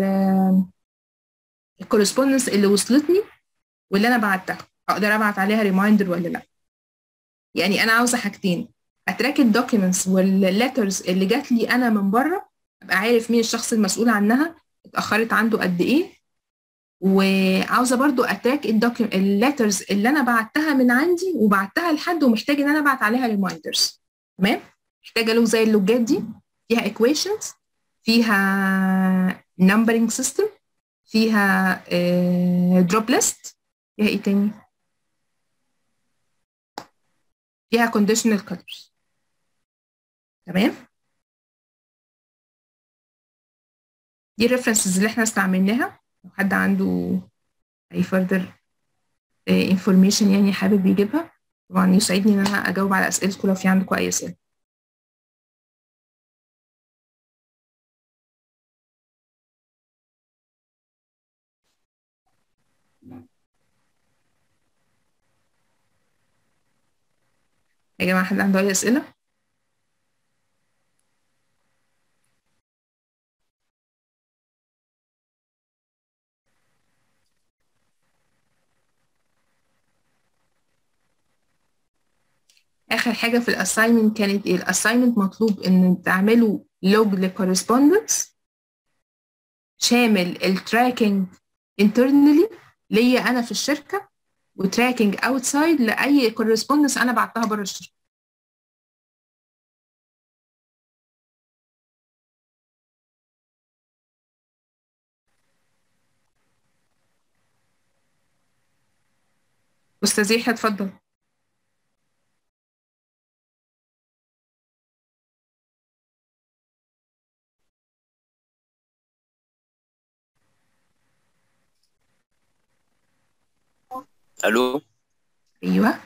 الكورسبوندنس اللي وصلتني واللي انا بعتها اقدر ابعت عليها ريمايندر ولا لا يعني انا عاوزه حاجتين اتراك الدوكيومنتس والليترز اللي جات لي انا من بره ابقى عارف مين الشخص المسؤول عنها اتاخرت عنده قد ايه وعاوزه برضو اتراك الليترز اللي انا بعتها من عندي وبعتها لحد ومحتاج ان انا ابعت عليها ريمايندرز تمام محتاجه له زي اللوجات دي فيها equations فيها numbering system فيها drop list فيها ايه تاني فيها conditional colors تمام دي الريفرنسز اللي احنا استعملناها لو حد عنده اي further information يعني حابب يجيبها طبعا يسعدني ان انا اجاوب على اسئلتكم لو في عندكم اي اسئله يا جماعه حد عنده اي اسئله اخر حاجه في الاساينمنت كانت ايه الاساينمنت مطلوب ان تعملوا لوج لكورسبوندنس شامل التراكنج internally ليا انا في الشركه وتراكنج اوتسايد لاي كورسبوندنس انا بعتها بره الشركه استاذ يحيى اتفضل الو ايوه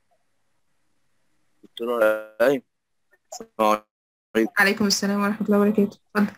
دكتور ايمن السلام عليكم عليكم السلام ورحمه الله وبركاته اتفضل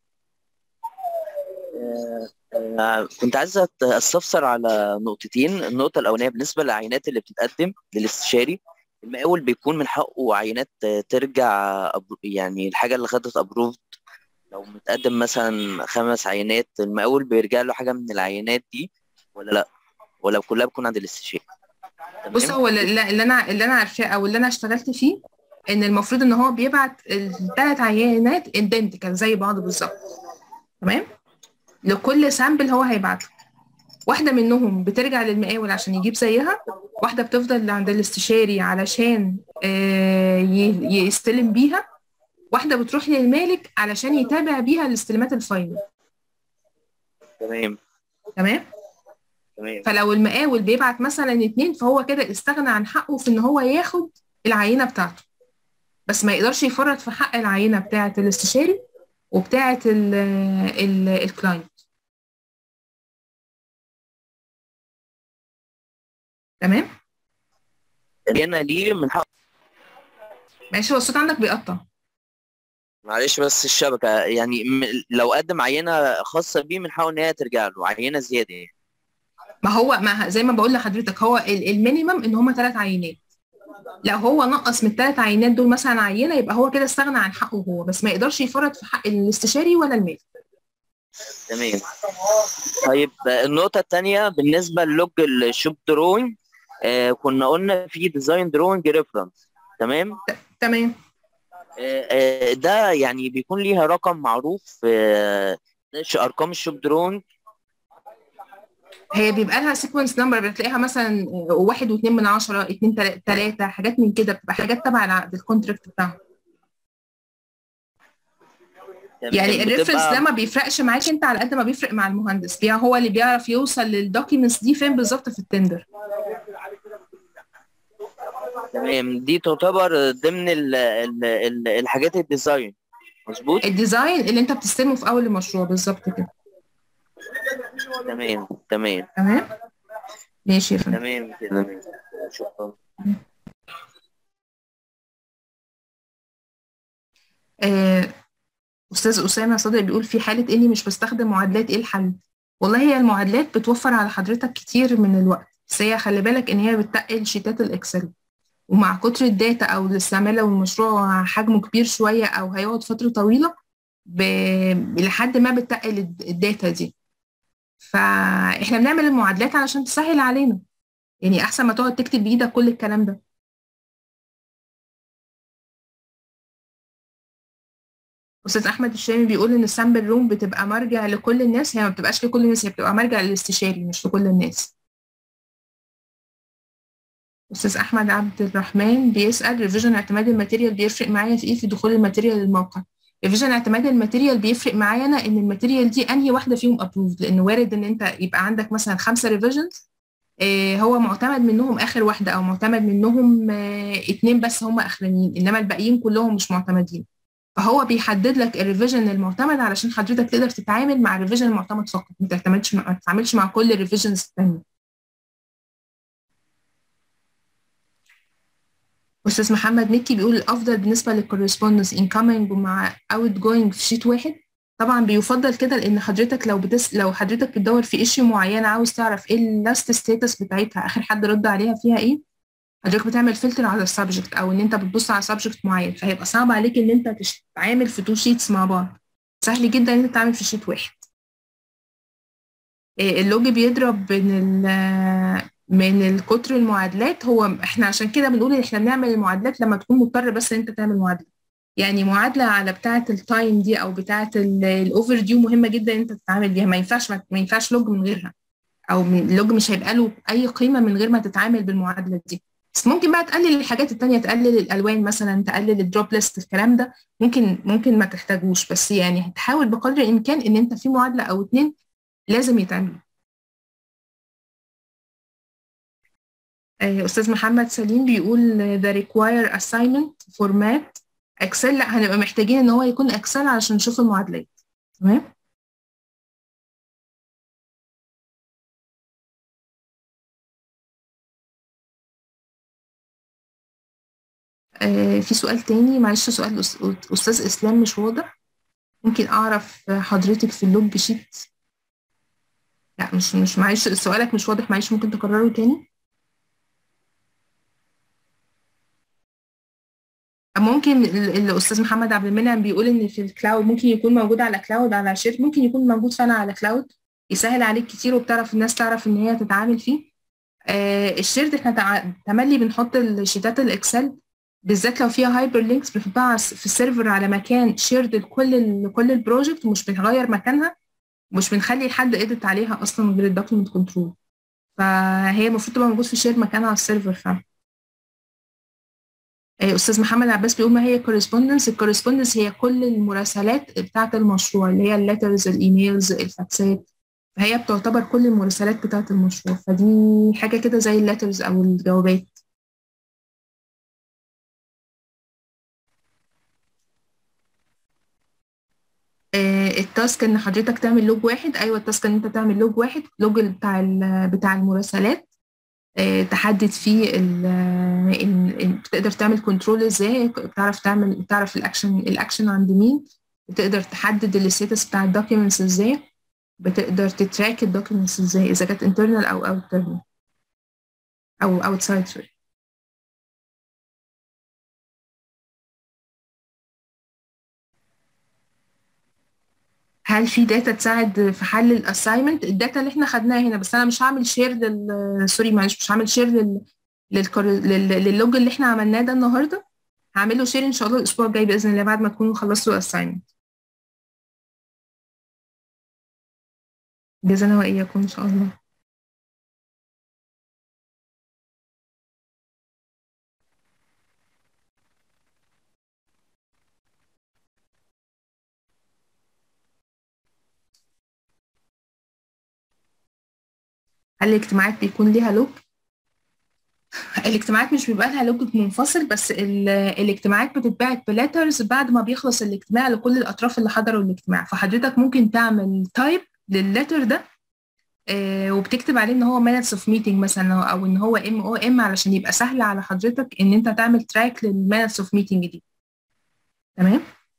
آه، كنت عايز أت- استفسر على نقطتين النقطة الأولانية بالنسبة للعينات اللي بتتقدم للاستشاري المقاول بيكون من حقه عينات ترجع أبر- يعني الحاجة اللي خدت ابروفد لو متقدم مثلا خمس عينات المقاول بيرجع له حاجة من العينات دي ولا لا ولا كلها بتكون عند الاستشاري بص تمام هو اللي اللي انا اللي انا عارفاه او اللي انا اشتغلت فيه ان المفروض ان هو بيبعت الثلاث عينات ايدنتيكال زي بعض بالظبط تمام لكل سامبل هو هيبعته واحده منهم بترجع للمقاول عشان يجيب زيها واحده بتفضل عند الاستشاري علشان آه، ي- يستلم بيها واحده بتروح للمالك علشان يتابع بيها الاستلامات الفاينل تمام تمام تمام فلو المقاول بيبعت مثلا اتنين فهو كده استغنى عن حقه في ان هو ياخد العينه بتاعته بس ما يقدرش يفرط في حق العينه بتاعه الاستشاري وبتاعه الكلاينت تمام هنا ليه من حق ماشي هو الصوت عندك بيقطع معلش بس الشبكة يعني م- لو قدم عينة خاصة بيه من حقه إن هي ترجع له عينة زيادة يعني ما هو ما زي ما بقول لحضرتك هو ال- المينيمم ان هما ثلاث عينات لو هو نقص من الثلاث عينات دول مثلا عينه يبقى هو كده استغنى عن حقه هو بس ما يقدرش يفرط في حق الاستشاري ولا المالك تمام طيب آه، النقطة التانية بالنسبة للوج الشوب دروينج آه كنا قلنا في ديزاين دروينج ريفرنس تمام تمام آه آه ده يعني بيكون ليها رقم معروف آه ش- أرقام الشوب دروينج هي بيبقى لها سيكونس نمبر بتلاقيها مثلا واحد واثنين من عشرة اتنين تلا- تلاتة حاجات من كده بتبقى حاجات تبع العقد الكونتراكت بتاعهم تمام، يعني الريفرنس بتبقى- ده ما بيفرقش معاك انت على قد ما بيفرق مع المهندس يعني هو اللي بيعرف يوصل للدوكيومنتس دي فين بالظبط في التندر تمام دي تعتبر ضمن ال ال ال الحاجات الديزاين مظبوط الديزاين اللي انت بتستلمه في اول المشروع بالظبط كده تمام تمام تمام ماشي يا فندم تمام تمام شكرا آه، استاذ اسامه صادق بيقول في حاله اني مش بستخدم معادلات ايه الحل والله هي المعادلات بتوفر على حضرتك كتير من الوقت بس هي خلي بالك ان هي بتتقل شيتات الاكسل ومع كتر الداتا او الاستعمال لو المشروع حجمه كبير شويه او هيقعد فتره طويله ب... لحد ما بتتقل الد- الداتا دي فاحنا بنعمل المعادلات علشان تسهل علينا يعني احسن ما تقعد تكتب بايدك كل الكلام ده استاذ احمد الشامي بيقول ان السامبل روم بتبقى مرجع لكل الناس هي ما بتبقاش لكل الناس هي بتبقى مرجع للاستشاري مش لكل الناس استاذ احمد عبد الرحمن بيسال ريفيجن اعتماد الماتيريال بيفرق معايا في ايه في دخول الماتيريال للموقع ريفيجن اعتماد الماتيريال بيفرق معايا انا ان الماتيريال دي انهي واحده فيهم ابروفد لان وارد ان انت يبقى عندك مثلا خمسه ريفيجنز هو معتمد منهم اخر واحده او معتمد منهم آه، اتنين بس هم اخرانيين انما الباقيين كلهم مش معتمدين فهو بيحدد لك الريفيجن المعتمد علشان حضرتك تقدر تتعامل مع الريفيجن المعتمد فقط ما تعتمدش ما تتعاملش مع كل الريفيجنز الثانيه استاذ محمد مكي بيقول الافضل بالنسبه للكورسبوندنس انكمنج ومع اوت جوينج في شيت واحد طبعا بيفضل كده لان حضرتك لو بتس... لو حضرتك بتدور في ايشيو معينه عاوز تعرف ايه اللاست ستاتس بتاعتها اخر حد رد عليها فيها ايه حضرتك بتعمل فلتر على السبجكت او ان انت بتبص على سبجكت معين فهيبقى صعب عليك ان انت تتعامل في تو شيتس مع بعض سهل جدا ان انت تتعامل في شيت واحد إيه، اللوج بيضرب من ال من الكتر المعادلات هو احنا عشان كده بنقول ان احنا بنعمل المعادلات لما تكون مضطر بس ان انت تعمل معادله يعني معادله على بتاعه التايم دي او بتاعه الاوفر ديو مهمه جدا ان انت تتعامل بيها ما ينفعش ما ينفعش لوج من غيرها او من- اللوج مش هيبقى له اي قيمه من غير ما تتعامل بالمعادله دي بس ممكن بقى تقلل الحاجات التانية تقلل الالوان مثلا تقلل الدروب ليست الكلام ده ممكن ممكن ما تحتاجوش بس يعني هتحاول بقدر الامكان ان انت في معادله او اتنين لازم يتعملوا آه، استاذ محمد سليم بيقول the require assignment format اكسل لا هنبقى محتاجين ان هو يكون اكسل علشان نشوف المعادلات تمام آه، في سؤال تاني معلش سؤال أس- استاذ اسلام مش واضح ممكن اعرف حضرتك في اللوج شيت لا مش مش معلش سؤالك مش واضح معلش ممكن تكرره تاني ممكن ال- الاستاذ محمد عبد المنعم بيقول ان في الكلاود ممكن يكون موجود على كلاود على شير ممكن يكون موجود فعلا على كلاود يسهل عليك كتير وبتعرف الناس تعرف ان هي تتعامل فيه آه الشيرد احنا تع- تملي بنحط الشيتات الاكسل بالذات لو فيها هايبر لينكس بنحطها على الس- في السيرفر على مكان شيرد لكل ال- لكل البروجكت ومش بنغير مكانها مش بنخلي حد ايديت عليها اصلا غير الدوكيمنت كنترول فهي المفروض تبقى موجود في شير مكانها على السيرفر فعلا آه، استاذ محمد عباس بيقول ما هي الكورسبوندنس الكورسبوندنس هي كل المراسلات بتاعه المشروع اللي هي الليترز الايميلز الفاكسات فهي بتعتبر كل المراسلات بتاعه المشروع فدي حاجه كده زي الليترز او الجوابات آه، التاسك ان حضرتك تعمل لوج واحد ايوه التاسك ان انت تعمل لوج واحد لوج بتاع ال- بتاع المراسلات آه، تحدد فيه ال ال- ال- بتقدر تعمل كنترول ازاي بتعرف تعمل بتعرف الاكشن الاكشن عند مين بتقدر تحدد الستاتس بتاع الدوكيومنتس ازاي بتقدر تتراك الدوكيومنتس ازاي اذا كانت internal او external او outside sorry هل في داتا تساعد في حل الاساينمنت الداتا اللي احنا خدناها هنا بس انا مش هعمل شير لل سوري معلش مش هعمل شير لل للكور... لل... للوج اللي احنا عملناه ده النهارده هعمله شير ان شاء الله الاسبوع الجاي باذن الله بعد ما تكونوا خلصتوا الاساينمنت جزانا واياكم ان شاء الله هل الاجتماعات بيكون ليها لوج الاجتماعات مش بيبقى لها لوج منفصل بس ال- الاجتماعات بتتبعت بلاترز بعد ما بيخلص الاجتماع لكل الاطراف اللي حضروا الاجتماع فحضرتك ممكن تعمل تايب لللتر ده آه، وبتكتب عليه ان هو minutes of meeting مثلا او ان هو ام او ام علشان يبقى سهل على حضرتك ان انت تعمل تراك للminutes of meeting دي تمام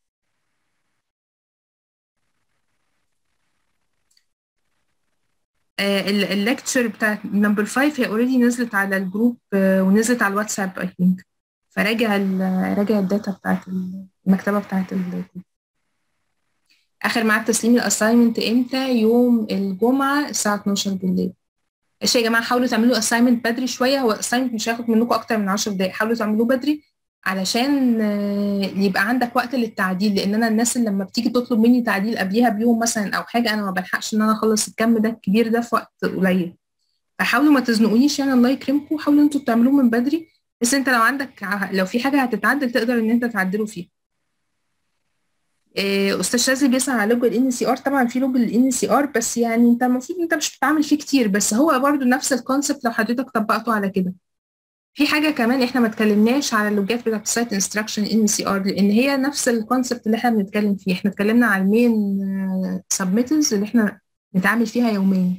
الليكتشر بتاعت نمبر 5 هي اوريدي نزلت على الجروب آه، ونزلت على الواتساب اي ثينك فراجع ال- راجع الداتا بتاعت المكتبه بتاعت الجروب اخر ميعاد تسليم الاساينمنت امتى يوم الجمعه الساعه 12 بالليل ماشي يا جماعه حاولوا تعملوا اساينمنت بدري شويه هو اساينمنت مش هياخد منكم اكتر من 10 دقائق حاولوا تعملوه بدري علشان آه، يبقى عندك وقت للتعديل لان انا الناس اللي لما بتيجي تطلب مني تعديل قبليها بيوم مثلا او حاجه انا ما بلحقش ان انا اخلص الكم ده الكبير ده في وقت قليل فحاولوا ما تزنقونيش يعني الله يكرمكم حاولوا انتوا تعملوه من بدري بس انت لو عندك ع- لو في حاجه هتتعدل تقدر ان انت تعدله فيها إيه، استاذ شاذلي بيسأل على لوج الان سي ار طبعا في لوج الان سي ار بس يعني انت المفروض انت مش بتتعامل فيه كتير بس هو برضو نفس الكونسبت لو حضرتك طبقته على كده في حاجه كمان احنا ما اتكلمناش على اللوجات بتاعت السايت انستراكشن ان سي ار لان هي نفس الكونسبت اللي احنا بنتكلم فيه احنا اتكلمنا على المين سبميتنز اللي احنا بنتعامل فيها يوميا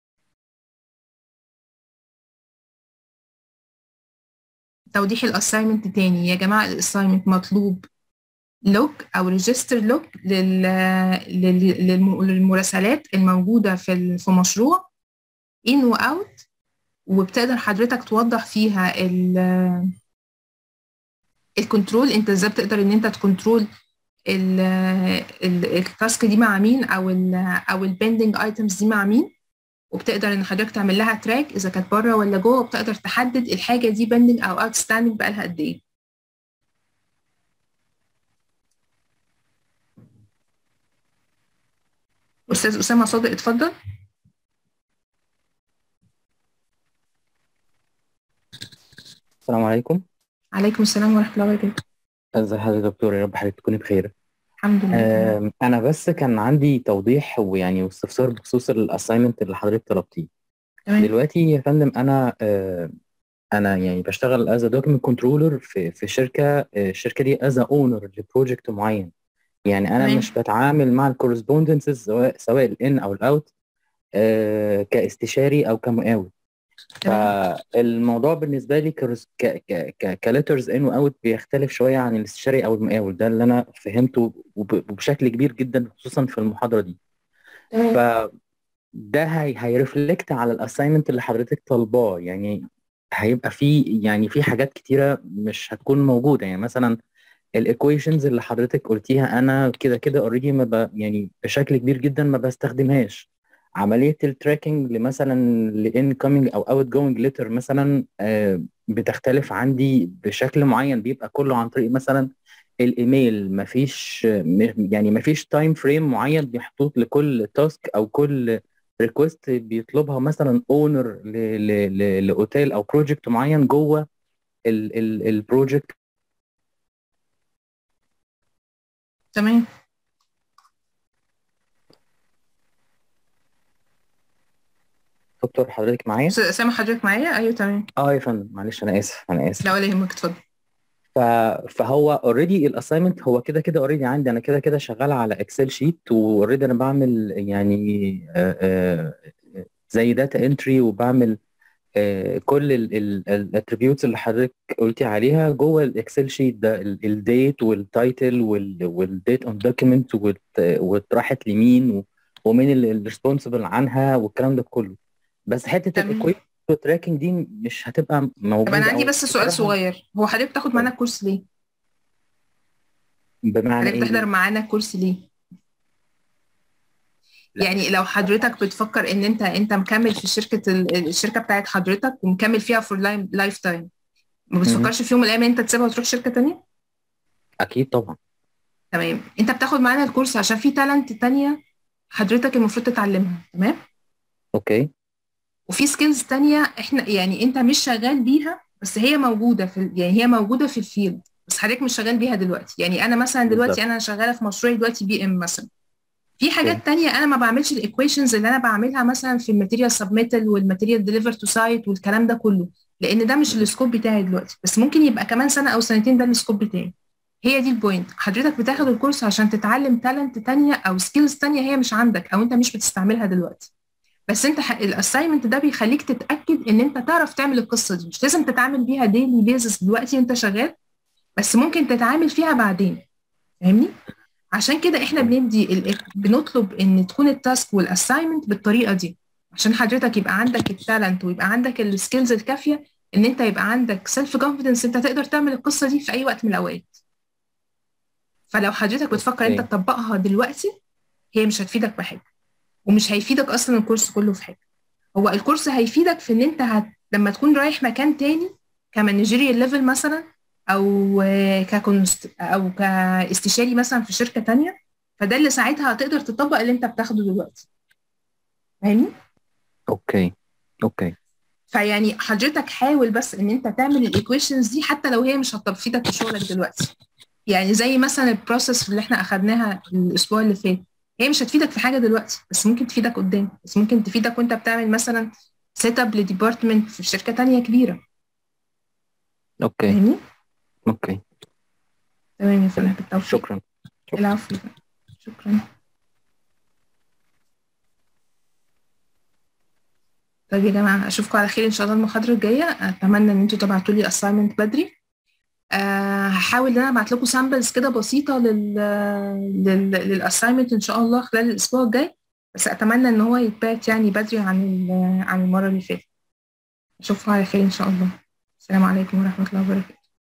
توضيح الاساينمنت تاني يا جماعه الاساينمنت مطلوب لوج او ريجستر لوج لل... لل... للم- للمراسلات الموجوده في ال- في مشروع ان واوت وبتقدر حضرتك توضح فيها ال الكنترول انت ازاي بتقدر ان انت تكنترول ال- ال- التاسك دي مع مين او ال او البندنج ايتمز دي مع مين وبتقدر ان حضرتك تعمل لها تراك اذا كانت بره ولا جوه وبتقدر تحدد الحاجه دي بندنج او اوت ستاندنج بقالها قد ايه استاذ اسامه صادق اتفضل السلام عليكم عليكم السلام ورحمه الله وبركاته ازي حضرتك يا دكتور يا رب حضرتك تكوني بخير الحمد لله آم، انا بس كان عندي توضيح ويعني واستفسار بخصوص الاساينمنت اللي حضرتك طلبتيه تمام دلوقتي يا فندم انا آه، انا يعني بشتغل از دوكيمنت كنترولر في في شركه آه، الشركه دي از اونر لبروجكت معين يعني انا تمام. مش بتعامل مع الكورسبوندنسز سواء سواء الان او الاوت كاستشاري او كمقاول تمام فالموضوع بالنسبه لي كرس- ك ك ك كليترز ان واوت بيختلف شويه عن الاستشاري او المقاول ده اللي انا فهمته وب- وبشكل كبير جدا خصوصا في المحاضره دي تمام فده هي هيرفلكت على الاساينمنت اللي حضرتك طالباه يعني هيبقى في يعني في حاجات كتيره مش هتكون موجوده يعني مثلا الايكويشنز اللي حضرتك قلتيها انا كده كده اوريدي ما ب... يعني بشكل كبير جدا ما بستخدمهاش عمليه التراكنج لمثلا لانكoming او اوت جوينج ليتر مثلا آه، بتختلف عندي بشكل معين بيبقى كله عن طريق مثلا الايميل مفيش م- يعني مفيش تايم فريم معين محطوط لكل تاسك او كل ريكوست بيطلبها مثلا اونر لاوتيل او بروجكت معين جوه البروجكت تمام دكتور حضرتك معايا استاذ اسامه حضرتك معايا ايوه تمام اه يا فندم معلش انا اسف انا اسف لا ولا يهمك اتفضل ف... فهو اوريدي الاساينمنت هو كده كده اوريدي عندي انا كده كده شغال على اكسل شيت واوريدي انا بعمل يعني آه، آه، زي داتا انتري وبعمل آه، كل الاتريبيوتس اللي حضرتك قلتي عليها جوه الاكسل شيت ده الديت والتايتل والديت اون دوكيمنت واتراحت لمين و- ومين الريسبونسبل عنها والكلام ده كله بس حته تمام. الايكويشن والتراكنج دي مش هتبقى موجوده طب انا عندي أو بس سؤال بصراحة صغير هو حضرتك بتاخد معانا الكورس ليه بمعنى حضرتك ايه بتحضر معانا الكورس ليه لا. يعني لو حضرتك بتفكر ان انت انت مكمل في شركه ال- الشركه بتاعت حضرتك ومكمل فيها فور لايف تايم ما بتفكرش في يوم من الايام ان انت تسيبها وتروح شركه تانية اكيد طبعا تمام انت بتاخد معانا الكورس عشان في تالنت تانية حضرتك المفروض تتعلمها تمام اوكي وفي سكيلز تانية احنا يعني انت مش شغال بيها بس هي موجودة في ال- يعني هي موجودة في الفيلد بس حضرتك مش شغال بيها دلوقتي يعني انا مثلا دلوقتي بالظبط. انا شغالة في مشروعي دلوقتي بي ام مثلا في حاجات أوكي. تانية انا ما بعملش الايكويشنز اللي انا بعملها مثلا في الماتيريال سبميتال والماتيريال ديليفر تو سايت والكلام ده كله لان ده مش السكوب بتاعي دلوقتي بس ممكن يبقى كمان سنه او سنتين ده السكوب بتاعي هي دي البوينت حضرتك بتاخد الكورس عشان تتعلم تالنت تانية او سكيلز تانية هي مش عندك او انت مش بتستعملها دلوقتي بس انت الاساينمنت ده بيخليك تتاكد ان انت تعرف تعمل القصه دي مش لازم تتعامل بيها ديلي بيزس دلوقتي وانت شغال بس ممكن تتعامل فيها بعدين فاهمني عشان كده احنا بندي ال- بنطلب ان تكون التاسك والاساينمنت بالطريقه دي عشان حضرتك يبقى عندك التالنت ويبقى عندك السكيلز الكافيه ان انت يبقى عندك سيلف كونفيدنس انت تقدر تعمل القصه دي في اي وقت من الاوقات فلو حضرتك بتفكر انت أوكي. تطبقها دلوقتي هي مش هتفيدك بحاجه ومش هيفيدك اصلا الكورس كله في حاجه هو الكورس هيفيدك في ان انت هت... لما تكون رايح مكان تاني كمانجيريال ليفل مثلا او ككونست او كاستشاري مثلا في شركه تانية فده اللي ساعتها هتقدر تطبق اللي انت بتاخده دلوقتي فاهمني اوكي اوكي فيعني حضرتك حاول بس ان انت تعمل الايكويشنز دي حتى لو هي مش هتفيدك في شغلك دلوقتي يعني زي مثلا البروسيس اللي احنا اخدناها الاسبوع اللي فات هي مش هتفيدك في حاجه دلوقتي بس ممكن تفيدك قدام بس ممكن تفيدك وانت بتعمل مثلا سيت اب لديبارتمنت في شركه تانية كبيره اوكي فاهمني اوكي تمام يا فندم بالتوفيق شكرا العفو شكرا طيب يا جماعة أشوفكم على خير إن شاء الله المحاضرة الجاية أتمنى إن أنتوا تبعتوا لي assignment بدري أه هحاول إن أنا أبعت لكم سامبلز كده بسيطة لل لل للأسايمنت إن شاء الله خلال الأسبوع الجاي بس أتمنى إن هو يتبعت يعني بدري عن ال- عن المرة اللي فاتت أشوفكم على خير إن شاء الله السلام عليكم ورحمة الله وبركاته